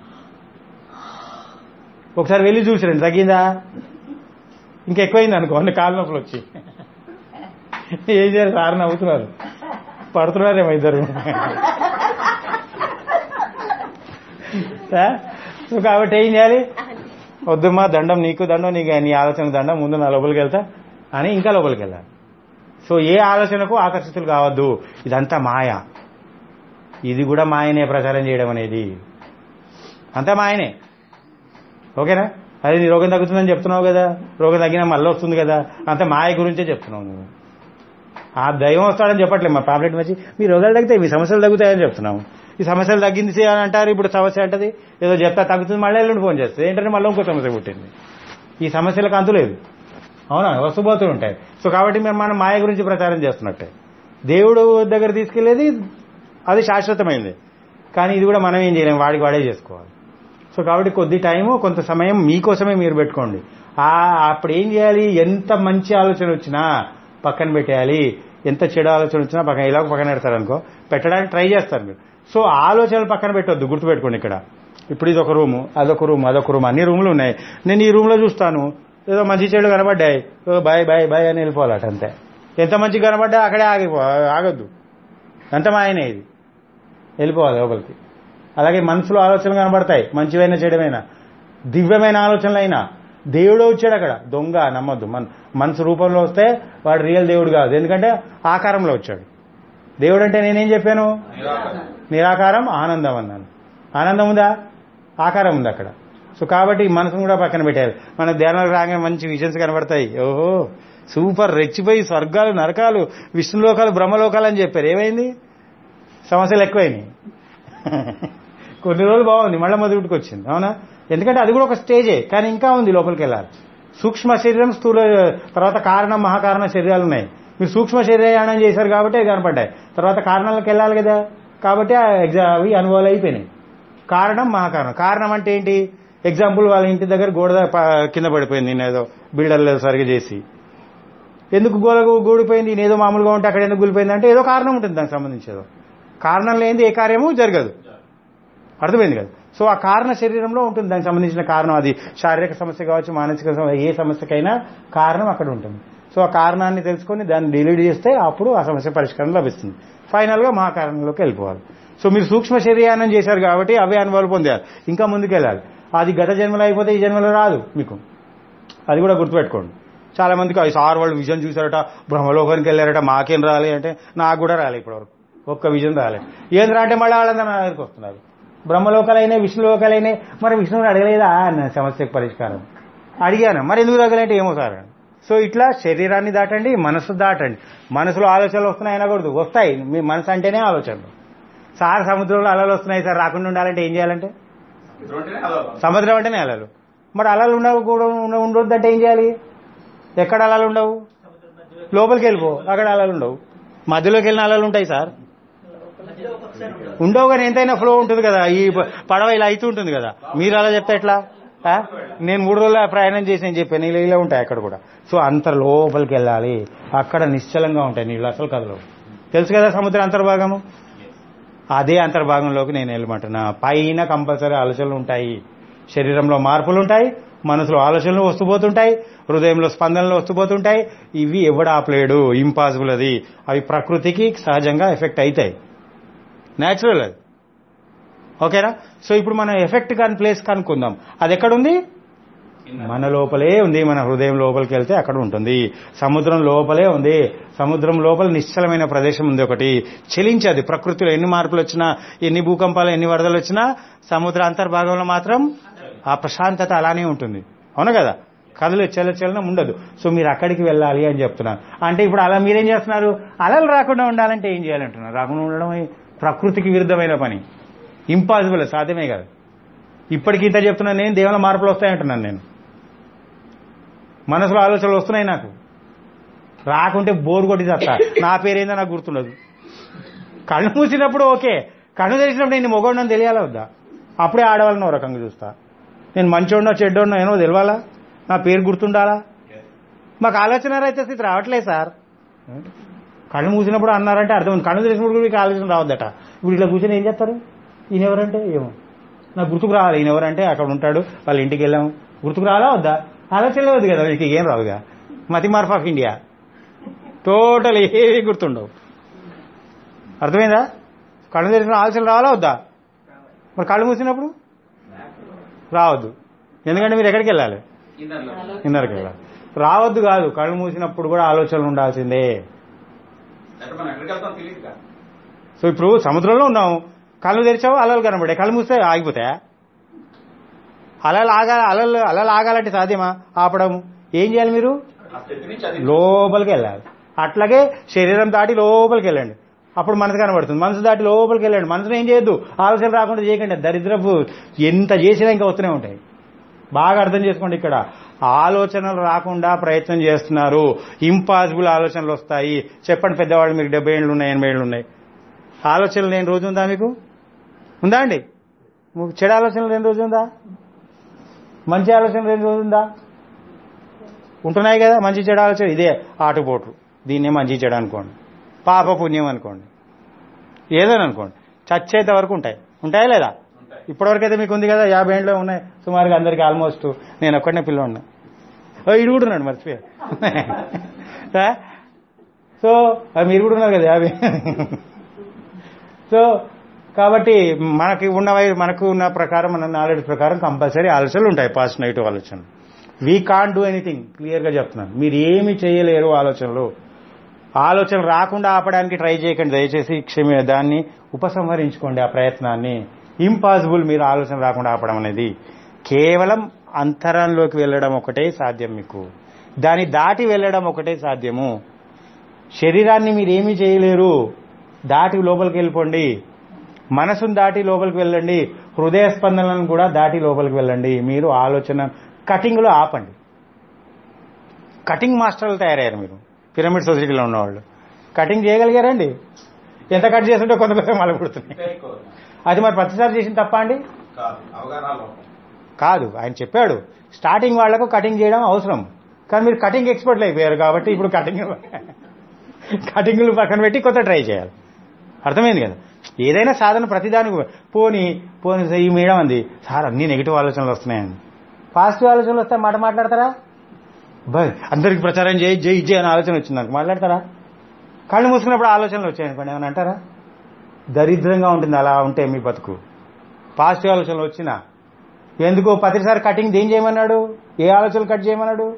ఒకసారి వెళ్ళి చూసిరండి తగ్గిందా ఇంకా ఎక్కువైంది అనుకో అన్ని కాళ్ళ నొప్పులు వచ్చి ఏం చేయాలి సార్ నవ్వుతున్నారు పడుతున్నారేమో ఇద్దరు ఆ? సో కాబట్టి ఏం చేయాలి వద్దుమ్మా దండం నీకు దండం నీకు నీ ఆలోచన దండం ముందు నా లోపలికి వెళ్తా అని ఇంకా లోపలికి వెళ్ళాలి సో ఏ ఆలోచనకు ఆకర్షితులు కావద్దు ఇదంతా మాయ ఇది కూడా మాయనే ప్రచారం చేయడం అనేది అంతా మాయనే ఓకేనా అదే నీ రోగం తగ్గుతుందని చెప్తున్నావు కదా రోగం తగ్గినా మళ్ళీ వస్తుంది కదా అంత మాయ గురించే చెప్తున్నావు నువ్వు ఆ దైవం వస్తాడని చెప్పట్లేదు మా పాంప్లెట్ వచ్చి మీ రోగాలు తగ్గుతాయి మీ సమస్యలు తగ్గుతాయని చెప్తున్నాము ఈ సమస్యలు తగ్గింది అని అంటారు ఇప్పుడు సమస్య అంటది ఏదో చెప్తా తగ్గుతుంది మళ్ళీ ఎల్లుండి ఫోన్ చేస్తుంది ఏంటంటే మళ్ళీ ఇంకో సమస్య పుట్టింది ఈ సమస్యలకు అంతు లేదు అవునా వస్తుపోతూ ఉంటాయి సో కాబట్టి మేము మనం మాయ గురించి ప్రచారం చేస్తున్నట్టే దేవుడు దగ్గర తీసుకెళ్లేది అది శాశ్వతమైంది కానీ ఇది కూడా మనం ఏం చేయలేము వాడికి వాడే చేసుకోవాలి సో కాబట్టి కొద్ది టైము కొంత సమయం మీకోసమే మీరు పెట్టుకోండి ఆ అప్పుడు ఏం చేయాలి ఎంత మంచి ఆలోచన వచ్చినా పక్కన పెట్టేయాలి ఎంత చెడు ఆలోచన వచ్చినా పక్కన ఇలా పక్కన పెడతారు అనుకో పెట్టడానికి ట్రై చేస్తారు మీరు సో ఆలోచనలు పక్కన పెట్టొద్దు గుర్తుపెట్టుకోండి ఇక్కడ ఇప్పుడు ఇది ఒక రూము అదొక రూమ్ అదొక రూమ్ అన్ని రూములు ఉన్నాయి నేను ఈ రూమ్లో చూస్తాను ఏదో మంచి చెడు కనబడ్డాయి ఓ బాయ్ బాయ్ బాయ్ అని వెళ్ళిపోవాలట అంతే ఎంత మంచి కనబడ్డా అక్కడే ఆగిపో ఆగొద్దు అంత మాయనే ఇది వెళ్ళిపోవాలి లోపలికి అలాగే మనసులో ఆలోచనలు కనబడతాయి మంచివైన చెడమైనా దివ్యమైన ఆలోచనలు అయినా దేవుడు వచ్చాడు అక్కడ దొంగ నమ్మొద్దు మన మనసు రూపంలో వస్తే వాడు రియల్ దేవుడు కాదు ఎందుకంటే ఆకారంలో వచ్చాడు దేవుడు అంటే నేనేం చెప్పాను నిరాకారం ఆనందం అన్నాను ఆనందం ఉందా ఆకారం ఉంది అక్కడ సో కాబట్టి ఈ మనసును కూడా పక్కన పెట్టారు మన ధ్యానాలకు రాగానే మంచి విజన్స్ కనబడతాయి ఓహో సూపర్ రెచ్చిపోయి స్వర్గాలు నరకాలు విష్ణులోకాలు బ్రహ్మలోకాలు అని చెప్పారు ఏమైంది సమస్యలు ఎక్కువైనాయి కొన్ని రోజులు బాగుంది మళ్ళీ మొదటికి వచ్చింది అవునా ఎందుకంటే అది కూడా ఒక స్టేజే కానీ ఇంకా ఉంది లోపలికి వెళ్ళాలి సూక్ష్మ శరీరం స్థూల తర్వాత కారణం మహాకారణ శరీరాలు ఉన్నాయి మీరు సూక్ష్మ శరీరయానం చేశారు కాబట్టి అవి కనపడ్డాయి తర్వాత కారణాలకు వెళ్ళాలి కదా కాబట్టి ఆ ఎగ్జా అవి అనుభవాలు అయిపోయినాయి కారణం మహాకారణం కారణం అంటే ఏంటి ఎగ్జాంపుల్ వాళ్ళ ఇంటి దగ్గర గోడ ద- ప- కింద పడిపోయింది నేను ఏదో బిల్డర్లు సరిగా చేసి ఎందుకు గోడ గూడిపోయింది నేను ఏదో మామూలుగా ఉంటే అక్కడ ఎందుకు కూలిపోయింది అంటే ఏదో కారణం ఉంటుంది దానికి సంబంధించి ఏదో కారణం లేనిది ఏ కార్యము జరగదు అర్థమైంది కదా సో ఆ కారణ శరీరంలో ఉంటుంది దానికి సంబంధించిన కారణం అది శారీరక సమస్య కావచ్చు మానసిక సమస్య ఏ సమస్యకైనా కారణం అక్కడ ఉంటుంది సో ఆ కారణాన్ని తెలుసుకొని దాన్ని డిలీట్ చేస్తే అప్పుడు ఆ సమస్య పరిష్కారం లభిస్తుంది ఫైనల్ గా మహాకారణంలోకి వెళ్ళిపోవాలి సో మీరు సూక్ష్మ శరీరానం చేశారు కాబట్టి అవే అనుభవాలు పొందారు ఇంకా ముందుకు వెళ్ళాలి అది గత జన్మలో అయిపోతే ఈ జన్మలో రాదు మీకు అది కూడా గుర్తుపెట్టుకోండి చాలా మందికి "అయ్య, సార్ వాళ్ళు విజన్ చూసారట బ్రహ్మలోకానికి వెళ్ళారట మాకేం రాలే అంటే నాకు కూడా రాలే ఇప్పటివరకు ఒక్క విజన్ రాలే ఏం రా అంటే మళ్ళీ వాళ్ళందరూ నా దగ్గరికి వస్తున్నారు బ్రహ్మలోకాలైనా విష్ణులోకాలైనా మరి విష్ణువుని అడగలేదా అన్న సమస్యకు పరిష్కారం అడిగాను మరి ఎందుకు తగ్గలంటే ఏమో సార్ సో ఇట్లా శరీరాన్ని దాటండి మనసు దాటండి మనసులో ఆలోచనలు వస్తున్నాయి అనకూడదు వస్తాయి మీ మనసు అంటేనే ఆలోచనలు సార్ సముద్రంలో అలలు వస్తున్నాయి సార్ రాకుండా ఉండాలంటే ఏం చేయాలంటే ఇటువంటినే అలా సముద్రం అంటేనే అలలు మరి అలలు ఉండవు కూడా ఉండ- ఉండొద్దంటే ఏం చేయాలి ఎక్కడ అలలు ఉండవు లోపలికి వెళ్ళిపో అక్కడ అలలు ఉండవు మధ్యలోకి వెళ్ళిన అలలు ఉంటాయి సార్ ఉండవు కానీ ఎంతైనా ఫ్లో ఉంటుంది కదా ఈ ప- పడవ ఇలా అవుతూ ఉంటుంది కదా మీరు అలా చెప్తే ఎట్లా ఆ? నేను మూడు రోజుల ప్రయాణం చేసి అని చెప్పాను ఇలా ఇలా ఉంటాయి అక్కడ కూడా సో అంత లోపలికి వెళ్ళాలి అక్కడ నిశ్చలంగా ఉంటాయి నీళ్ళు అసలు కదలవు తెలుసు కదా సముద్ర అంతర్భాగము అదే అంతర్భాగంలోకి నేను వెళ్ళమంటున్నా పైన కంపల్సరీ ఆలోచనలు ఉంటాయి శరీరంలో మార్పులు ఉంటాయి మనసులో ఆలోచనలు వస్తుపోతుంటాయి హృదయంలో స్పందనలు వస్తుపోతుంటాయి ఇవి ఎవడు ఆపలేడు ఇంపాసిబుల్ అది అవి ప్రకృతికి సహజంగా ఎఫెక్ట్ అవుతాయి న్యాచురల్ అది ఓకేనా సో ఇప్పుడు మనం ఎఫెక్ట్ కాని ప్లేస్ కనుక్కుందాం అది ఎక్కడుంది మన లోపలే ఉంది మన హృదయం లోపలికి వెళ్తే అక్కడ ఉంటుంది సముద్రం లోపలే ఉంది సముద్రం లోపల నిశ్చలమైన ప్రదేశం ఉంది ఒకటి చెలించది ప్రకృతిలో ఎన్ని మార్పులు వచ్చినా ఎన్ని భూకంపాలు ఎన్ని వరదలు వచ్చినా సముద్ర అంతర్భాగంలో మాత్రం ఆ ప్రశాంతత అలానే ఉంటుంది అవును కదా కథలు చల్ల చలనం ఉండదు సో మీరు అక్కడికి వెళ్ళాలి అని చెప్తున్నారు అంటే ఇప్పుడు అలా మీరేం చేస్తున్నారు అలలు రాకుండా ఉండాలంటే ఏం చేయాలంటున్నారు రాకుండా ఉండడం ప్రకృతికి విరుద్ధమైన పని ఇంపాసిబుల్ సాధ్యమే కాదు ఇప్పటికి ఇంత చెప్తున్నాను నేను దేవుల మార్పులు వస్తాయంటున్నాను నేను మనసులో ఆలోచనలు వస్తున్నాయి నాకు రాకుంటే బోర్ కొట్టి చేస్తా నా పేరేందో నాకు గుర్తుండదు కళ్ళు మూసినప్పుడు ఓకే కళ్ళు తెరిచినప్పుడు నేను మొగోడినని తెలియాలా వద్దా అప్పుడే ఆడవాళ్ళని ఓ రకంగా చూస్తా నేను మంచోడినో చెడ్డోడినో ఏమో తెలియాలా నా పేరు గుర్తుండాలా మాకు ఆలోచన అయితే స్థితి రావట్లేదు సార్ కళ్ళు మూసినప్పుడు అన్నారంటే అర్థం ఉంది కళ్ళు తెరిచినప్పుడు కూడా మీకు ఆలోచన రావద్దట ఇప్పుడు ఇట్లా కూర్చొని ఏం చేస్తారు ఈయన ఎవరంటే ఏమో నాకు గుర్తుకు రావాలి ఈయన ఎవరంటే అక్కడ ఉంటాడు వాళ్ళ ఇంటికి వెళ్ళాము గుర్తుకు రావాలా వద్దా ఆలోచన లేదు కదా మీకు ఏం రావుగా మతి మార్ఫ్ ఆఫ్ ఇండియా టోటల్ ఏవి గుర్తుండవు అర్థమైందా కళ్ళు తెరిచిన ఆలోచన రావాలా వద్దా మరి కళ్ళు మూసినప్పుడు రావద్దు ఎందుకంటే మీరు ఎక్కడికి వెళ్ళాలి ఇన్నర్లో ఇన్నర్కి వెళ్ళాలి రావద్దు కాదు కళ్ళు మూసినప్పుడు కూడా ఆలోచనలు ఉండాల్సిందే అంటే మనం ఎక్కడికి వెళ్తాం తెలియదు కదా సో ఇప్పుడు సముద్రంలో ఉన్నాం కళ్ళు తెరిచావు అలలు కనబడే కళ్ళు మూస్తే ఆగిపోతాయా అలలు ఆగాలి అలలు అలలు ఆగాలంటే సాధ్యమా ఆపడం ఏం చేయాలి మీరు ఆ స్థితి నుంచి అది లోపలికి వెళ్ళాలి అట్లాగే శరీరం దాటి లోపలికి వెళ్ళండి అప్పుడు మనసు కనబడుతుంది మనసు దాటి లోపలికి వెళ్ళండి మనసును ఏం చేయొద్దు ఆలోచన రాకుండా చేయకండి దరిద్రపు ఎంత చేసినా ఇంకా వస్తూనే ఉంటాయి బాగా అర్థం చేసుకోండి ఇక్కడ ఆలోచనలు రాకుండా ప్రయత్నం చేస్తున్నారు ఇంపాసిబుల్ ఆలోచనలు వస్తాయి చెప్పండి పెద్దవాళ్ళు మీకు డెబ్బై ఏళ్ళు ఉన్నాయి ఎనభై ఏళ్ళు ఉన్నాయి ఆలోచనలు లేని రోజు ఉందా మీకు ఉందా అండి మీకు చెడు ఆలోచనలు లేని రోజు ఉందా మంచి ఆలోచన లేని రోజు ఉందా ఉంటున్నాయి కదా మంచి చెడు ఆలోచన ఇదే ఆటుపోట్లు దీన్నే మంచి చెడు అనుకోండి పాప పుణ్యం అనుకోండి ఏదని అనుకోండి చచ్చేంత వరకు ఉంటాయి ఉంటాయా లేదా ఉంటాయి. ఇప్పటివరకు అయితే మీకు ఉంది కదా యాభై ఏండ్లో ఉన్నాయి సుమారుగా అందరికి ఆల్మోస్ట్ నేను ఒక్కడనే పిల్లవాడిని ఓ ఇడు కూడా ఉన్నాడు మర్చిపోయా ఆ? సో ఆ, మీరు కూడా ఉన్నారు కదా యాభై సో కాబట్టి మనకి ఉన్న వై- మనకు ఉన్న ప్రకారం మన నాలెడ్జ్ ప్రకారం కంపల్సరీ ఆలోచనలు ఉంటాయి పాజిటివ్ నెగిటివ్ ఆలోచనలు వీ కాంట్ డూ ఎనీథింగ్ క్లియర్గా చెప్తున్నాను మీరు ఏమి చేయలేరు ఆలోచనలు ఆలోచన రాకుండా ఆపడానికి ట్రై చేయకండి దయచేసి క్షమి దాన్ని ఉపసంహరించుకోండి ఆ ప్రయత్నాన్ని ఇంపాసిబుల్ మీరు ఆలోచన రాకుండా ఆపడం అనేది కేవలం అంతరంలోకి వెళ్ళడం ఒకటే సాధ్యం మీకు దాన్ని దాటి వెళ్ళడం ఒకటే సాధ్యము శరీరాన్ని మీరు ఏమీ చేయలేరు దాటి లోపలికి వెళ్ళిపోండి మనసును దాటి లోపలికి వెళ్ళండి హృదయ స్పందనలను కూడా దాటి లోపలికి వెళ్ళండి మీరు ఆలోచన కటింగ్లో ఆపండి కటింగ్ మాస్టర్లు తయారయ్యారు మీరు పిరమిడ్ సొసైటీలో ఉన్నవాళ్ళు కటింగ్ చేయగలిగారండి ఎంత కట్ చేస్తుంటే కొంత కొంత మళ్ళీ పుడుతున్నాయి ఇంకా ఎక్కువ అది మరి ప్రతిసారి చేసిన తప్ప అండి కాదు అవగాహన లోపం కాదు ఆయన చెప్పాడు స్టార్టింగ్ వాళ్లకు కటింగ్ చేయడం అవసరం కానీ మీరు కటింగ్ ఎక్స్పర్ట్లు అయిపోయారు కాబట్టి ఇప్పుడు కటింగ్ కటింగ్లు పక్కన పెట్టి కొత్త ట్రై చేయాలి అర్థమైంది కదా ఏదైనా సాధన ప్రతిదానికి పోని పోని ఈ మేడం అంది సార్ అన్ని నెగిటివ్ ఆలోచనలు వస్తున్నాయండి పాజిటివ్ ఆలోచనలు వస్తే మాట మాట్లాడతారా బాయ్ అందరికి ప్రచారం చేయి జై జై అనే ఆలోచన వచ్చింది నాకు మాట్లాడతారా కళ్ళు మూసుకున్నప్పుడు ఆలోచనలు వచ్చాయనుకోండి ఏమైనా అంటారా దరిద్రంగా ఉంటుంది అలా ఉంటే మీ బతుకు పాజిటివ్ ఆలోచనలు వచ్చినా ఎందుకు ప్రతిసారి కటింగ్ దేం చేయమన్నాడు ఏ ఆలోచనలు కట్ చేయమన్నాడు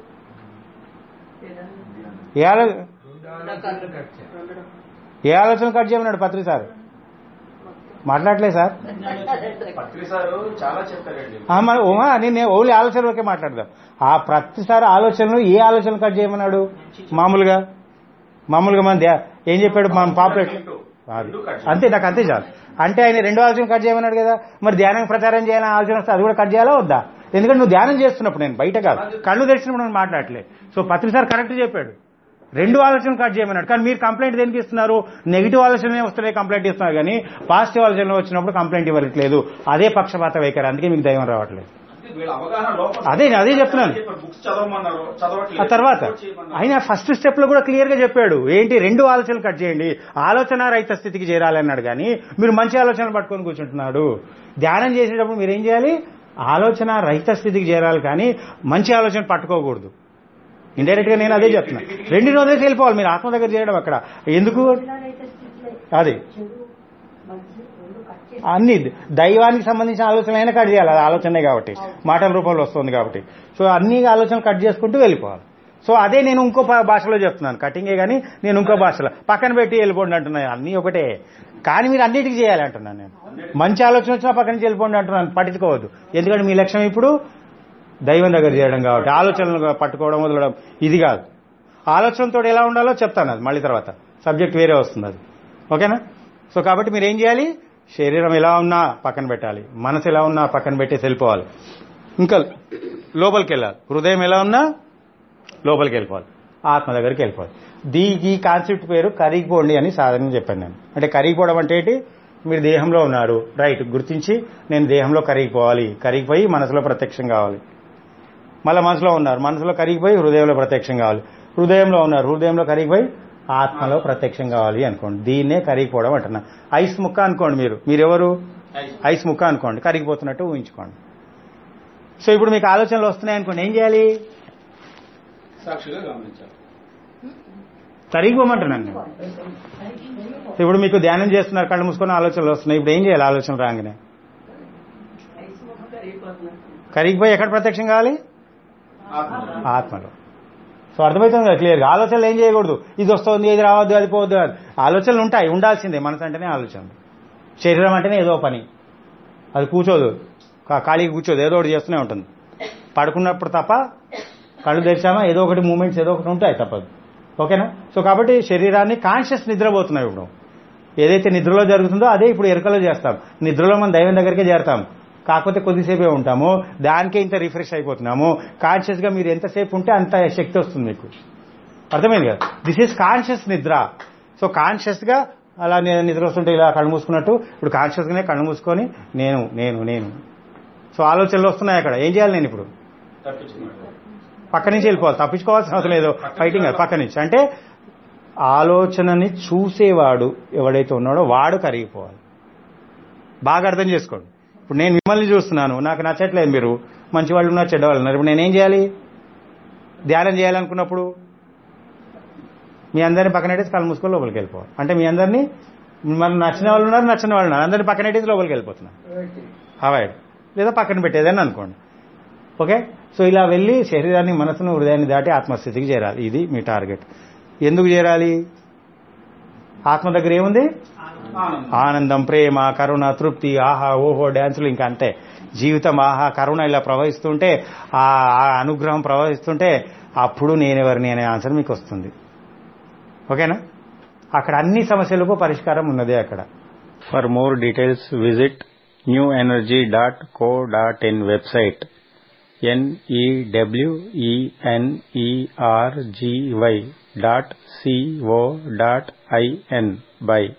ఏ ఆలో ఏ ఆలోచనలు కట్ చేయమన్నాడు పత్రి సార్ మాట్లాడలేదు సార్ పత్రి సారు చాలా చెప్పారండి ఆ, మరి ఉమా నేను ఓన్లీ ఆలోచనలకే మాట్లాడదాం ఆ ప్రతిసారి ఆలోచనలు ఏ ఆలోచనలు కట్ చేయమన్నాడు మామూలుగా మామూలుగా మన ధ్యా- ఏం చెప్పాడు మన పాపులేట్ అది. అంతే నాకు అంతే చాలు అంటే ఆయన రెండు ఆలోచన కట్ చేయమన్నాడు కదా మరి ధ్యానం ప్రచారం చేయాలని ఆలోచన వస్తే అది కూడా కట్ చేయాలా వద్దా ఎందుకంటే నువ్వు ధ్యానం చేస్తున్నప్పుడు నేను బయట కాదు కళ్ళు తెరిచినప్పుడు నేను మాట్లాడలే సో పత్రిసారి కరెక్ట్ చెప్పాడు రెండు ఆలోచనలు కట్ చేయమన్నాడు కానీ మీరు కంప్లైంట్ దేనికి ఇస్తున్నారు నెగిటివ్ ఆలోచనలే వస్తున్నాయి కంప్లైంట్ ఇస్తున్నారు కానీ పాజిటివ్ ఆలోచనలు వచ్చినప్పుడు కంప్లైంట్ ఇవ్వట్లేదు అదే పక్షపాత వైఖరి అందుకే మీకు దైవం రావట్లేదు అంటే వీళ్ళ అవగాహన లోపం అదే అదే చెప్తున్నాను బుక్స్ చదవమన్నారు ఆ చదవట్లేదు తర్వాత రిపోర్ట్ చేయమన్నారు. ఆయన ఫస్ట్ స్టెప్ లో కూడా క్లియర్ గా చెప్పాడు ఏంటి రెండు ఆలోచనలు కట్ చేయండి ఆలోచన రహిత స్థితికి చేరాలి అన్నాడు కానీ మీరు మంచి ఆలోచనలు పట్టుకొని కూర్చుంటున్నాడు ధ్యానం చేసేటప్పుడు మీరు ఏం చేయాలి ఆలోచన రహిత స్థితికి చేరాలి కానీ మంచి ఆలోచన పట్టుకోకూడదు ఇండైరెక్ట్ గా నేను అదే చెప్తున్నా రెండు రోజులకి వెళ్ళిపోవాలి మీరు ఆత్మ దగ్గర చేయడం అక్కడ ఎందుకు అది అన్ని దైవానికి సంబంధించిన ఆలోచన అయినా కట్ చేయాలి అది ఆలోచనే కాబట్టి మాటల రూపంలో వస్తుంది కాబట్టి సో అన్ని ఆలోచనలు కట్ చేసుకుంటూ వెళ్ళిపోవాలి సో అదే నేను ఇంకో భా- భాషలో చెప్తున్నాను కటింగే కానీ నేను ఇంకో భాషలో పక్కన పెట్టి వెళ్ళిపోండి అంటున్నాను అన్నీ ఒకటే కానీ మీరు అన్నిటికీ చేయాలి అంటున్నాను నేను మంచి ఆలోచన వచ్చినా పక్కన నుంచి వెళ్ళిపోండి అంటున్నాను పట్టించుకోవద్దు ఎందుకంటే మీ లక్ష్యం ఇప్పుడు దైవం దగ్గర చేయడం కాబట్టి ఆలోచనలు పట్టుకోవడం వదలడం ఇది కాదు ఆలోచనతో ఎలా ఉండాలో చెప్తాను అది మళ్ళీ తర్వాత సబ్జెక్ట్ వేరే వస్తుంది అది ఓకేనా సో కాబట్టి మీరు ఏం చేయాలి శరీరం ఎలా ఉన్నా పక్కన పెట్టాలి మనసు ఎలా ఉన్నా పక్కన పెట్టేసి వెళ్ళిపోవాలి ఇంకా లోపలికి వెళ్ళాలి హృదయం ఎలా ఉన్నా లోపలికి వెళ్ళిపోవాలి ఆత్మ దగ్గరికి వెళ్ళిపోవాలి దీ ఈ కాన్సెప్ట్ పేరు కరిగిపోండి అని సాధారణంగా చెప్పాను నేను అంటే కరిగిపోవడం అంటే ఏంటి మీరు దేహంలో ఉన్నారు రైట్ గుర్తించి నేను దేహంలో కరిగిపోవాలి కరిగిపోయి మనసులో ప్రత్యక్షం కావాలి మళ్ళీ మనసులో ఉన్నారు మనసులో కరిగిపోయి హృదయంలో ప్రత్యక్షం కావాలి హృదయంలో ఉన్నారు హృదయంలో కరిగిపోయి ఆత్మలో ప్రత్యక్షం కావాలి అనుకోండి దీన్నే కరిగిపోవడం అంటున్నా ఐస్ ముక్క అనుకోండి మీరు మీరెవరు ఐస్ ముక్క అనుకోండి కరిగిపోతున్నట్టు ఊహించుకోండి సో ఇప్పుడు మీకు ఆలోచనలు వస్తున్నాయి అనుకోండి ఏం చేయాలి సాక్షిగా గమనించాలి కరిగిపోమంటున్నాను నేను ఇప్పుడు మీకు ధ్యానం చేస్తున్నారు కళ్ళు మూసుకొని ఆలోచనలు వస్తున్నాయి ఇప్పుడు ఏం చేయాలి ఆలోచన రాగానే ఐసు ముఖం కరిగిపోతున్నారు కరిగిపోయి ఎక్కడ ప్రత్యక్షం కావాలి ఆత్మ ఆత్మలో సో అర్థమవుతుంది కదా క్లియర్గా ఆలోచనలు ఏం చేయకూడదు ఇది వస్తుంది ఇది రావద్దు అది పోవద్దు అది ఆలోచనలు ఉంటాయి ఉండాల్సిందే మనసు అంటేనే ఆలోచన శరీరం అంటేనే ఏదో పని అది కూర్చోదు కా- ఖాళీగా కూర్చోదు ఏదో ఒకటి చేస్తూనే ఉంటుంది పడుకున్నప్పుడు తప్ప కళ్ళు తెరిచామా ఏదో ఒకటి మూమెంట్స్ ఏదో ఒకటి ఉంటాయి తప్పదు ఓకేనా సో కాబట్టి శరీరాన్ని కాన్షియస్ నిద్రపోతున్నాయి ఇప్పుడు ఏదైతే నిద్రలో జరుగుతుందో అదే ఇప్పుడు ఎరుకలో చేస్తాం నిద్రలో మనం దైవం దగ్గరికే చేరతాం కాకపోతే కొద్దిసేపే ఉంటాము దానికే ఇంత రిఫ్రెష్ అయిపోతున్నాము కాన్షియస్ గా మీరు ఎంతసేపు ఉంటే అంత శక్తి వస్తుంది మీకు అర్థమైంది కదా దిస్ ఈస్ కాన్షియస్ నిద్ర సో కాన్షియస్ గా అలా నేను నిద్ర వస్తుంటే ఇలా కళ్ళు మూసుకున్నట్టు ఇప్పుడు కాన్షియస్ గానే కళ్ళు మూసుకొని నేను నేను నేను సో ఆలోచనలు వస్తున్నాయి అక్కడ ఏం చేయాలి నేను ఇప్పుడు తప్పించుకున్నాడు పక్క నుంచి వెళ్ళిపోవాలి తప్పించుకోవాల్సిన అవసరం లేదు ఫైటింగ్ కాదు పక్క నుంచి అంటే ఆలోచనని చూసేవాడు ఎవడైతే ఉన్నాడో వాడు కరిగిపోవాలి బాగా అర్థం చేసుకోండి ఇప్పుడు నేను మిమ్మల్ని చూస్తున్నాను నాకు నచ్చట్లేదు మీరు మంచి వాళ్ళు ఉన్నారు చెడ్డవాళ్ళు ఉన్నారు ఇప్పుడు నేనేం చేయాలి ధ్యానం చేయాలనుకున్నప్పుడు మీ అందరిని పక్కనట్టేసి కళ్ళు మూసుకొని లోపలికి వెళ్ళిపోవాలి అంటే మీ అందరినీ మన నచ్చిన వాళ్ళు ఉన్నారు నచ్చిన వాళ్ళు ఉన్నారు అందరిని పక్కనట్టేసి లోపలికి వెళ్ళిపోతున్నారు అవాయిడ్ లేదా పక్కన పెట్టేదని అనుకోండి ఓకే సో ఇలా వెళ్ళి శరీరాన్ని మనసును హృదయాన్ని దాటి ఆత్మస్థితికి చేరాలి ఇది మీ టార్గెట్ ఎందుకు చేరాలి ఆత్మ దగ్గర ఏముంది ఆనందం ఆనందం ప్రేమ కరుణ తృప్తి ఆహా ఓహో డ్యాన్సులు ఇంకా అంతే జీవితం ఆహా కరుణ ఇలా ప్రవహిస్తుంటే ఆ ఆ అనుగ్రహం ప్రవహిస్తుంటే అప్పుడు నేనెవరిని అనే ఆన్సర్ మీకు వస్తుంది ఓకేనా అక్కడ అన్ని సమస్యలకు పరిష్కారం ఉన్నదే అక్కడ for more details visit new energy dot co dot in website NEWENERGY dot CO dot IN by